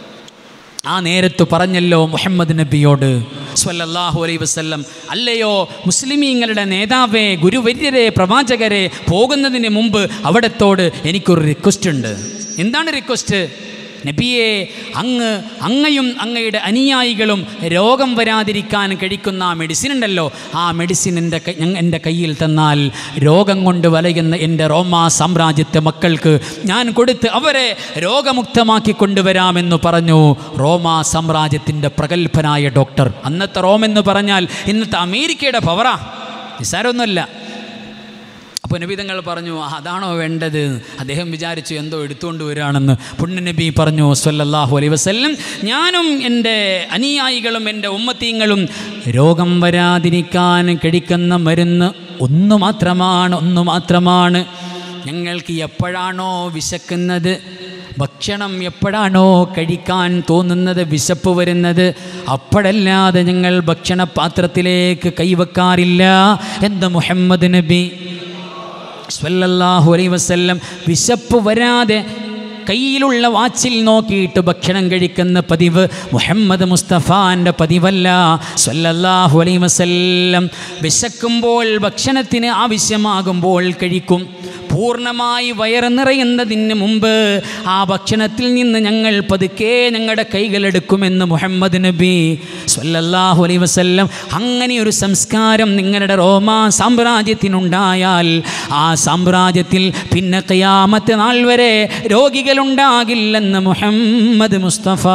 ആ നേരത്ത് പറഞ്ഞല്ലോ മുഹമ്മദ് നബിയോട് സ്വല്ലല്ലാഹു അലൈ വസല്ലം അല്ലയോ മുസ്ലിമീങ്ങളുടെ നേതാവേ ഗുരുവര്യരെ പ്രവാചകരെ പോകുന്നതിന് മുമ്പ് അവിടത്തോട് എനിക്കൊരു റിക്വസ്റ്റ് ഉണ്ട് എന്താണ് റിക്വസ്റ്റ് നബിയെ അങ്ങ് അങ്ങയും അങ്ങയുടെ അനുയായികളും രോഗം വരാതിരിക്കാൻ കഴിക്കുന്ന ആ മെഡിസിൻ ഉണ്ടല്ലോ ആ മെഡിസിൻ എൻ്റെ കൈ- ഞങ്ങ- എൻ്റെ കയ്യിൽ തന്നാൽ രോഗം കൊണ്ട് വലയുന്ന എൻ്റെ റോമാ സാമ്രാജ്യത്തെ മക്കൾക്ക് ഞാൻ കൊടുത്ത് അവരെ രോഗമുക്തമാക്കി കൊണ്ടുവരാമെന്ന് പറഞ്ഞു റോമാ സാമ്രാജ്യത്തിൻ്റെ പ്രഗത്ഭനായ ഡോക്ടർ അന്നത്തെ റോം എന്ന് പറഞ്ഞാൽ ഇന്നത്തെ അമേരിക്കയുടെ പവറാ നിസ്സാരമൊന്നുമല്ല അപ്പോൾ നബിതങ്ങൾ പറഞ്ഞു "ആ, അതാണോ വേണ്ടത് അദ്ദേഹം വിചാരിച്ചു എന്തോ എടുത്തുകൊണ്ട് വരികയാണെന്ന് പുണ്യനബി പറഞ്ഞു സ്വല്ലല്ലാഹു അലൈഹി വസല്ലം ഞാനും എൻ്റെ അനുയായികളും എൻ്റെ ഉമ്മത്തീങ്ങളും രോഗം വരാതിരിക്കാൻ കഴിക്കുന്ന മരുന്ന് ഒന്നു മാത്രമാണ് ഒന്നു മാത്രമാണ് ഞങ്ങൾക്ക് എപ്പോഴാണോ വിശക്കുന്നത് ഭക്ഷണം എപ്പോഴാണോ കഴിക്കാൻ തോന്നുന്നത് വിശപ്പ് വരുന്നത് അപ്പോഴല്ലാതെ ഞങ്ങൾ ഭക്ഷണപാത്രത്തിലേക്ക് കൈവെക്കാറില്ല എന്ന് മുഹമ്മദ് നബി സ്വല്ലല്ലാഹു അലൈഹി വസല്ലം വിശപ്പ് വരാതെ കയ്യിലുള്ള വാച്ചിൽ നോക്കിയിട്ട് ഭക്ഷണം കഴിക്കുന്ന പതിവ് മുഹമ്മദ് മുസ്തഫാൻ്റെ പതിവല്ല സ്വല്ലല്ലാഹു അലൈഹി വസല്ലം വിശക്കുമ്പോൾ ഭക്ഷണത്തിന് ആവശ്യമാകുമ്പോൾ കഴിക്കും പൂർണ്ണമായി വയറ് നിറയുന്നതിന് മുമ്പ് ആ ഭക്ഷണത്തിൽ നിന്ന് ഞങ്ങൾ പതുക്കെ ഞങ്ങളുടെ കൈകളെടുക്കുമെന്ന് മുഹമ്മദ് നബി സ്വല്ലല്ലാഹു അലൈഹി വസല്ലം അങ്ങനെ ഒരു സംസ്കാരം നിങ്ങളുടെ റോമാ സാമ്രാജ്യത്തിനുണ്ടായാൽ ആ സാമ്രാജ്യത്തിൽ പിന്നെ ഖിയാമത്ത് നാൾ വരെ രോഗികളുണ്ടാകില്ലെന്ന് മുഹമ്മദ് മുസ്തഫ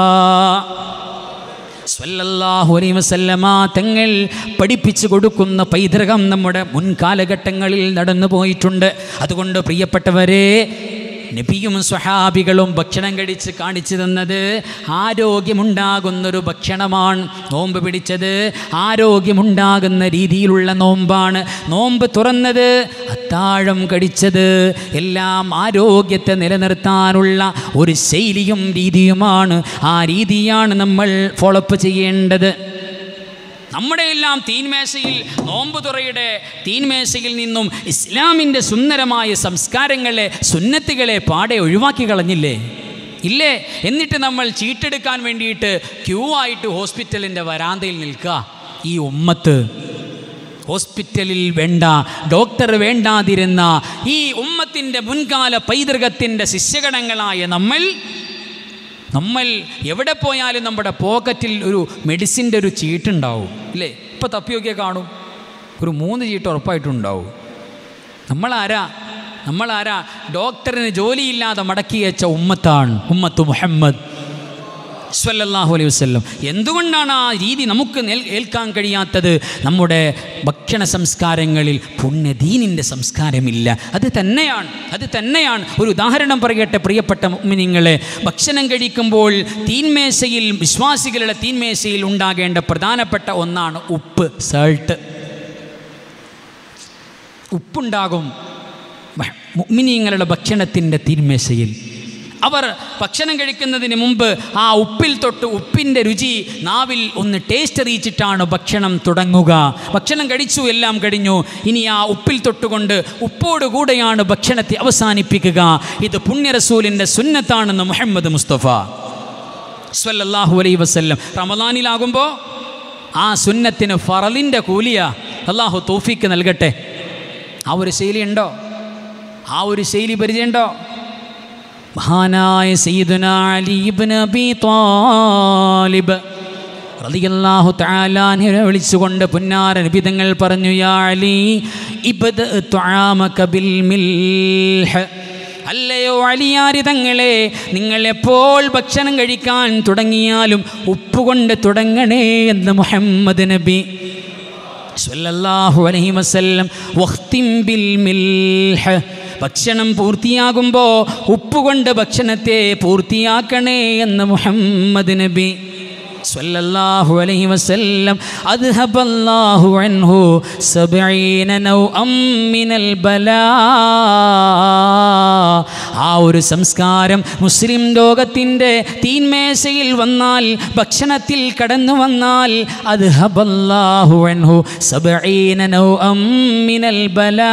സ്വല്ലല്ലാഹു അലൈഹി വസല്ലമ തങ്ങൾ പഠിപ്പിച്ചു കൊടുക്കുന്ന പൈതൃകം നമ്മുടെ മുൻകാലഘട്ടങ്ങളിൽ നടന്നു പോയിട്ടുണ്ട് അതുകൊണ്ട് പ്രിയപ്പെട്ടവരെ നബിയും സ്വഹാബികളും ഭക്ഷണം കഴിച്ച് കാണിച്ചു തന്നത് ആരോഗ്യമുണ്ടാകുന്നൊരു ഭക്ഷണമാണ് നോമ്പ് പിടിച്ചത് ആരോഗ്യമുണ്ടാകുന്ന രീതിയിലുള്ള നോമ്പാണ് നോമ്പ് തുറന്നത് അത്താഴം കടിച്ചത് എല്ലാം ആരോഗ്യത്തെ നിലനിർത്താനുള്ള ഒരു ശൈലിയും രീതിയുമാണ് ആ രീതിയാണ് നമ്മൾ ഫോളോപ്പ് ചെയ്യേണ്ടത് നമ്മുടെ എല്ലാം തീൻമേശയിൽ നോമ്പ് തുറയുടെ തീൻമേശയിൽ നിന്നും ഇസ്ലാമിൻ്റെ സുന്ദരമായ സംസ്കാരങ്ങളെ സുന്നത്തുകളെ പാടെ ഒഴിവാക്കി കളഞ്ഞില്ലേ ഇല്ലേ എന്നിട്ട് നമ്മൾ ചീട്ടെടുക്കാൻ വേണ്ടിയിട്ട് ക്യൂ ആയിട്ട് ഹോസ്പിറ്റലിൻ്റെ വരാന്തയിൽ നിൽക്കുക ഈ ഉമ്മത്ത് ഹോസ്പിറ്റലിൽ വേണ്ട ഡോക്ടർ വേണ്ടാതിരുന്ന ഈ ഉമ്മത്തിൻ്റെ മുൻകാല പൈതൃകത്തിൻ്റെ ശിഷ്യഗണങ്ങളായ നമ്മൾ നമ്മൾ എവിടെ പോയാലും നമ്മുടെ പോക്കറ്റിൽ ഒരു മെഡിസിൻ്റെ ഒരു ചീട്ടുണ്ടാവും ഇല്ലേ ഇപ്പോൾ തപ്പിയൊക്കെ കാണും ഒരു മൂന്ന് ചീട്ട് ഉറപ്പായിട്ടുണ്ടാവും നമ്മളാരാ നമ്മളാരാ ഡോക്ടറിന് ജോലിയില്ലാതെ മടക്കി വെച്ച ഉമ്മത്താണ് ഉമ്മത്ത് മുഹമ്മദ് സ്വല്ലല്ലാഹു അലൈഹി വസല്ലം എന്തുകൊണ്ടാണ് ആ രീതി നമുക്ക് നേൽ- ഏൽക്കാൻ കഴിയാത്തത് നമ്മുടെ ഭക്ഷണ സംസ്കാരങ്ങളിൽ പുണ്യദീനിൻ്റെ സംസ്കാരമില്ല അത് തന്നെയാണ് അത് തന്നെയാണ് ഒരു ഉദാഹരണം പറയട്ടെ പ്രിയപ്പെട്ട മുഅ്മിനീങ്ങളെ ഭക്ഷണം കഴിക്കുമ്പോൾ തീന്മേശയിൽ വിശ്വാസികളുടെ തീന്മേശയിൽ ഉണ്ടാകേണ്ട പ്രധാനപ്പെട്ട ഒന്നാണ് ഉപ്പ് സൾട്ട് ഉപ്പുണ്ടാകും ഭ- മുഅ്മിനീങ്ങളുടെ ഭക്ഷണത്തിൻ്റെ തീന്മേശയിൽ അവർ ഭക്ഷണം കഴിക്കുന്നതിന് മുമ്പ് ആ ഉപ്പിൽ തൊട്ട് ഉപ്പിൻ്റെ രുചി നാവിൽ ഒന്ന് ടേസ്റ്റ് അറിയിച്ചിട്ടാണ് ഭക്ഷണം തുടങ്ങുക ഭക്ഷണം കഴിച്ചു എല്ലാം കഴിഞ്ഞു ഇനി ആ ഉപ്പിൽ തൊട്ടുകൊണ്ട് ഉപ്പോടുകൂടെയാണ് ഭക്ഷണത്തെ അവസാനിപ്പിക്കുക ഇത് പുണ്യറസൂലിൻ്റെ സുന്നത്താണെന്ന് മുഹമ്മദ് മുസ്തഫ സ്വല്ലല്ലാഹു അലൈ വസല്ലം റമദാനിലാകുമ്പോൾ ആ സുന്നത്തിന് ഫറലിൻ്റെ കൂലിയ അള്ളാഹു തോഫിക്ക് നൽകട്ടെ ആ ഒരു ശൈലി ഉണ്ടോ ആ ഒരു ശൈലി പരിചയമുണ്ടോ മഹാനായ സയ്യിദുന അലി ഇബ്നു അബി ത്വാലിബ് റളിയല്ലാഹു തആലാനെ വിളിച്ചുകൊണ്ട് പുന്നാര നിബിതങ്ങൾ പറഞ്ഞു യാ അലി ഇബ്ദ തുആമക ബിൽ മിൽഹ് അല്ലയോ അലിയാരി തങ്ങളെ നിങ്ങൾ എപ്പോൾ ഭക്ഷണം കഴിക്കാൻ തുടങ്ങിയാലും ഉപ്പ് കൊണ്ട് തുടങ്ങണേ എന്ന് മുഹമ്മദ് നബി സ്വല്ലല്ലാഹു അലൈഹി വസല്ലം വഖ്തിം ബിൽ മിൽഹ് ഭക്ഷണം പൂർത്തിയാകുമ്പോൾ ഉപ്പുകൊണ്ട് ഭക്ഷണത്തെ പൂർത്തിയാക്കണേ എന്ന് മുഹമ്മദ് നബി സ്വല്ലല്ലാഹു അലൈഹി വസല്ലം അദ്ഹബല്ലാഹു അൻഹു സബഈന നൗഅം മിനൽ ബലാ ആ ഒരു സംസ്കാരം മുസ്ലിം ലോകത്തിൻ്റെ തീന്മേശയിൽ വന്നാൽ ഭക്ഷണത്തിൽ കടന്നു വന്നാൽ അദ്ഹബല്ലാഹു അൻഹു സബഈന നൗഅം മിനൽ ബലാ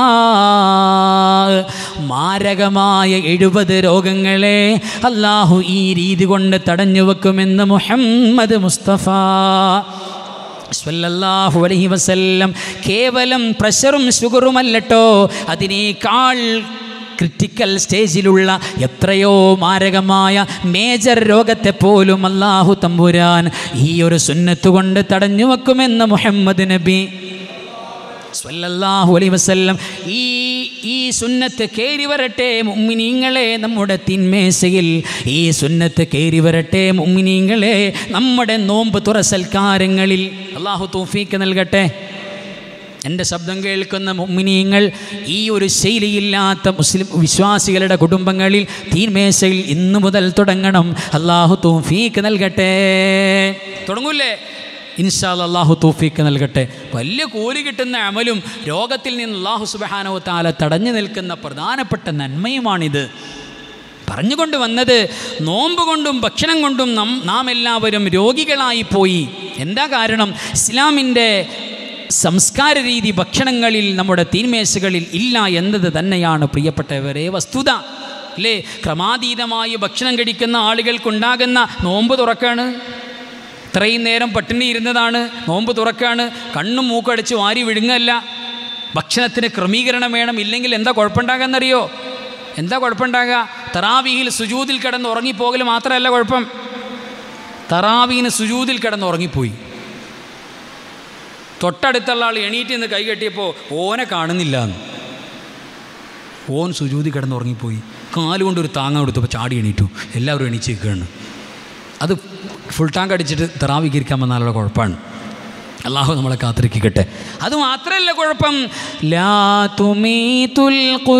മാരകമായ എഴുപത് രോഗങ്ങളെ അള്ളാഹു ഈ രീതി കൊണ്ട് തടഞ്ഞു വെക്കുമെന്ന് മുഹമ്മദ് മുസ്തഫ സ്വല്ലല്ലാഹു അലൈഹി വസല്ലം കേവലം പ്രഷറും ഷുഗറുമല്ലട്ടോ അതിനേക്കാൾ ക്രിട്ടിക്കൽ സ്റ്റേജിലുള്ള എത്രയോ മാരകമായ മേജർ രോഗത്തെ പോലും അള്ളാഹു തമ്പുരാൻ ഈ ഒരു സുന്നത്ത് കൊണ്ട് തടഞ്ഞു വെക്കുമെന്ന് മുഹമ്മദ് നബി സ്വല്ലല്ലാഹു അലൈഹി വസല്ലം ഈ ഈ സുന്നത്ത് കയറി വരട്ടെ മുമ്മിനീങ്ങളെ നമ്മുടെ തിന്മേശയിൽ ഈ സുന്നത്ത് കയറി വരട്ടെ മുമ്മിനീങ്ങളെ നമ്മുടെ നോമ്പ് തുറ സൽക്കാരങ്ങളിൽ അള്ളാഹു തൗഫീക്ക് നൽകട്ടെ എൻ്റെ ശബ്ദം കേൾക്കുന്ന മുമ്മിനീങ്ങൾ ഈ ഒരു ശൈലിയില്ലാത്ത മുസ്ലിം വിശ്വാസികളുടെ കുടുംബങ്ങളിൽ തീന്മേശയിൽ ഇന്നു മുതൽ തുടങ്ങണം അള്ളാഹു തൗഫീക്ക് നൽകട്ടെ തുടങ്ങൂലേ ഇൻഷാല് അള്ളാഹു തൗഫീക്ക് നൽകട്ടെ വലിയ കൂലി കിട്ടുന്ന അമലും രോഗത്തിൽ നിന്ന് അള്ളാഹു സുബഹാനോ താല തടഞ്ഞു നിൽക്കുന്ന പ്രധാനപ്പെട്ട നന്മയുമാണിത് പറഞ്ഞുകൊണ്ട് വന്നത് നോമ്പ് കൊണ്ടും ഭക്ഷണം കൊണ്ടും നാം നാം എല്ലാവരും രോഗികളായി പോയി എന്താ കാരണം ഇസ്ലാമിൻ്റെ സംസ്കാര രീതി ഭക്ഷണങ്ങളിൽ നമ്മുടെ തീന്മേശകളിൽ ഇല്ല എന്നത് തന്നെയാണ് പ്രിയപ്പെട്ടവരെ വസ്തുത അല്ലേ ക്രമാതീതമായി ഭക്ഷണം കഴിക്കുന്ന ആളുകൾക്കുണ്ടാകുന്ന നോമ്പ് തുറക്കാണ് ഇത്രയും നേരം പട്ടിണി ഇരുന്നതാണ് നോമ്പ് തുറക്കാണ് കണ്ണും മൂക്കടിച്ച് വാരി വിഴുങ്ങല്ല ഭക്ഷണത്തിന് ക്രമീകരണം വേണം ഇല്ലെങ്കിൽ എന്താ കുഴപ്പമുണ്ടാകാന്നറിയോ എന്താ കുഴപ്പമുണ്ടാകുക തറാവിയിൽ സുജൂതിൽ കിടന്ന് ഉറങ്ങിപ്പോകൽ മാത്രമല്ല കുഴപ്പം തറാവീന് സുജൂതിൽ കിടന്ന് ഉറങ്ങിപ്പോയി തൊട്ടടുത്തുള്ള ആൾ എണീറ്റ് നിന്ന് കൈ കെട്ടിയപ്പോൾ ഓനെ കാണുന്നില്ല എന്ന് ഓൻ സുജൂതി കിടന്ന് ഉറങ്ങിപ്പോയി കാലുകൊണ്ട് ഒരു താങ്ങ കൊടുത്തപ്പോൾ ചാടി എണീറ്റു എല്ലാവരും എണീച്ച് നിൽക്കുകയാണ് അത് ഫുൾ ടാങ്ക് അടിച്ചിട്ട് തെറാവിക്കിരിക്കാൻ വന്നാലുള്ള കുഴപ്പമാണ് അള്ളാഹു നമ്മളെ കാത്തിരിക്കട്ടെ അത് മാത്രമല്ല കുഴപ്പം ലാ തുമീതുൽ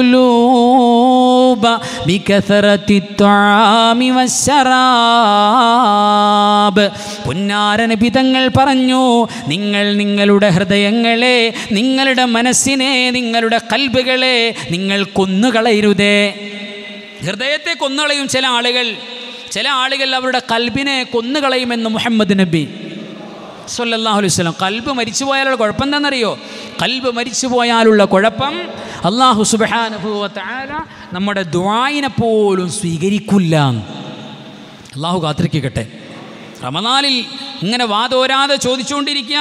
ഖുലൂബ ബികസറത്തി ത്വാമി വശറാബ് പുന്നാര നബിതങ്ങൾ പറഞ്ഞു നിങ്ങൾ നിങ്ങളുടെ ഹൃദയങ്ങളെ നിങ്ങളുടെ മനസ്സിനെ നിങ്ങളുടെ കൽബുകളെ നിങ്ങൾ കൊന്നുകളയരുതേ ഹൃദയത്തെ കൊന്നുകളയും ചില ആളുകൾ ചില ആളുകൾ അവരുടെ കൽബിനെ കൊന്നുകളയുമെന്ന് മുഹമ്മദ് നബി സല്ലല്ലാഹു അലൈഹി വസല്ലം കൽബ് മരിച്ചു പോയാലുള്ള കുഴപ്പം എന്താണെന്നറിയോ കൽബ് മരിച്ചു പോയാലുള്ള കുഴപ്പം അള്ളാഹു സുബ്ഹാനഹു വ തആല നമ്മുടെ ദുആയിനെ പോലും സ്വീകരിക്കില്ല അള്ളാഹു കാത്തിരിക്കട്ടെ റമദാനിൽ ഇങ്ങനെ വാതോരാതെ ചോദിച്ചുകൊണ്ടിരിക്കുക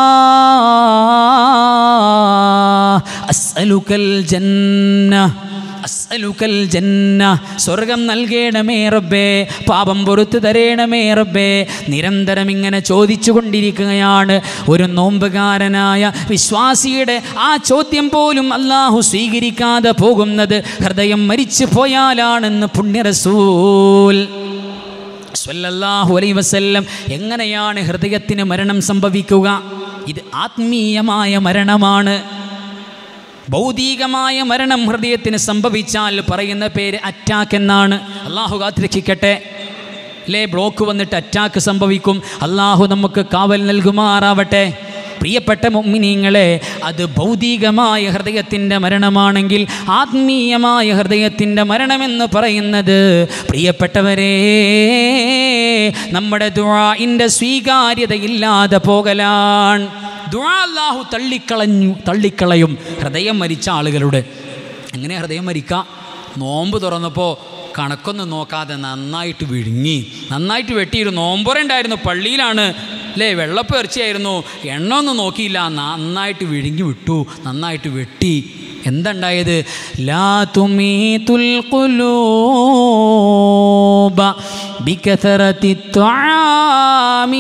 അസ്തഗ്ഫിറുല്ലാഹ് അസ്അലുക്കൽ ജന്ന അസ്അലുക്കൽ ജന്ന സ്വർഗം നൽകണമേ റബ്ബേ പാപം പൊറത്തു തരേണമേ റബ്ബേ നിരന്തരം ഇങ്ങനെ ചോദിച്ചു കൊണ്ടിരിക്കുകയാണ് ഒരു നോമ്പുകാരനായ വിശ്വാസിയുടെ ആ ചോദ്യം പോലും അള്ളാഹു സ്വീകരിക്കാതെ പോകുന്നത് ഹൃദയം മരിച്ചു പോയാലാണെന്ന് പുണ്യ റസൂൽ സ്വല്ലല്ലാഹു അലൈഹി വസല്ലം എങ്ങനെയാണ് ഹൃദയത്തിന് മരണം സംഭവിക്കുക ഇത് ആത്മീയമായ മരണമാണ് ഭൗതികമായ മരണം ഹൃദയത്തിന് സംഭവിച്ചാൽ പറയുന്ന പേര് അറ്റാക്ക് എന്നാണ് അള്ളാഹു കാത്തിരക്ഷിക്കട്ടെ അല്ലേ ബ്ലോക്ക് വന്നിട്ട് അറ്റാക്ക് സംഭവിക്കും അള്ളാഹു നമുക്ക് കാവൽ നൽകുമാറാവട്ടെ പ്രിയപ്പെട്ട മുമ്മിനീങ്ങളെ അത് ഭൗതികമായ ഹൃദയത്തിൻ്റെ മരണമാണെങ്കിൽ ആത്മീയമായ ഹൃദയത്തിൻ്റെ മരണമെന്ന് പറയുന്നത് പ്രിയപ്പെട്ടവരെ നമ്മുടെ ദുആഇൻ്റെ സ്വീകാര്യതയില്ലാതെ പോകലാണ് ദുആ അല്ലാഹു തള്ളിക്കളഞ്ഞു തള്ളിക്കളയും ഹൃദയം മരിച്ച ആളുകളുടെ എങ്ങനെ ഹൃദയം മരിക്കുക നോമ്പ് തുറന്നപ്പോൾ കണക്കൊന്നും നോക്കാതെ നന്നായിട്ട് വിഴുങ്ങി നന്നായിട്ട് വെട്ടിയിരുന്നു നോമ്പുറ ഉണ്ടായിരുന്നു പള്ളിയിലാണ് അല്ലേ വെള്ളപ്പ് ഇറച്ചിയായിരുന്നു എണ്ണ ഒന്നും നോക്കിയില്ല നന്നായിട്ട് വിഴുങ്ങി വിട്ടു നന്നായിട്ട് വെട്ടി എന്തുണ്ടായത് ലാ തുമീതുൽ ഖുലൂബ ബികഥറത്തി ത്വാമി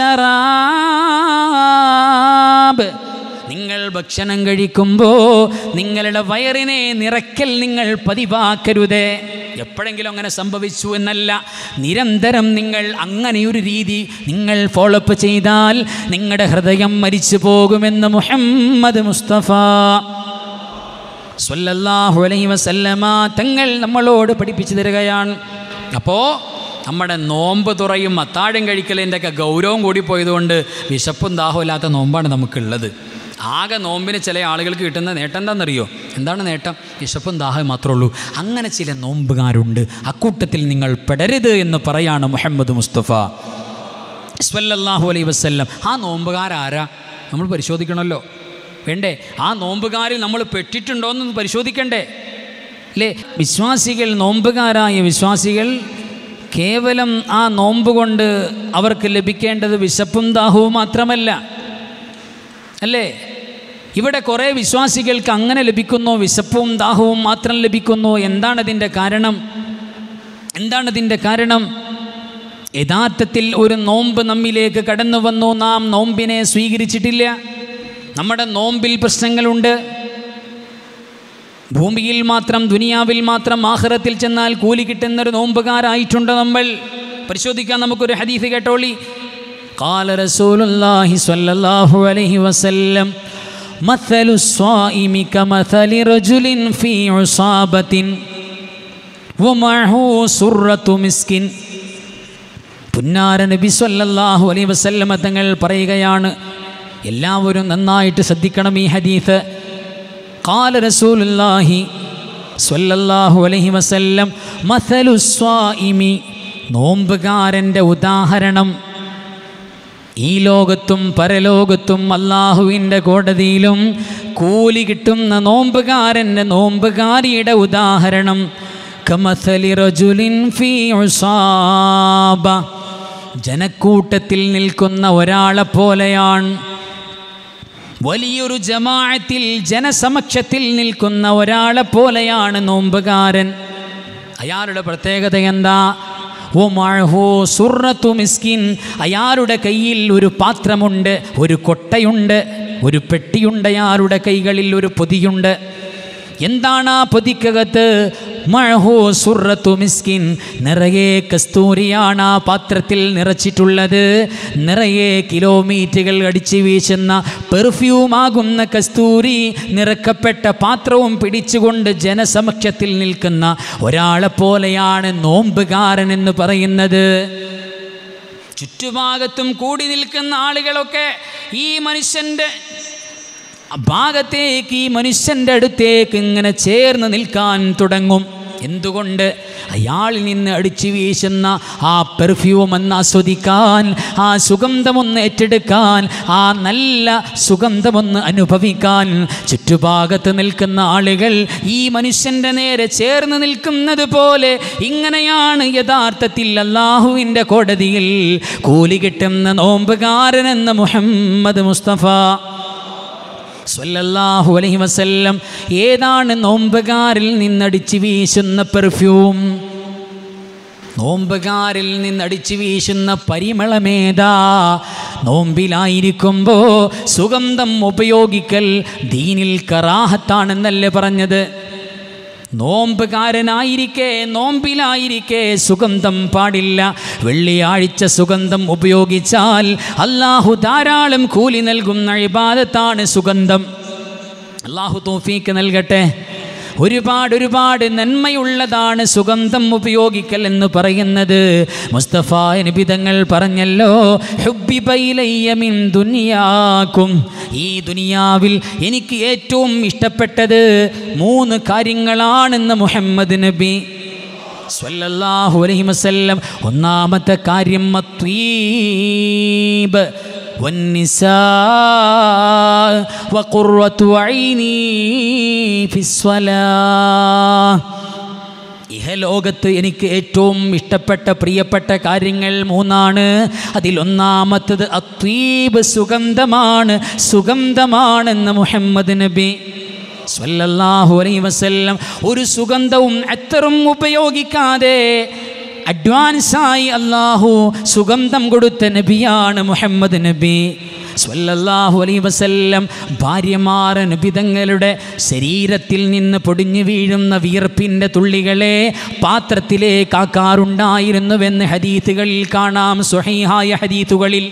വസ്സറാബ് നിങ്ങൾ ഭക്ഷണം കഴിക്കുമ്പോൾ നിങ്ങളുടെ വയറിനെ നിറയ്ക്കൽ നിങ്ങൾ പതിവാക്കരുതേ എപ്പോഴെങ്കിലും അങ്ങനെ സംഭവിച്ചു എന്നല്ല നിരന്തരം നിങ്ങൾ അങ്ങനെയൊരു രീതി നിങ്ങൾ ഫോളോപ്പ് ചെയ്താൽ നിങ്ങളുടെ ഹൃദയം മരിച്ചു പോകുമെന്ന് മുഹമ്മദ് മുസ്തഫ സ്വല്ലല്ലാഹു അലൈഹി വസല്ലമ തങ്ങൾ നമ്മളോട് പഠിപ്പിച്ചു തരികയാണ് അപ്പോൾ നമ്മുടെ നോമ്പ് തുറയും അത്താഴം കഴിക്കലിൻ്റെ ഒക്കെ ഗൗരവം കൂടി പോയതുകൊണ്ട് വിശപ്പും ദാഹവും ഇല്ലാത്ത നോമ്പാണ് നമുക്കുള്ളത് ആകെ നോമ്പിന് ചില ആളുകൾക്ക് കിട്ടുന്ന നേട്ടം എന്താണെന്നറിയോ എന്താണ് നേട്ടം വിശപ്പും ദാഹവും മാത്രമേ ഉള്ളൂ അങ്ങനെ ചില നോമ്പുകാരുണ്ട് അക്കൂട്ടത്തിൽ നിങ്ങൾ പെടരുത് എന്ന് പറയാണ് മുഹമ്മദ് മുസ്തഫ സ്വല്ലല്ലാഹു അലൈഹി വസല്ലം ആ നോമ്പുകാരാരാ നമ്മൾ പരിശോധിക്കണമല്ലോ വേണ്ടേ ആ നോമ്പുകാരിൽ നമ്മൾ പെട്ടിട്ടുണ്ടോ എന്ന് പരിശോധിക്കണ്ടേ അല്ലേ വിശ്വാസികൾ നോമ്പുകാരായ വിശ്വാസികൾ കേവലം ആ നോമ്പ് കൊണ്ട് അവർക്ക് ലഭിക്കേണ്ടത് വിശപ്പും ദാഹവും മാത്രമല്ല അല്ലേ ഇവിടെ കുറേ വിശ്വാസികൾക്ക് അങ്ങനെ ലഭിക്കുന്നു വിശപ്പും ദാഹവും മാത്രം ലഭിക്കുന്നു എന്താണതിൻ്റെ കാരണം എന്താണതിൻ്റെ കാരണം യഥാർത്ഥത്തിൽ ഒരു നോമ്പ് നമ്മിലേക്ക് കടന്നു വന്നു നാം നോമ്പിനെ സ്വീകരിച്ചിട്ടില്ല നമ്മുടെ നോമ്പിൽ പ്രശ്നങ്ങളുണ്ട് ഭൂമിയിൽ മാത്രം ദുനിയാവിൽ മാത്രം ആഹ്റത്തിൽ ചെന്നാൽ കൂലി കിട്ടുന്നൊരു നോമ്പുകാരായിട്ടുണ്ട് നമ്മൾ പരിശോധിക്കാൻ നമുക്കൊരു ഹദീസ് കേട്ടോളി قال رسول الله صلى الله عليه وسلم مثل الصائم كمثل رجل في عصابة ومعه سرة مسكين പുന്നാര നബി സല്ലല്ലാഹു അലൈഹി വസല്ലമ തങ്ങൾ പറയുകയാണ് എല്ലാവരും നന്നായിട്ട് ശ്രദ്ധിക്കണം ഈ ഹദീസ് قال رسول الله صلى الله عليه وسلم مثل الصائم നോമ്പുകാരൻ്റെ ഉദാഹരണം ഈ ലോകത്തും പരലോകത്തും അള്ളാഹുവിൻ്റെ കോടതിയിലും കൂലി കിട്ടുന്ന നോമ്പുകാരൻ്റെ നോമ്പുകാരിയുടെ ഉദാഹരണം കമസലി റജുലിൻ ഫീ ഉസാബ ജനക്കൂട്ടത്തിൽ നിൽക്കുന്ന ഒരാളെ പോലെയാണ് വലിയൊരു ജമാഅത്തിൽ ജനസമക്ഷത്തിൽ നിൽക്കുന്ന ഒരാളെ പോലെയാണ് നോമ്പുകാരൻ അയാളുടെ പ്രത്യേകത എന്താ ഓ മഴഹോ സുറത്തു മിസ്കിൻ അയാളുടെ കയ്യിൽ ഒരു പാത്രമുണ്ട് ഒരു കൊട്ടയുണ്ട് ഒരു പെട്ടിയുണ്ട് അയാളുടെ കൈകളിൽ ഒരു പൊതിയുണ്ട് എന്താണ് ആ പൊതിക്കകത്ത് മഴഹോ സുറത്തു മിസ്കിൻ നിറയെ കസ്തൂരിയാണ് ആ പാത്രത്തിൽ നിറച്ചിട്ടുള്ളത് നിറയെ കിലോമീറ്ററുകൾ അടിച്ചു വീശുന്ന പെർഫ്യൂമാകുന്ന കസ്തൂരി നിറക്കപ്പെട്ട പാത്രവും പിടിച്ചുകൊണ്ട് ജനസമക്ഷത്തിൽ നിൽക്കുന്ന ഒരാളെ പോലെയാണ് നോമ്പുകാരൻ എന്ന് പറയുന്നത് ചുറ്റുഭാഗത്തും കൂടി നിൽക്കുന്ന ആളുകളൊക്കെ ഈ മനുഷ്യൻ്റെ ഭാഗത്തേക്ക് ഈ മനുഷ്യൻ്റെ അടുത്തേക്ക് ഇങ്ങനെ ചേർന്ന് നിൽക്കാൻ തുടങ്ങും എന്തുകൊണ്ട് അയാളിൽ നിന്ന് അടിച്ചു വീശുന്ന ആ പെർഫ്യൂം ഒന്ന് ആസ്വദിക്കാൻ ആ സുഗന്ധമൊന്ന് ഏറ്റെടുക്കാൻ ആ നല്ല സുഗന്ധമൊന്ന് അനുഭവിക്കാൻ ചുറ്റുഭാഗത്ത് നിൽക്കുന്ന ആളുകൾ ഈ മനുഷ്യൻ്റെ നേരെ ചേർന്ന് നിൽക്കുന്നത് പോലെ ഇങ്ങനെയാണ് യഥാർത്ഥത്തിൽ അള്ളാഹുവിൻ്റെ കോടതിയിൽ കൂലി കിട്ടുന്ന നോമ്പുകാരനെന്ന മുഹമ്മദ് മുസ്തഫ സ്വല്ലല്ലാഹു അലൈഹി വസല്ലം ഏതാണ് നോമ്പുകാരിൽ നിന്നടിച്ച് വീശുന്ന പെർഫ്യൂം നോമ്പുകാരിൽ നിന്നടിച്ചു വീശുന്ന പരിമളമേതാ നോമ്പിലായിരിക്കുമ്പോൾ സുഗന്ധം ഉപയോഗിക്കൽ ദീനിൽ കറാഹത്താണെന്നല്ലേ പറഞ്ഞത് നോമ്പുകാരനായിരിക്കെ നോമ്പിലായിരിക്കെ സുഗന്ധം പാടില്ല വെള്ളിയാഴ്ച സുഗന്ധം ഉപയോഗിച്ചാൽ അള്ളാഹു ധാരാളം കൂലി നൽകുന്ന ഇബാദത്താണ് സുഗന്ധം അള്ളാഹു തോഫീക്ക് നൽകട്ടെ ഒരുപാട് ഒരുപാട് നന്മയുള്ളതാണ് സുഗന്ധം ഉപയോഗിക്കൽ എന്ന് പറയുന്നത് മുസ്തഫ നിബിതങ്ങൾ പറഞ്ഞല്ലോ ഹുബ്ബിബൈലയ്യ മിൻ ദുനിയാക്കും ഈ ദുനിയാവിൽ എനിക്ക് ഏറ്റവും ഇഷ്ടപ്പെട്ടത് മൂന്ന് കാര്യങ്ങളാണെന്ന് മുഹമ്മദ് നബി സ്വല്ലല്ലാഹു അലൈഹി വസല്ലം ഒന്നാമത്തെ കാര്യം അത്വീബ് والنساء وقرة عيني في الصلاة ഇഹലോകത്ത് എനിക്ക് ഏറ്റവും ഇഷ്ടപ്പെട്ട പ്രിയപ്പെട്ട കാര്യങ്ങൾ മൂന്നാണ് അതിലൊന്നാമത്തത് അത്വീബ് സുഗന്ധമാണ് സുഗന്ധമാണെന്ന് മുഹമ്മദ് നബി സ്വല്ലല്ലാഹു അലൈഹി വസല്ലം ഒരു സുഗന്ധവും എത്തറും ഉപയോഗിക്കാതെ അഡ്വാൻസായി അള്ളാഹു സുഗന്ധം കൊടുത്ത നബിയാണ് മുഹമ്മദ് നബി സ്വല്ലല്ലാഹു അലൈഹി വസല്ലം ഭാര്യമാർ നബിതങ്ങളുടെ ശരീരത്തിൽ നിന്ന് പൊടിഞ്ഞു വീഴുന്ന വിയർപ്പിൻ്റെ തുള്ളികളെ പാത്രത്തിലേക്കാക്കാറുണ്ടായിരുന്നുവെന്ന് ഹദീത്തുകളിൽ കാണാം സ്വഹീഹായ ഹദീത്തുകളിൽ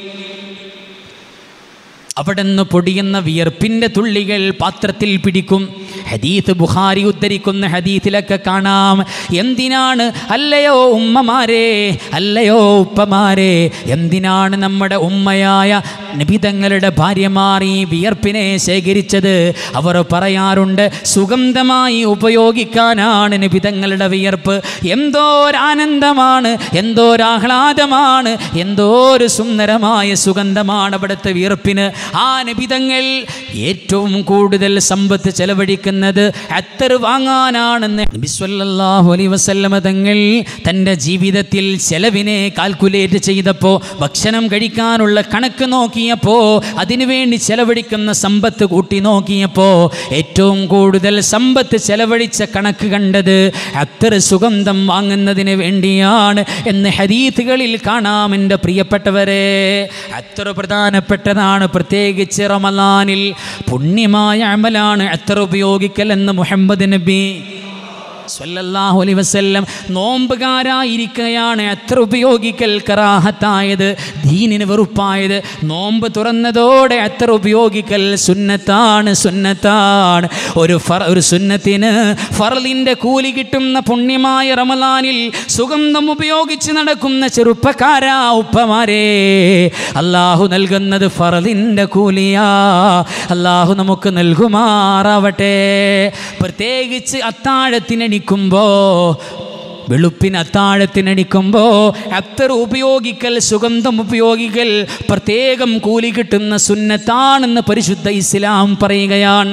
അവിടെ നിന്ന് പൊടിയുന്ന വിയർപ്പിൻ്റെ തുള്ളികൾ പാത്രത്തിൽ പിടിക്കും ഹദീത്ത് ബുഖാരി ഉദ്ധരിക്കുന്ന ഹദീത്തിലൊക്കെ കാണാം എന്തിനാണ് അല്ലയോ ഉമ്മമാരെ അല്ലയോ ഉപ്പമാരെ എന്തിനാണ് നമ്മുടെ ഉമ്മയായ നിബിതങ്ങളുടെ ഭാര്യമാർ ഈ വിയർപ്പിനെ ശേഖരിച്ചത് അവർ പറയാറുണ്ട് സുഗന്ധമായി ഉപയോഗിക്കാനാണ് നിബിതങ്ങളുടെ വിയർപ്പ് എന്തോരാനന്ദമാണ് എന്തോരാഹ്ലാദമാണ് എന്തോ ഒരു സുന്ദരമായ സുഗന്ധമാണ് അവിടുത്തെ വിയർപ്പിന് ആ നിബിതങ്ങൾ ഏറ്റവും കൂടുതൽ സമ്പത്ത് ചെലവഴിക്കുന്നത് അത്തർ വാങ്ങാനാണെന്ന് നബി സല്ലല്ലാഹു അലൈഹി വസല്ലമ തങ്ങൾ തൻ്റെ ജീവിതത്തിൽ ചെലവിനെ കാൽക്കുലേറ്റ് ചെയ്തപ്പോൾ ഭക്ഷണം കഴിക്കാനുള്ള കണക്ക് നോക്കിയപ്പോൾ അതിനുവേണ്ടി ചെലവഴിക്കുന്ന സമ്പത്ത് കൂട്ടി നോക്കിയപ്പോൾ ഏറ്റവും കൂടുതൽ സമ്പത്ത് ചെലവഴിച്ച കണക്ക് കണ്ടത് അത്തർ സുഗന്ധം വാങ്ങുന്നതിന് വേണ്ടിയാണ് എന്ന് ഹരീത്തുകളിൽ കാണാം എൻ്റെ പ്രിയപ്പെട്ടവരെ അത്ര പ്രധാനപ്പെട്ടതാണ് പ്രത്യേകിച്ച് റമലാനിൽ പുണ്യമായ അമലാണ് അത്ര ഉപയോഗിക്കൽ എന്ന് മുഹമ്മദ് നബി സ്വല്ലല്ലാഹു അലൈഹി വസല്ലം നോമ്പുകാരായിരിക്കുകയാണ് എത്ര ഉപയോഗിക്കൽ കറാഹത്തായത് ദീനിന് വെറുപ്പായത് നോമ്പ് തുറന്നതോടെ എത്ര ഉപയോഗിക്കൽ സുന്നത്താണ് സുന്നത്താണ് ഒരു ഫർ ഒരു സുന്നത്തിന് ഫറലിൻ്റെ കൂലി കിട്ടുന്ന പുണ്യമായ റമലാനിൽ സുഗന്ധം ഉപയോഗിച്ച് നടക്കുന്ന ചെറുപ്പക്കാരാ ഉപ്പമാരെ അള്ളാഹു നൽകുന്നത് ഫറലിൻ്റെ കൂലിയാ അള്ളാഹു നമുക്ക് നൽകുമാറാവട്ടെ പ്രത്യേകിച്ച് അത്താഴത്തിനടിക്കുമ്പോൾ വെളുപ്പിന് അത്താഴത്തിനടിക്കുമ്പോൾ അത്തർ ഉപയോഗിക്കൽ സുഗന്ധം ഉപയോഗിക്കൽ പ്രത്യേകം കൂലി കിട്ടുന്ന സുന്നത്താണെന്ന് പരിശുദ്ധ ഇസ്ലാം പറയുകയാണ്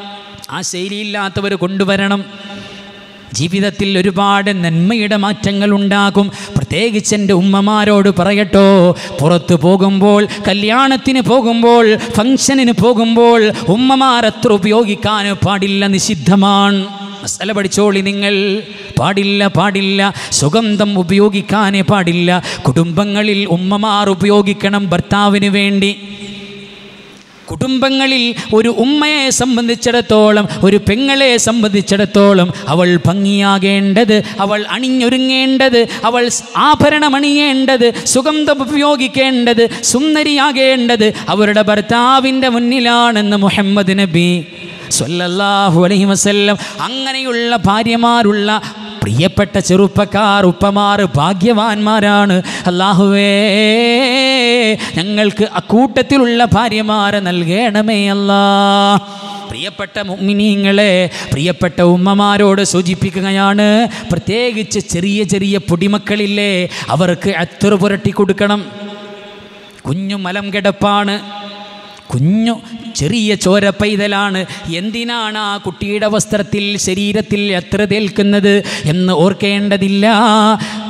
ആ ശൈലിയില്ലാത്തവർ കൊണ്ടുവരണം ജീവിതത്തിൽ ഒരുപാട് നന്മയുടെ മാറ്റങ്ങൾ ഉണ്ടാകും പ്രത്യേകിച്ച് എൻ്റെ ഉമ്മമാരോട് പറയട്ടോ പുറത്തു പോകുമ്പോൾ കല്യാണത്തിന് പോകുമ്പോൾ ഫംഗ്ഷനിന് പോകുമ്പോൾ ഉമ്മമാർ അത്ര ഉപയോഗിക്കാൻ പാടില്ല നിഷിദ്ധമാണ് മസാല പഠിച്ചോളി നിങ്ങൾ പാടില്ല പാടില്ല സുഗന്ധം ഉപയോഗിക്കാനേ പാടില്ല കുടുംബങ്ങളിൽ ഉമ്മമാർ ഉപയോഗിക്കണം ഭർത്താവിന് വേണ്ടി കുടുംബങ്ങളിൽ ഒരു ഉമ്മയെ സംബന്ധിച്ചിടത്തോളം ഒരു പെങ്ങളെ സംബന്ധിച്ചിടത്തോളം അവൾ ഭംഗിയാകേണ്ടത് അവൾ അണിഞ്ഞൊരുങ്ങേണ്ടത് അവൾ ആഭരണം അണിയേണ്ടത് സുഗന്ധം ഉപയോഗിക്കേണ്ടത് സുന്ദരിയാകേണ്ടത് അവരുടെ ഭർത്താവിൻ്റെ മുന്നിലാണെന്ന് മുഹമ്മദ് നബി സ്വല്ലല്ലാഹു അലൈഹി വസല്ലം അങ്ങനെയുള്ള ഭാര്യമാരുള്ള പ്രിയപ്പെട്ട ചെറുപ്പക്കാർ ഉപ്പമാർ ഭാഗ്യവാന്മാരാണ് അള്ളാഹുവേ ഞങ്ങൾക്ക് അക്കൂട്ടത്തിലുള്ള ഭാര്യമാരെ നൽകണമേ അല്ലാ പ്രിയപ്പെട്ട മുഗ്മിനീങ്ങളെ പ്രിയപ്പെട്ട ഉമ്മമാരോട് സൂചിപ്പിക്കുകയാണ് പ്രത്യേകിച്ച് ചെറിയ ചെറിയ പൊടിമക്കളില്ലേ അവർക്ക് അത്തറ് പുരട്ടി കൊടുക്കണം കുഞ്ഞു മലം കിടപ്പാണ് കുഞ്ഞു ചെറിയ ചോര പൈതലാണ് എന്തിനാണ് ആ കുട്ടിയുടെ വസ്ത്രത്തിൽ ശരീരത്തിൽ എത്ര തേൽക്കുന്നത് എന്ന് ഓർക്കേണ്ടതില്ല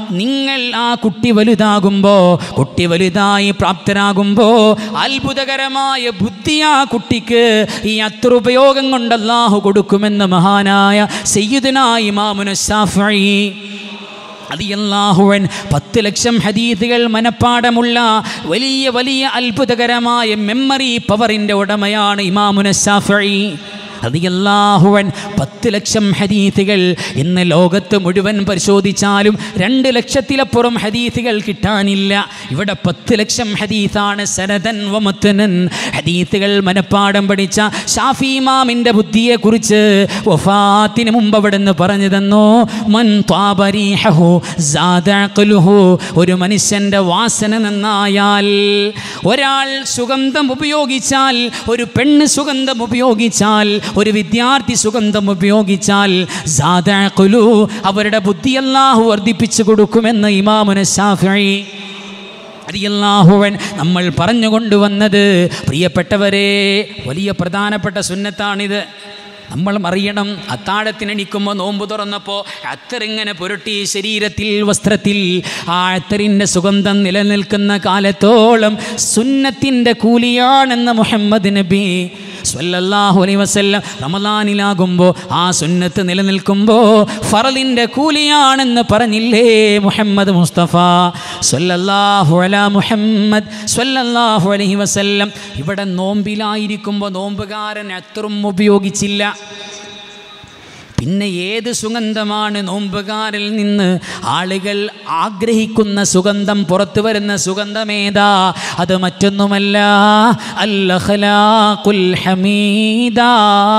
നിങ്ങൾ ആ കുട്ടി വലുതാകുമ്പോൾ കുട്ടി വലുതായി പ്രാപ്തരാകുമ്പോൾ അത്ഭുതകരമായ ബുദ്ധി ആ കുട്ടിക്ക് ഈ അത്ര ഉപയോഗം കൊണ്ട് അള്ളാഹു കൊടുക്കുമെന്ന് മഹാനായ സയ്യിദനായി മാമുന ഷാഫി അതിയല്ലാഹുവൻ പത്ത് ലക്ഷം ഹദീദുകൾ മനപ്പാടമുള്ള വലിയ വലിയ അത്ഭുതകരമായ മെമ്മറി പവറിൻ്റെ ഉടമയാണ് ഇമാമുന ഷാഫി അതിയല്ലാഹുവൻ പത്ത് ലക്ഷം ഹദീഥുകൾ ഇന്ന് ലോകത്ത് മുഴുവൻ പരിശോധിച്ചാലും രണ്ട് ലക്ഷത്തിലപ്പുറം ഹദീഥുകൾ കിട്ടാനില്ല ഇവിടെ പത്ത് ലക്ഷം ഹദീസാണ് സനതൻ വമത്തനൻ ഹദീത്തുകൾ മനപ്പാടം പഠിച്ച ഷാഫി ഇമാമിൻ്റെ ബുദ്ധിയെക്കുറിച്ച് വഫാത്തിന് മുമ്പ് അവിടെ നിന്ന് പറഞ്ഞു തന്നു മൻ ത്വാബരീഹു സാദഖലുഹു ഒരു മനുഷ്യൻ്റെ വാസന നന്നായാൽ ഒരാൾ സുഗന്ധം ഉപയോഗിച്ചാൽ ഒരു പെണ്ണ് സുഗന്ധം ഉപയോഗിച്ചാൽ ഒരു വിദ്യാർത്ഥി സുഗന്ധം ഉപയോഗിച്ചാൽ സാദഖലു അവരുടെ ബുദ്ധി അല്ലാഹു വർദ്ധിപ്പിച്ചു കൊടുക്കുമെന്ന് ഇമാമുന ഷാഫി അരിയല്ലാഹുവൻ നമ്മൾ പറഞ്ഞു കൊണ്ടുവന്നത് പ്രിയപ്പെട്ടവരെ വലിയ പ്രധാനപ്പെട്ട സുന്നത്താണിത് നമ്മൾ അറിയണം അത്താഴത്തിനെണിക്കുമ്പോൾ നോമ്പ് തുറന്നപ്പോൾ അത്തറിങ്ങനെ പുരട്ടി ശരീരത്തിൽ വസ്ത്രത്തിൽ ആ അത്തറിൻ്റെ സുഗന്ധം നിലനിൽക്കുന്ന കാലത്തോളം സുന്നത്തിൻ്റെ കൂലിയാണെന്ന് മുഹമ്മദ് നബി സ്വല്ലല്ലാഹു അലൈഹി വസല്ലം റമദാനിലാകുമ്പോൾ ആ സുന്നത്ത് നിലനിൽക്കുമ്പോൾ ഫറലിൻ്റെ കൂലിയാണെന്ന് പറഞ്ഞില്ലേ മുഹമ്മദ് മുസ്തഫ സ്വല്ലല്ലാഹു അലാ മുഹമ്മദ് സ്വല്ലല്ലാഹു അലൈഹി വസല്ലം ഇവിടെ നോമ്പിലായിരിക്കുമ്പോൾ നോമ്പുകാരൻ അത്തറും ഉപയോഗിച്ചില്ല പിന്നെ ഏത് സുഗന്ധമാണ് നോമ്പുകാരിൽ നിന്ന് ആളുകൾ ആഗ്രഹിക്കുന്ന സുഗന്ധം പുറത്തു വരുന്ന സുഗന്ധമേതാ അത് മറ്റൊന്നുമല്ല അല്ലഹലാഖുൽ ഹമീദാ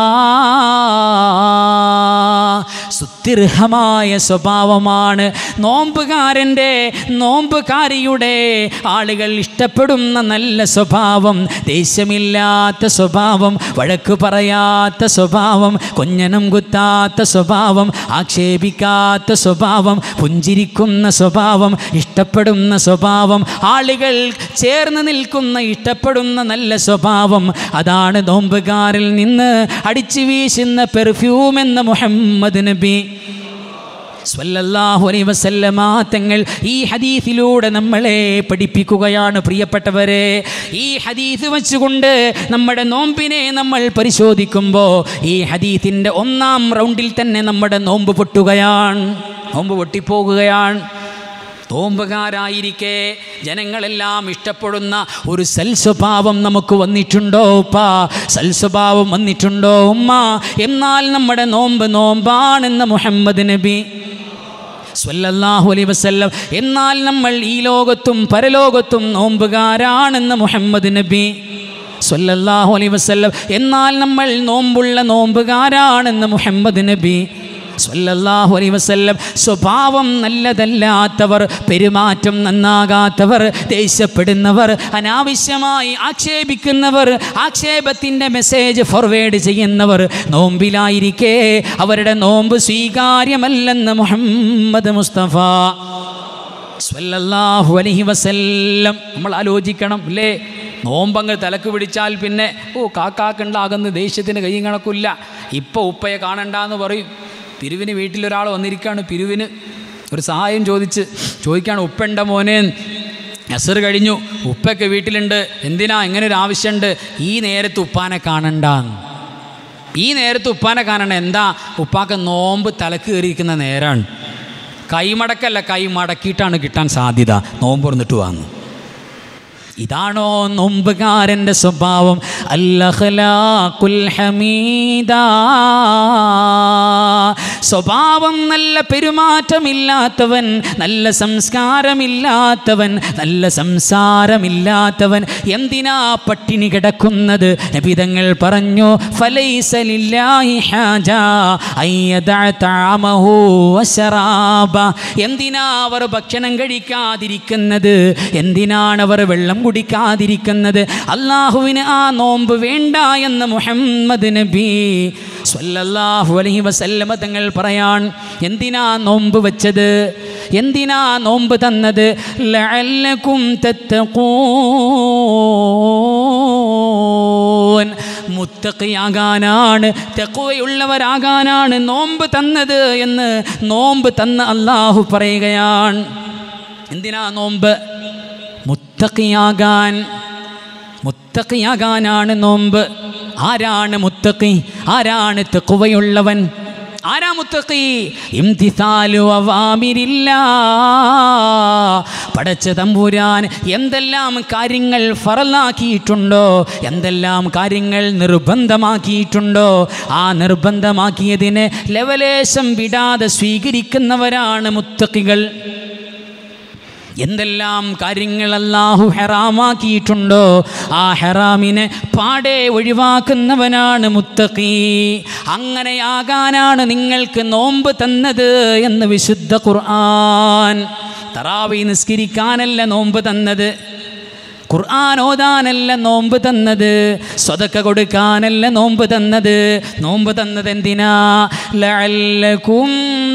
സുത്യർഹമായ സ്വഭാവമാണ് നോമ്പുകാരൻ്റെ നോമ്പുകാരിയുടെ ആളുകൾ ഇഷ്ടപ്പെടുന്ന നല്ല സ്വഭാവം ദേഷ്യമില്ലാത്ത സ്വഭാവം വഴക്ക് പറയാത്ത സ്വഭാവം കൊഞ്ഞനം കുത്താത്ത സ്വഭാവം ആക്ഷേപിക്കാത്ത സ്വഭാവം പുഞ്ചിരിക്കുന്ന സ്വഭാവം ഇഷ്ടപ്പെടുന്ന സ്വഭാവം ആളുകൾ ചേർന്ന് നിൽക്കുന്ന ഇഷ്ടപ്പെടുന്ന നല്ല സ്വഭാവം അതാണ് നോമ്പുകാരിൽ നിന്ന് അടിച്ചു വീശുന്ന പെർഫ്യൂം എന്ന മുഹമ്മദ് നബി സ്വല്ലല്ലാഹു അലൈഹി വസല്ലമ തങ്ങൾ ഈ ഹദീസിലൂടെ നമ്മളെ പഠിപ്പിക്കുകയാണ് പ്രിയപ്പെട്ടവരെ ഈ ഹദീസ് വെച്ചുകൊണ്ട് നമ്മുടെ നോമ്പിനെ നമ്മൾ പരിശോധിക്കുമ്പോൾ ഈ ഹദീസിൻ്റെ ഒന്നാം റൗണ്ടിൽ തന്നെ നമ്മുടെ നോമ്പ് പൊട്ടുകയാണ് നോമ്പ് പൊട്ടിപ്പോകുകയാണ് നോമ്പുകാരായിരിക്കെ ജനങ്ങളെല്ലാം ഇഷ്ടപ്പെടുന്ന ഒരു സൽസ്വഭാവം നമുക്ക് വന്നിട്ടുണ്ടോ ഉപ്പ സൽസ്വഭാവം വന്നിട്ടുണ്ടോ ഉമ്മ എന്നാൽ നമ്മുടെ നോമ്പ് നോമ്പാണെന്ന് മുഹമ്മദ് നബി സ്വല്ലല്ലാഹു അലൈഹി വസല്ലം എന്നാൽ നമ്മൾ ഈ ലോകത്തും പരലോകത്തും നോമ്പുകാരാണെന്ന് മുഹമ്മദ് നബി സ്വല്ലല്ലാഹു അലൈഹി വസല്ലം എന്നാൽ നമ്മൾ നോമ്പുള്ള നോമ്പുകാരാണെന്ന് മുഹമ്മദ് നബി സ്വല്ലല്ലാഹു അലൈഹി വസല്ലം സ്വഭാവം നല്ലതല്ലാത്തവർ പെരുമാറ്റം നന്നാകാത്തവർ ദേഷ്യപ്പെടുന്നവർ അനാവശ്യമായി ആക്ഷേപിക്കുന്നവർ ആക്ഷേപത്തിൻ്റെ മെസ്സേജ് ഫോർവേഡ് ചെയ്യുന്നവർ നോമ്പിലായിരിക്കെ അവരുടെ നോമ്പ് സ്വീകാര്യമല്ലെന്ന് മുഹമ്മദ് മുസ്തഫ സ്വല്ലല്ലാഹു അലൈഹി വസല്ലം നമ്മൾ ആലോചിക്കണം അല്ലേ നോമ്പങ്ങ് തലക്ക് പിടിച്ചാൽ പിന്നെ ഓ കാക്കാക്കുണ്ടാകുന്ന ദേഷ്യത്തിന് കൈയും കണക്കില്ല ഇപ്പോൾ ഉപ്പയെ കാണണ്ടെന്ന് പറയും പിരിവിന് വീട്ടിലൊരാൾ വന്നിരിക്കുകയാണ് പിരിവിന് ഒരു സഹായം ചോദിച്ച് ചോദിക്കുകയാണ് ഉപ്പണ്ട മോനെ അസർ കഴിഞ്ഞു ഉപ്പൊക്കെ വീട്ടിലുണ്ട് എന്തിനാ എങ്ങനെ ഒരു ആവശ്യമുണ്ട് ഈ നേരത്ത് ഉപ്പാനെ കാണണ്ടാന്ന് ഈ നേരത്ത് ഉപ്പാനെ കാണണ്ട എന്താ ഉപ്പാക്ക് നോമ്പ് തലക്ക് കയറിയിരിക്കുന്ന നേരാണ് കൈമടക്കല്ല കൈ മടക്കിയിട്ടാണ് കിട്ടാൻ സാധ്യത നോമ്പ് തുറന്നിട്ട് വന്നു ഇതാണോ നോമ്പുകാരൻ്റെ സ്വഭാവം അല്ലഹലാക്കുൽ ഹമീദ സ്വഭാവം നല്ല പെരുമാറ്റമില്ലാത്തവൻ നല്ല സംസ്കാരമില്ലാത്തവൻ നല്ല സംസാരമില്ലാത്തവൻ എന്തിനാ പട്ടിണി കിടക്കുന്നത് നബിതങ്ങൾ പറഞ്ഞു ഫലൈസലില്ലാഹി ഹാജ അയ്യദഅ തഅമഹു വശറാബ എന്തിനാ അവർ ഭക്ഷണം കഴിക്കാതിരിക്കുന്നത് എന്തിനാണ് അവർ വെള്ളം കുടിക്കാതിരിക്കുന്നത് അള്ളാഹുവിന് ആ നോമ്പ് വേണ്ട എന്ന് മുഹമ്മദ് നബി സ്വല്ലല്ലാഹു അലൈഹി വസല്ലമ തങ്ങൾ പറയാൻ എന്തിനാ നോമ്പ് വെച്ചത് എന്തിനാ നോമ്പ് തന്നത് ലഅല്ലക്കും തത്തഖൂൻ മുത്തക്കിയാകാനാണ് തെക്കുവയുള്ളവരാകാനാണ് നോമ്പ് തന്നത് എന്ന് നോമ്പ് തന്ന അള്ളാഹു പറയുകയാണ് എന്തിനാ നോമ്പ് മുത്തക്കിയാകാൻ മുത്തക്കിയാകാനാണ് നോമ്പ് ആരാണ് മുത്തക്കി ആരാണ് തെക്കുവയുള്ളവൻ ആരാ മുത്തക്കി ഇംതിസാലു അവാമിരില്ല പടച്ച തമ്പുരാൻ എന്തെല്ലാം കാര്യങ്ങൾ ഫറലാക്കിയിട്ടുണ്ടോ എന്തെല്ലാം കാര്യങ്ങൾ നിർബന്ധമാക്കിയിട്ടുണ്ടോ ആ നിർബന്ധമാക്കിയതിനെ ലവലേശം വിടാതെ സ്വീകരിക്കുന്നവരാണ് മുത്തക്കികൾ എന്തെല്ലാം കാര്യങ്ങൾ അല്ലാഹു ഹെറാമാക്കിയിട്ടുണ്ടോ ആ ഹെറാമിനെ പാടെ ഒഴിവാക്കുന്നവനാണ് മുത്തഖി അങ്ങനെയാകാനാണ് നിങ്ങൾക്ക് നോമ്പ് തന്നത് എന്ന് വിശുദ്ധ ഖുർആൻ തറാവി നിസ്കരിക്കാനല്ല നോമ്പ് തന്നത് ഖുർആൻ ഓതാനല്ല നോമ്പ് തന്നത് സ്വതക്ക കൊടുക്കാനല്ല നോമ്പ് തന്നത് നോമ്പ് തന്നത് എന്തിനാ ലഅല്ലകും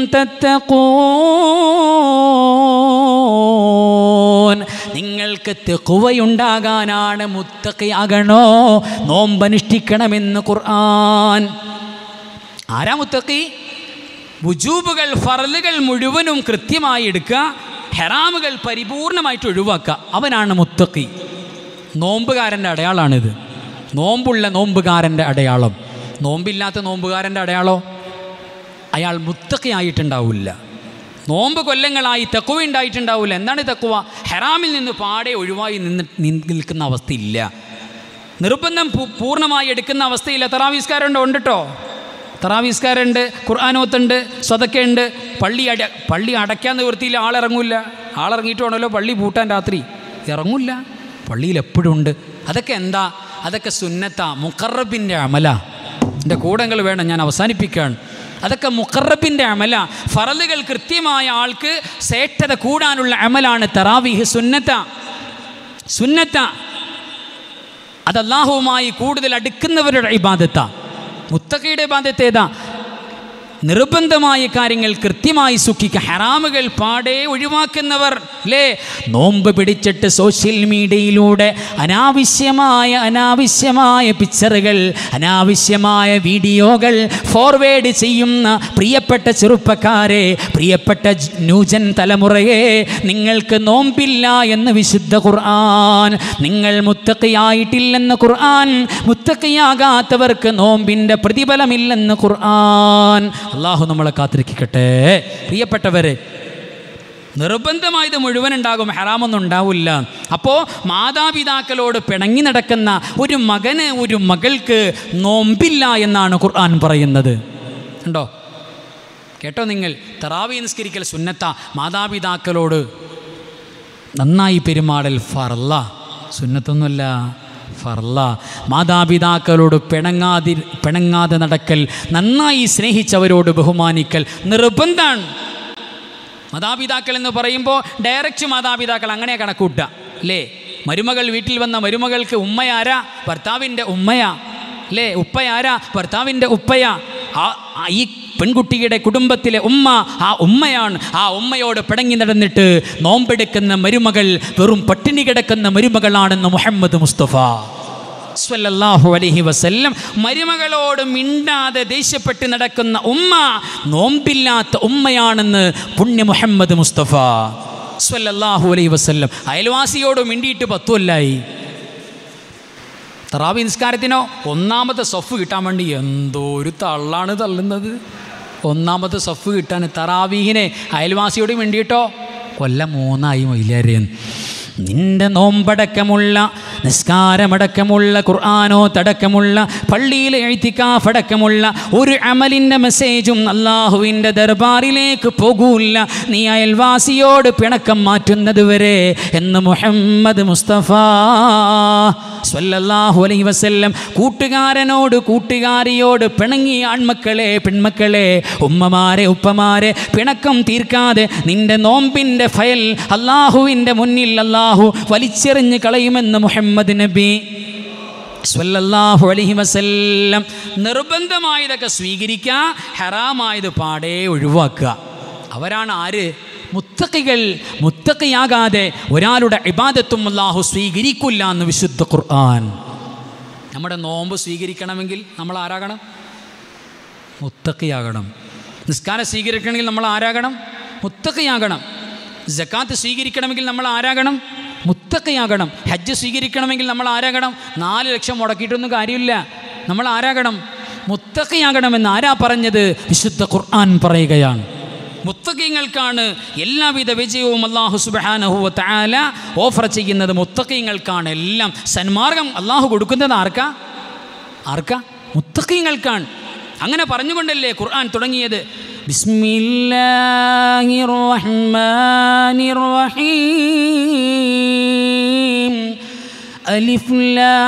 തത്തഖൂൻ നിങ്ങൾക്ക് തെക്കുവയുണ്ടാകാനാണ് മുത്തക്കിയാകണോ നോമ്പനുഷ്ഠിക്കണമെന്ന് ഖുർആൻ ആരാ മുത്തക്കി വുജൂബുകൾ ഫറലുകൾ മുഴുവനും കൃത്യമായി എടുക്കുക ഹെറാമുകൾ പരിപൂർണമായിട്ട് ഒഴിവാക്കുക അവനാണ് മുത്തക്കി നോമ്പുകാരൻ്റെ അടയാളാണിത് നോമ്പുള്ള നോമ്പുകാരൻ്റെ അടയാളം നോമ്പില്ലാത്ത നോമ്പുകാരൻ്റെ അടയാളോ അയാൾ മുത്തക്കയായിട്ടുണ്ടാവില്ല നോമ്പ് കൊല്ലങ്ങളായി തെക്കുവ ഉണ്ടായിട്ടുണ്ടാവില്ല എന്താണ് തെക്കുവ ഹെറാമിൽ നിന്ന് പാടെ ഒഴിവായി നിന്ന് നിൽക്കുന്ന അവസ്ഥയില്ല നിർബന്ധം പൂ- പൂർണ്ണമായി എടുക്കുന്ന അവസ്ഥയില്ല തറാവീസ്കാരുണ്ട് ഉണ്ട് കേട്ടോ തറാവീസ്കാരുണ്ട് ഖുർആാനോത്തുണ്ട് സ്വതക്കുണ്ട് പള്ളി അട പള്ളി അടയ്ക്കാൻ നിവൃത്തിയില്ല ആളിറങ്ങൂല ആളിറങ്ങിയിട്ട് വേണമല്ലോ പള്ളി പൂട്ടാൻ രാത്രി ഇറങ്ങൂല പള്ളിയിൽ എപ്പോഴും ഉണ്ട് അതൊക്കെ എന്താ അതൊക്കെ സുന്നത്ത മുക്കറബിൻ്റെ അമല എൻ്റെ കൂടങ്ങൾ വേണം ഞാൻ അവസാനിപ്പിക്കുകയാണ് അതൊക്കെ മുക്കറബിൻ്റെ അമല ഫറലുകൾ കൃത്യമായ ആൾക്ക് സേട്ടത കൂടാനുള്ള അമലാണ് തറാവിഹ് സുന്നത്ത സുന്നത്ത അത് അള്ളാഹുവുമായി കൂടുതൽ അടുക്കുന്നവരുടെ ഇബാദത്ത മുത്തക്കയുടെ ഇബാദത്ത് ഏതാ നിർബന്ധമായ കാര്യങ്ങൾ കൃത്യമായി സൂക്ഷിക്കുക ഹറാമുകൾ പാടെ ഒഴിവാക്കുന്നവർ അല്ലേ നോമ്പ് പിടിച്ചിട്ട് സോഷ്യൽ മീഡിയയിലൂടെ അനാവശ്യമായ അനാവശ്യമായ പിക്ചറുകൾ അനാവശ്യമായ വീഡിയോകൾ ഫോർവേഡ് ചെയ്യുന്ന പ്രിയപ്പെട്ട ചെറുപ്പക്കാരെ പ്രിയപ്പെട്ട ജ്- ന്യൂജൻ തലമുറയെ നിങ്ങൾക്ക് നോമ്പില്ല എന്ന് വിശുദ്ധ ഖുർആൻ നിങ്ങൾ മുത്തക്കയായിട്ടില്ലെന്ന് ഖുർആൻ മുത്തക്കയാകാത്തവർക്ക് നോമ്പിൻ്റെ പ്രതിഫലമില്ലെന്ന് ഖുർആൻ അള്ളാഹു നമ്മളെ കാത്തിരിക്കട്ടെ പ്രിയപ്പെട്ടവരെ നിർബന്ധമായത് മുഴുവൻ ഉണ്ടാകും ഹറാമൊന്നും ഉണ്ടാവില്ല അപ്പോൾ മാതാപിതാക്കളോട് പിണങ്ങി നടക്കുന്ന ഒരു മകന് ഒരു മകൾക്ക് നോമ്പില്ല എന്നാണ് ഖുർആൻ പറയുന്നത് ഉണ്ടോ കേട്ടോ നിങ്ങൾ തറാവി നിസ്കരിക്കൽ സുന്നത്ത മാതാപിതാക്കളോട് നന്നായി പെരുമാടൽ ഫർല സുന്നത്തൊന്നുമല്ല ഫർല മാതാപിതാക്കളോട് പിണങ്ങാതി പിണങ്ങാതെ നടക്കൽ നന്നായി സ്നേഹിച്ചവരോട് ബഹുമാനിക്കൽ നിർബന്ധമാണ് മാതാപിതാക്കൾ എന്ന് പറയുമ്പോൾ ഡയറക്റ്റ് മാതാപിതാക്കൾ അങ്ങനെ കണക്കൂട്ടുക അല്ലേ മരുമകൾ വീട്ടിൽ വന്ന മരുമകൾക്ക് ഉമ്മയാരാ ഭർത്താവിൻ്റെ ഉമ്മയാ അല്ലേ ഉപ്പയാരാ ഭർത്താവിൻ്റെ ഉപ്പയാ ആ ആ ഈ പെൺകുട്ടിയുടെ കുടുംബത്തിലെ ഉമ്മ ആ ഉമ്മയാണ് ആ ഉമ്മയോട് പിടങ്ങി നടന്നിട്ട് നോമ്പെടുക്കുന്ന മരുമകൾ വെറും പട്ടിണി കിടക്കുന്ന മരുമകളാണെന്ന് മുഹമ്മദ് മുസ്തഫ സ്വല്ലല്ലാഹു അലൈഹി വസല്ലം മരുമകളോട് മിണ്ടാതെ ദേഷ്യപ്പെട്ട് നടക്കുന്ന ഉമ്മ നോമ്പില്ലാത്ത ഉമ്മയാണെന്ന് പുണ്യ മുഹമ്മദ് മുസ്തഫ സ്വല്ലല്ലാഹു അലൈഹി വസല്ലം അയൽവാസിയോട് മിണ്ടിയിട്ട് പത്തുമല്ലായി തറാവി നിസ്കാരത്തിനോ ഒന്നാമത്തെ സഫ് കിട്ടാൻ വേണ്ടി എന്തോ ഒരു തള്ളാണ് തള്ളുന്നത് ഒന്നാമത്തെ സഫ് കിട്ടാൻ തറാവീഹിനെ അയൽവാസിയോട് വേണ്ടിയിട്ടോ കൊല്ലം മൂന്നായി മൊയിലേറിയെന്ന് നിന്റെ നോമ്പടക്കമുള്ള നിസ്കാരമടക്കമുള്ള ഖുർആാനോ തടക്കമുള്ള പള്ളിയിലെ എഴുത്തിക്കാഫടക്കമുള്ള ഒരു അമലിൻ്റെ മെസ്സേജും അള്ളാഹുവിൻ്റെ ദർബാറിലേക്ക് പോകൂല്ല നീ അയൽവാസിയോട് പിണക്കം മാറ്റുന്നത് വരെ എന്ന് മുഹമ്മദ് മുസ്തഫ സ്വല്ലല്ലാഹു അലൈഹി വസല്ലം കൂട്ടുകാരനോട് കൂട്ടുകാരിയോട് പിണങ്ങിയ ആൺമക്കളെ പെൺമക്കളെ ഉമ്മമാരെ ഉപ്പമാരെ പിണക്കം തീർക്കാതെ നിന്റെ നോമ്പിൻ്റെ ഫയൽ അള്ളാഹുവിൻ്റെ മുന്നിൽ അള്ളാഹു വലിച്ചെറിഞ്ഞ് കളയുമെന്ന് മുഹമ്മദ് നബി സ്വല്ലല്ലാഹു അലൈഹി വസല്ലം നിർബന്ധമായതൊക്കെ സ്വീകരിക്കുക ഹറാമായത് പാടെ ഒഴിവാക്കുക അവരാണ് ആര് മുത്തക്കികൾ മുത്തക്കിയാകാതെ ഒരാളുടെ ഇബാദത്തും അള്ളാഹു സ്വീകരിക്കില്ല എന്ന് വിശുദ്ധ ഖുർആൻ നമ്മുടെ നോമ്പ് സ്വീകരിക്കണമെങ്കിൽ നമ്മൾ ആരാകണം മുത്തക്കിയാകണം നിസ്കാരം സ്വീകരിക്കണമെങ്കിൽ നമ്മൾ ആരാകണം മുത്തക്കിയാകണം ജക്കാത്ത് സ്വീകരിക്കണമെങ്കിൽ നമ്മൾ ആരാകണം മുത്തക്കയാകണം ഹജ്ജ് സ്വീകരിക്കണമെങ്കിൽ നമ്മൾ ആരാകണം നാല് ലക്ഷം മുടക്കിയിട്ടൊന്നും കാര്യമില്ല നമ്മൾ ആരാകണം മുത്തക്കയാകണമെന്ന് ആരാ പറഞ്ഞത് വിശുദ്ധ ഖുർആൻ പറയുകയാണ് മുത്തക്കീങ്ങൾക്കാണ് എല്ലാവിധ വിജയവും അള്ളാഹു സുബാനഹുവ താല ഓഫർ ചെയ്യുന്നത് മുത്തക്കീങ്ങൾക്കാണ് എല്ലാം സന്മാർഗം അള്ളാഹു കൊടുക്കുന്നത് ആർക്കാ ആർക്കാ മുത്തക്കീങ്ങൾക്കാണ് അങ്ങനെ പറഞ്ഞുകൊണ്ടല്ലേ ഖുർആൻ തുടങ്ങിയത് ബിസ്മില്ലാഹിർ റഹ്മാനിർ റഹീം അലിഫ്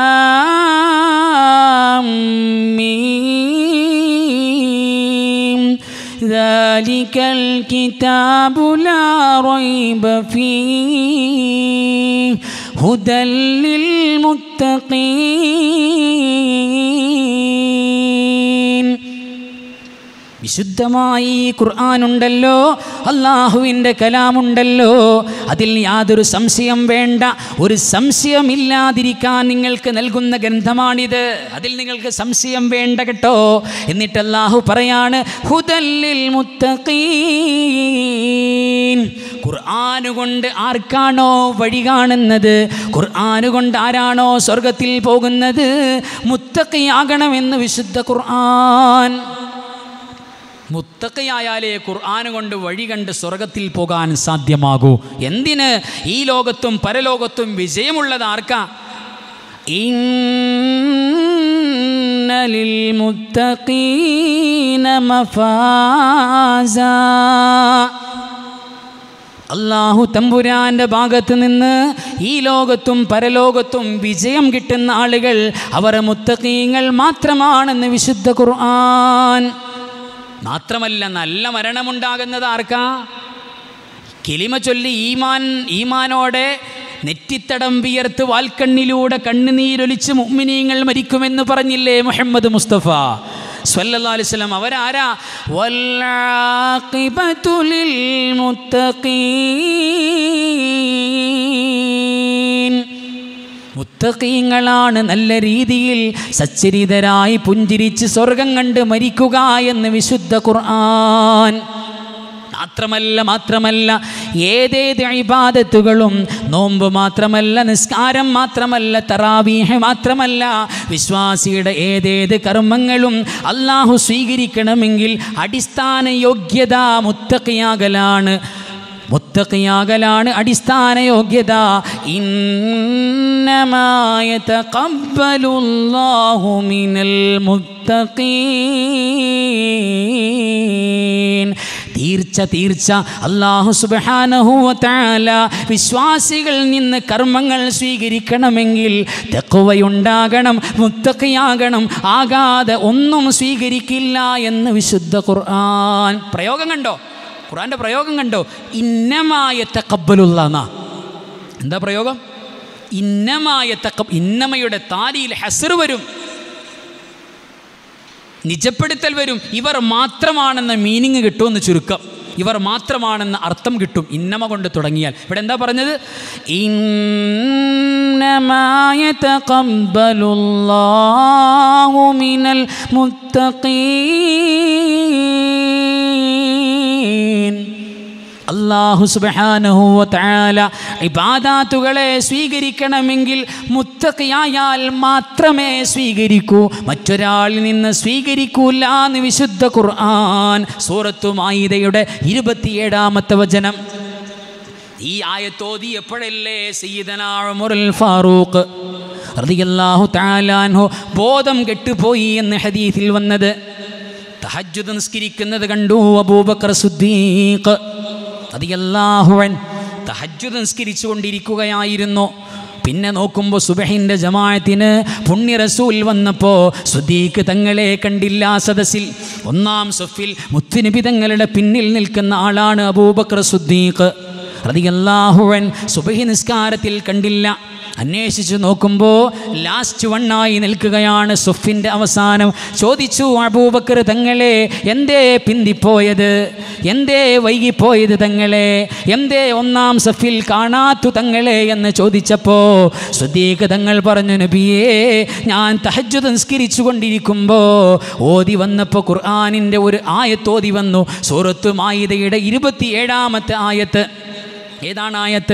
ലാം മീം ذلك الكتاب لا ريب فيه هدى للمتقين വിശുദ്ധമായി ഖുർആാനുണ്ടല്ലോ അള്ളാഹുവിൻ്റെ കലാമുണ്ടല്ലോ അതിൽ യാതൊരു സംശയം വേണ്ട ഒരു സംശയമില്ലാതിരിക്കാൻ നിങ്ങൾക്ക് നൽകുന്ന ഗ്രന്ഥമാണിത് അതിൽ നിങ്ങൾക്ക് സംശയം വേണ്ട കേട്ടോ എന്നിട്ട് അള്ളാഹു പറയാണ് ഹുദല്ലിൽ മുത്തഖീൻ ഖുർആാന് കൊണ്ട് ആർക്കാണോ വഴി കാണുന്നത് ഖുർആാന് കൊണ്ട് ആരാണോ സ്വർഗത്തിൽ പോകുന്നത് മുത്തഖിയാകണമെന്ന് വിശുദ്ധ ഖുർആൻ മുത്തക്കയായാലേ ഖുർആൻ കൊണ്ട് വഴി കണ്ട് സ്വർഗത്തിൽ പോകാൻ സാധ്യമാകൂ എന്തിന് ഈ ലോകത്തും പരലോകത്തും വിജയമുള്ളത് ആർക്കാ ഇന്നലിൽ മുത്തഖീന മഫാസ അള്ളാഹു തമ്പുരാൻ്റെ ഭാഗത്ത് നിന്ന് ഈ ലോകത്തും പരലോകത്തും വിജയം കിട്ടുന്ന ആളുകൾ അവർ മുത്തഖീങ്ങൾ മാത്രമാണെന്ന് വിശുദ്ധ ഖുർആൻ മാത്രമല്ല നല്ല മരണമുണ്ടാകുന്നത് ആർക്കാ കിളിമ ചൊല്ലി ഈമാൻ ഈമാനോടെ നെറ്റിത്തടം വിയർത്ത് വാൽക്കണ്ണിലൂടെ കണ്ണുനീരൊലിച്ച് മുഅ്മിനീങ്ങൾ മരിക്കുമെന്ന് പറഞ്ഞില്ലേ മുഹമ്മദ് മുസ്തഫ സ്വല്ലല്ലാഹു അലൈഹി വസല്ലം അവരാരാ വല്ലാഖിബത്തു ലിൽ മുത്തഖീൻ മുത്തഖീങ്ങളാണ് നല്ല രീതിയിൽ സച്ചരിതരായി പുഞ്ചിരിച്ച് സ്വർഗം കണ്ട് മരിക്കുക എന്ന് വിശുദ്ധ ഖുർആൻ മാത്രമല്ല മാത്രമല്ല ഏതേത് ഇബാദത്തുകളും നോമ്പ് മാത്രമല്ല നിസ്കാരം മാത്രമല്ല തറാവീഹ് മാത്രമല്ല വിശ്വാസിയുടെ ഏതേത് കർമ്മങ്ങളും അള്ളാഹു സ്വീകരിക്കണമെങ്കിൽ അടിസ്ഥാന യോഗ്യത മുത്തക്കിയാകലാണ് മുത്തക്കിയാകലാണ് അടിസ്ഥാന യോഗ്യത ഇന്നമായ തഖബ്ബലുല്ലാഹു മിനൽ മുത്തഖീൻ തീർച്ച തീർച്ച അള്ളാഹു സുബാനഹുവല വിശ്വാസികളിൽ നിന്ന് കർമ്മങ്ങൾ സ്വീകരിക്കണമെങ്കിൽ തെക്കുവയുണ്ടാകണം മുത്തക്കയാകണം ആകാതെ ഒന്നും സ്വീകരിക്കില്ല എന്ന് വിശുദ്ധ ഖുർആൻ പ്രയോഗം കണ്ടോ ഖുർആൻ്റെ പ്രയോഗം കണ്ടോ ഇന്നമായ തക്കബലുള്ള എന്താ പ്രയോഗം ഇന്നമായ തക്ക ഇന്നമയുടെ താരിയിൽ ഹസർ വരും നിജപ്പെടുത്തൽ വരും ഇവർ മാത്രമാണെന്ന മീനിങ് കിട്ടുമെന്ന് ചുരുക്കം ഇവർ മാത്രമാണെന്ന അർത്ഥം കിട്ടും ഇന്നമ കൊണ്ട് തുടങ്ങിയാൽ ഇവിടെ എന്താ പറഞ്ഞത് ഇന്നമായ തഖബ്ബലുല്ലാഹു മിനൽ മുത്തഖീൻ അള്ളാഹു സുബാനഹുവ താല ഇബാദാത്തുകളെ സ്വീകരിക്കണമെങ്കിൽ മുത്തക്കയായാൽ മാത്രമേ സ്വീകരിക്കൂ മറ്റൊരാളിൽ നിന്ന് സ്വീകരിക്കൂല എന്ന് വിശുദ്ധ ഖുർആൻ സൂറത്തു മായിദയുടെ ഇരുപത്തിയേഴാമത്തെ വചനം ഈ ആയത്തോതി എപ്പോഴല്ലേ സയ്യിദനാമുറുൽ ഫാറൂഖ് റളിയല്ലാഹു തആലാൻഹു ബോധം കെട്ടുപോയി എന്ന് ഹദീസിൽ വന്നത് തഹജ്ജുദ് നിസ്കരിക്കുന്നത് കണ്ടു അബൂബക്കർ സുദ്ദീഖ് റളിയല്ലാഹുവൻ തഹജ്ജുദ് നിസ്കരിച്ചു കൊണ്ടിരിക്കുകയായിരുന്നു പിന്നെ നോക്കുമ്പോൾ സുബഹിൻ്റെ ജമാഅത്തിന് പുണ്യ റസൂൽ വന്നപ്പോൾ സുദീഖ് തങ്ങളെ കണ്ടില്ല സദസ്സിൽ ഒന്നാം സൊഫിൽ മുത്തുനബി തങ്ങളുടെ പിന്നിൽ നിൽക്കുന്ന ആളാണ് അബൂബക്കർ സുദ്ദീഖ് റതിയല്ലാഹുവൻ സുബഹി നിസ്കാരത്തിൽ കണ്ടില്ല അന്വേഷിച്ചു നോക്കുമ്പോൾ ലാസ്റ്റ് വണ്ണായി നിൽക്കുകയാണ് സുഫിൻ്റെ അവസാനം ചോദിച്ചു അബൂബക്കർ തങ്ങളെ എന്തേ പിന്തിപ്പോയത് എന്തേ വൈകിപ്പോയത് തങ്ങളെ എന്തേ ഒന്നാം സഫിൽ കാണാത്തു തങ്ങളെ എന്ന് ചോദിച്ചപ്പോൾ സുദ്ദീഖ് തങ്ങൾ പറഞ്ഞു നബിയേ ഞാൻ തഹജ്ജു നിസ്കരിച്ചു കൊണ്ടിരിക്കുമ്പോൾ ഓതി വന്നപ്പോൾ ഖുർആാനിൻ്റെ ഒരു ആയത്ത് ഓതി വന്നു സൂറത്ത് മായിദയുടെ ഇരുപത്തിയേഴാമത്തെ ആയത്ത് ഏതാണ് ആയത്ത്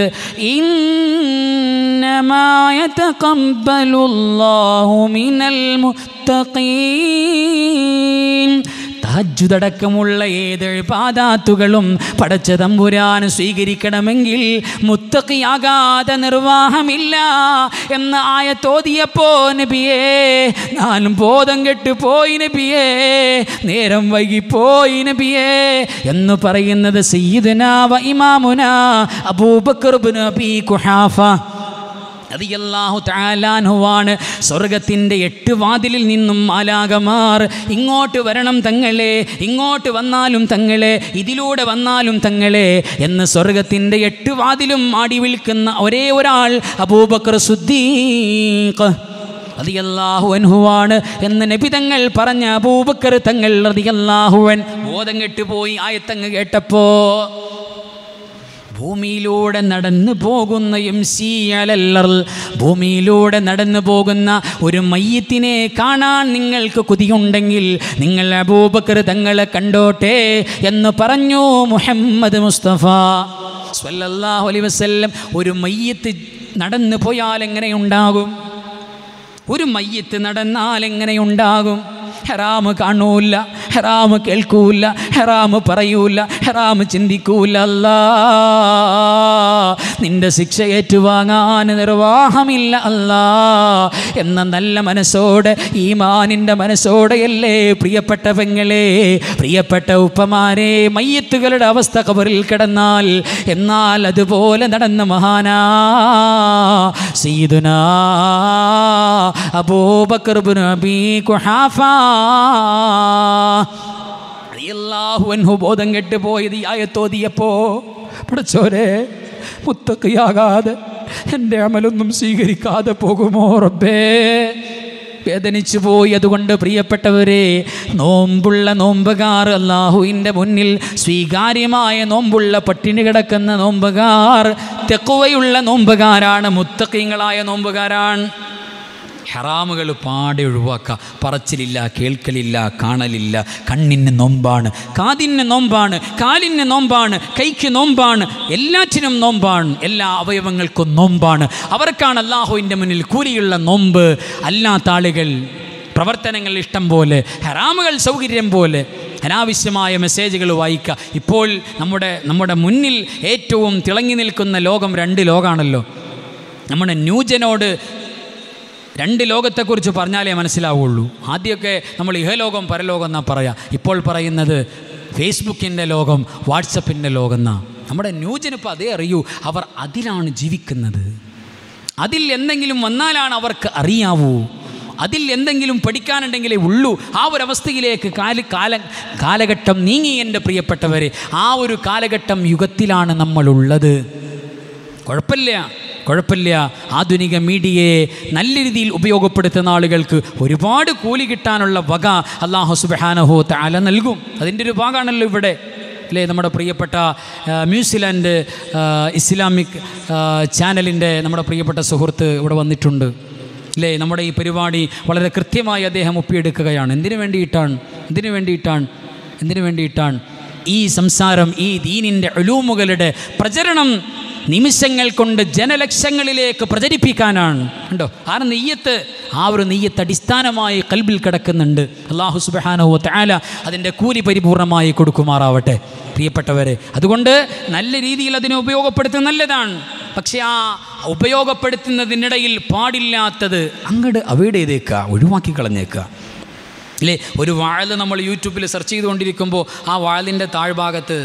തഹജുദടക്കമുള്ള ഏത് പാതാത്തുകളും പടച്ച തമ്പുരാൻ സ്വീകരിക്കണമെങ്കിൽ മുത്തക്കിയാകാതെ നിർവാഹമില്ല എന്ന ആയത്തോതിയപ്പോ നബിയേ ഞാൻ ബോധം കെട്ട് പോയി നബിയേ നേരം വൈകിപ്പോയി നബിയേ എന്ന് പറയുന്നത് സയ്യിദുന വ ഇമാമുന അബൂബക്കർ ബിൻ അബീ കുഹാഫ റളിയല്ലാഹു തആലാൻഹുവാണ് സ്വർഗത്തിൻ്റെ എട്ട് വാതിലിൽ നിന്നും മാലാകമാർ ഇങ്ങോട്ട് വരണം തങ്ങളെ ഇങ്ങോട്ട് വന്നാലും തങ്ങളെ ഇതിലൂടെ വന്നാലും തങ്ങളെ എന്ന് സ്വർഗത്തിൻ്റെ എട്ട് വാതിലും ആടി വിളിക്കുന്ന ഒരേ ഒരാൾ അബൂബക്കർ സുദ്ദീഖ് റളിയല്ലാഹു അൻഹുവാണ് എന്ന് നബി തങ്ങൾ പറഞ്ഞ അബൂബക്കർ തങ്ങൾ റളിയല്ലാഹുവൻ ബോധം കെട്ടുപോയി ആയത്തങ്ങ് കേട്ടപ്പോ ഭൂമിയിലൂടെ നടന്നു പോകുന്ന എം സി അലല്ലർ ഭൂമിയിലൂടെ നടന്നു പോകുന്ന ഒരു മയ്യത്തിനെ കാണാൻ നിങ്ങൾക്ക് കൊതിയുണ്ടെങ്കിൽ നിങ്ങൾ അബൂബക്കർ തങ്ങളെ കണ്ടോട്ടെ എന്ന് പറഞ്ഞു മുഹമ്മദ് മുസ്തഫ സ്വല്ലല്ലാഹു അലൈഹി വസല്ലം ഒരു മയ്യത്ത് നടന്നു പോയാൽ എങ്ങനെയുണ്ടാകും ഒരു മയ്യത്ത് നടന്നാൽ എങ്ങനെയുണ്ടാകും ഹെറാമ് കാണൂല ഹെറാമ് കേൾക്കൂല ഹെറാമ് പറയൂല ഹെറാമ് ചിന്തിക്കൂല അല്ലാ നിന്റെ ശിക്ഷ ഏറ്റുവാങ്ങാൻ നിർവാഹമില്ല അല്ലാ എന്ന നല്ല മനസ്സോടെ ഈമാനിൻ്റെ മനസ്സോടെയല്ലേ പ്രിയപ്പെട്ട പെങ്ങളെ പ്രിയപ്പെട്ട ഉപ്പമാരെ മയ്യത്തുകളുടെ അവസ്ഥ കബറിൽ കിടന്നാൽ എന്നാൽ അതുപോലെ നടന്ന മഹാനാ സീദുനാ അബൂബക്കർ ബിൻ അബീ കുഹാഫ റളിയല്ലാഹു അൻഹു ബോധം കെട്ട് പോയത് ഈ ആയത്തോതിയപ്പോ പഠിച്ചോരെ മുത്തക്കയാകാതെ എൻ്റെ അമലൊന്നും സ്വീകരിക്കാതെ പോകുമോ റബ്ബേ വേദനിച്ചു പോയി അതുകൊണ്ട് പ്രിയപ്പെട്ടവരെ നോമ്പുള്ള നോമ്പുകാർ അള്ളാഹുവിൻ്റെ മുന്നിൽ സ്വീകാര്യമായ നോമ്പുള്ള പട്ടിണി കിടക്കുന്ന നോമ്പുകാർ തെക്കുവയുള്ള നോമ്പുകാരാണ് മുത്തക്കിങ്ങളായ നോമ്പുകാരാണ് ഹറാമുകൾ പാടെ ഒഴിവാക്കുക പറച്ചിലില്ല കേൾക്കലില്ല കാണലില്ല കണ്ണിന് നോമ്പാണ് കാതിന് നോമ്പാണ് കാലിന് നോമ്പാണ് കൈക്ക് നോമ്പാണ് എല്ലാറ്റിനും നോമ്പാണ് എല്ലാ അവയവങ്ങൾക്കും നോമ്പാണ് അവർക്കാണ് അള്ളാഹുവിൻ്റെ മുന്നിൽ കൂലിയുള്ള നോമ്പ് അല്ലാത്ത ആളുകൾ പ്രവർത്തനങ്ങൾ ഇഷ്ടം പോലെ ഹറാമുകൾ സൗകര്യം പോലെ അനാവശ്യമായ മെസ്സേജുകൾ വായിക്കുക ഇപ്പോൾ നമ്മുടെ നമ്മുടെ മുന്നിൽ ഏറ്റവും തിളങ്ങി നിൽക്കുന്ന ലോകം രണ്ട് ലോകമാണല്ലോ നമ്മുടെ ന്യൂജനോട് രണ്ട് ലോകത്തെക്കുറിച്ച് പറഞ്ഞാലേ മനസ്സിലാവുള്ളൂ ആദ്യമൊക്കെ നമ്മൾ ഇഹലോകം പരലോകം എന്നാ പറയാം ഇപ്പോൾ പറയുന്നത് ഫേസ്ബുക്കിൻ്റെ ലോകം വാട്സപ്പിൻ്റെ ലോകം എന്നാ നമ്മുടെ ന്യൂജനിപ്പോൾ അതേ അറിയൂ അവർ അതിലാണ് ജീവിക്കുന്നത് അതിൽ എന്തെങ്കിലും വന്നാലാണ് അവർക്ക് അറിയാവൂ അതിൽ എന്തെങ്കിലും പഠിക്കാനുണ്ടെങ്കിലേ ഉള്ളൂ ആ ഒരു അവസ്ഥയിലേക്ക് കാല കാല കാലഘട്ടം നീങ്ങി എൻ്റെ പ്രിയപ്പെട്ടവരെ ആ ഒരു കാലഘട്ടം യുഗത്തിലാണ് നമ്മളുള്ളത് കുഴപ്പമില്ല കുഴപ്പമില്ല ആധുനിക മീഡിയയെ നല്ല രീതിയിൽ ഉപയോഗപ്പെടുത്തുന്ന ആളുകൾക്ക് ഒരുപാട് കൂലി കിട്ടാനുള്ള വക അള്ളാഹു സുബാനഹോ താല നൽകും അതിൻ്റെ ഒരു ഭാഗമാണല്ലോ ഇവിടെ അല്ലേ നമ്മുടെ പ്രിയപ്പെട്ട ആ, ന്യൂസിലാൻഡ് ആ, ഇസ്ലാമിക് ആ, ചാനലിൻ്റെ നമ്മുടെ പ്രിയപ്പെട്ട സുഹൃത്ത് ഇവിടെ വന്നിട്ടുണ്ട് അല്ലേ നമ്മുടെ ഈ പരിപാടി വളരെ കൃത്യമായി അദ്ദേഹം ഒപ്പിയെടുക്കുകയാണ് എന്തിനു വേണ്ടിയിട്ടാണ് എന്തിനു വേണ്ടിയിട്ടാണ് എന്തിനു വേണ്ടിയിട്ടാണ് ഈ സംസാരം ഈ ദീനിൻ്റെ ഒലൂമുകളുടെ പ്രചരണം നിമിഷങ്ങൾ കൊണ്ട് ജനലക്ഷങ്ങളിലേക്ക് പ്രചരിപ്പിക്കാനാണ് ഉണ്ടോ ആ നെയ്യത്ത് ആ ഒരു നെയ്യത്ത് അടിസ്ഥാനമായി കൽബിൽ കിടക്കുന്നുണ്ട് അള്ളാഹു സുബാനോ താല അതിൻ്റെ കൂലി പരിപൂർണമായി കൊടുക്കുമാറാവട്ടെ പ്രിയപ്പെട്ടവരെ അതുകൊണ്ട് നല്ല രീതിയിൽ അതിനെ ഉപയോഗപ്പെടുത്തുന്നത് നല്ലതാണ് പക്ഷേ ആ ഉപയോഗപ്പെടുത്തുന്നതിനിടയിൽ പാടില്ലാത്തത് അങ്ങോട്ട് അവോയ്ഡ് ചെയ്തേക്കുക ഒഴിവാക്കി കളഞ്ഞേക്കുക ഇല്ലേ ഒരു വാഴ് നമ്മൾ യൂട്യൂബിൽ സെർച്ച് ചെയ്തുകൊണ്ടിരിക്കുമ്പോൾ ആ വാഴലിൻ്റെ താഴ്ഭാഗത്ത്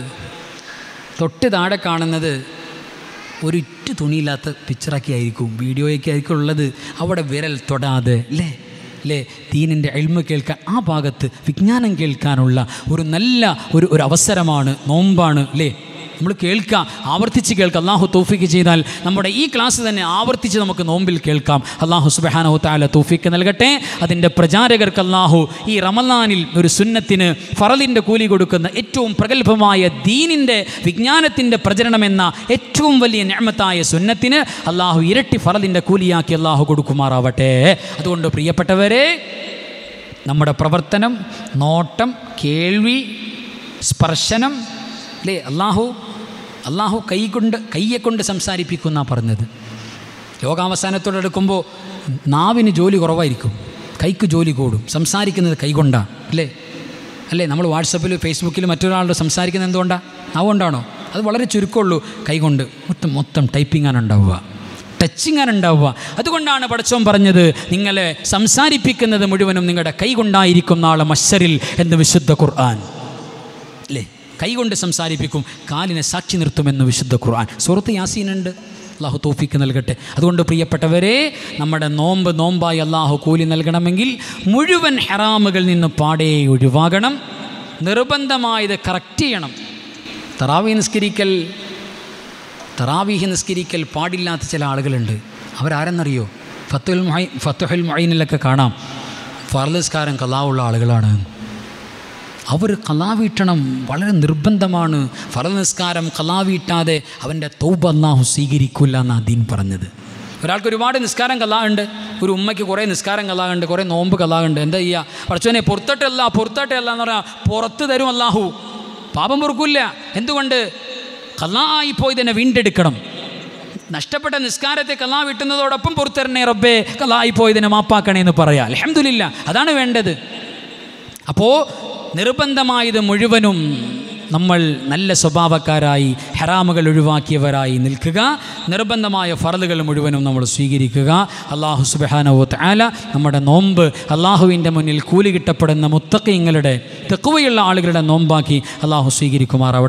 തൊട്ട് താഴെ കാണുന്നത് ഒരു ഇറ്റ് തുണിയില്ലാത്ത പിക്ചറൊക്കെ ആയിരിക്കും വീഡിയോയൊക്കെ ആയിരിക്കും ഉള്ളത് അവിടെ വിരൽ തൊടാതെ അല്ലേ അല്ലേ ദീനിൻ്റെ എൽമ കേൾക്കാൻ ആ ഭാഗത്ത് വിജ്ഞാനം കേൾക്കാനുള്ള ഒരു നല്ല ഒരു ഒരു അവസരമാണ് നോമ്പാണ് അല്ലേ നമ്മൾ കേൾക്കുക ആവർത്തിച്ച് കേൾക്കുക അള്ളാഹു തൗഫീക്ക് ചെയ്താൽ നമ്മുടെ ഈ ക്ലാസ് തന്നെ ആവർത്തിച്ച് നമുക്ക് നോമ്പിൽ കേൾക്കാം അള്ളാഹു സുബഹാനഹു താല തൗഫീക്ക് നൽകട്ടെ അതിൻ്റെ പ്രചാരകർക്ക് അള്ളാഹു ഈ റമലാനിൽ ഒരു സുന്നത്തിന് ഫറലിൻ്റെ കൂലി കൊടുക്കുന്ന ഏറ്റവും പ്രഗത്ഭമായ ദീനിൻ്റെ വിജ്ഞാനത്തിൻ്റെ പ്രചരണമെന്ന ഏറ്റവും വലിയ ഞാമത്തായ സുന്നത്തിന് അള്ളാഹു ഇരട്ടി ഫറലിൻ്റെ കൂലിയാക്കി അള്ളാഹു കൊടുക്കുമാറാവട്ടെ അതുകൊണ്ട് പ്രിയപ്പെട്ടവരെ നമ്മുടെ പ്രവർത്തനം നോട്ടം കേൾവി സ്പർശനം അല്ലേ അള്ളാഹു അള്ളാഹു കൈ കൊണ്ട് കയ്യെ കൊണ്ട് സംസാരിപ്പിക്കുന്ന പറഞ്ഞത് ലോകാവസാനത്തോടെടുക്കുമ്പോൾ നാവിന് ജോലി കുറവായിരിക്കും കൈക്ക് ജോലി കൂടും സംസാരിക്കുന്നത് കൈകൊണ്ടാണ് അല്ലേ അല്ലേ നമ്മൾ വാട്സപ്പിൽ ഫേസ്ബുക്കിൽ മറ്റൊരാളോട് സംസാരിക്കുന്നത് എന്തുകൊണ്ടാണ് അതുകൊണ്ടാണോ അത് വളരെ ചുരുക്കമുള്ളൂ കൈകൊണ്ട് മൊത്തം മൊത്തം ടൈപ്പിംഗാണ് ഉണ്ടാവുക ടച്ചിങ്ങാണ് ഉണ്ടാവുക അതുകൊണ്ടാണ് പടച്ചോൻ പറഞ്ഞത് നിങ്ങളെ സംസാരിപ്പിക്കുന്നത് മുഴുവനും നിങ്ങളുടെ കൈ കൊണ്ടായിരിക്കും നാളെ മഷറിൽ എന്ന് വിശുദ്ധ ഖുർആൻ അല്ലേ കൈകൊണ്ട് സംസാരിപ്പിക്കും കാലിനെ സാക്ഷി നിർത്തുമെന്ന് വിശുദ്ധ ഖുർആൻ സുഹൃത്ത് യാസീനുണ്ട് അള്ളാഹു തോഫിക്ക് നൽകട്ടെ അതുകൊണ്ട് പ്രിയപ്പെട്ടവരെ നമ്മുടെ നോമ്പ് നോമ്പായി അള്ളാഹു കൂലി നൽകണമെങ്കിൽ മുഴുവൻ ഹറാമുകളിൽ നിന്ന് പാടേ ഒഴിവാകണം നിർബന്ധമായത് കറക്റ്റ് ചെയ്യണം തറാവി നിസ്കരിക്കൽ തറാവീഹ് നിസ്കരിക്കൽ പാടില്ലാത്ത ചില ആളുകളുണ്ട് അവരാരെന്നറിയോ ഫത്തുൽ മൊഹൈ ഫത്തുഹുൽ മൊയ്നിലൊക്കെ കാണാം ഫർലസ്കാരം കലാവുള്ള ആളുകളാണ് അവർ കലാവീട്ടണം വളരെ നിർബന്ധമാണ് ഫറ നിസ്കാരം കലാവീട്ടാതെ അവൻ്റെ തൗബ അള്ളാഹു സ്വീകരിക്കില്ല എന്നാണ് ദീൻ പറഞ്ഞത് ഒരാൾക്ക് ഒരുപാട് നിസ്കാരം കലാറുണ്ട് ഒരു ഉമ്മയ്ക്ക് കുറേ നിസ്കാരം കലാറുണ്ട് കുറേ നോമ്പ് കലാറുണ്ട് എന്താ ചെയ്യുക പഠിച്ചവനെ പുറത്തോട്ടല്ല പുറത്തോട്ടല്ല എന്ന് പറഞ്ഞാൽ പുറത്ത് തരും അള്ളാഹു പാപം പൊറുക്കില്ല എന്തുകൊണ്ട് കലായി പോയി തന്നെ വീണ്ടെടുക്കണം നഷ്ടപ്പെട്ട നിസ്കാരത്തെ കലാ വിട്ടുന്നതോടൊപ്പം പുറത്തിറങ്ങേ റബ്ബേ കലായി പോയതിനെ മാപ്പാക്കണേ എന്ന് പറയാം അലഹമില്ല അതാണ് വേണ്ടത് അപ്പോൾ നിർബന്ധമായത് മുഴുവനും നമ്മൾ നല്ല സ്വഭാവക്കാരായി ഹറാമുകൾ ഒഴിവാക്കിയവരായി നിൽക്കുക നിർബന്ധമായ ഫറലുകൾ മുഴുവനും നമ്മൾ സ്വീകരിക്കുക അള്ളാഹു സുബാനവോ ആല നമ്മുടെ നോമ്പ് അള്ളാഹുവിൻ്റെ മുന്നിൽ കൂലി കിട്ടപ്പെടുന്ന മുത്തക്കിങ്ങളുടെ തെക്കുവയുള്ള ആളുകളുടെ നോമ്പാക്കി അള്ളാഹു സ്വീകരിക്കുമാറാവട്ടെ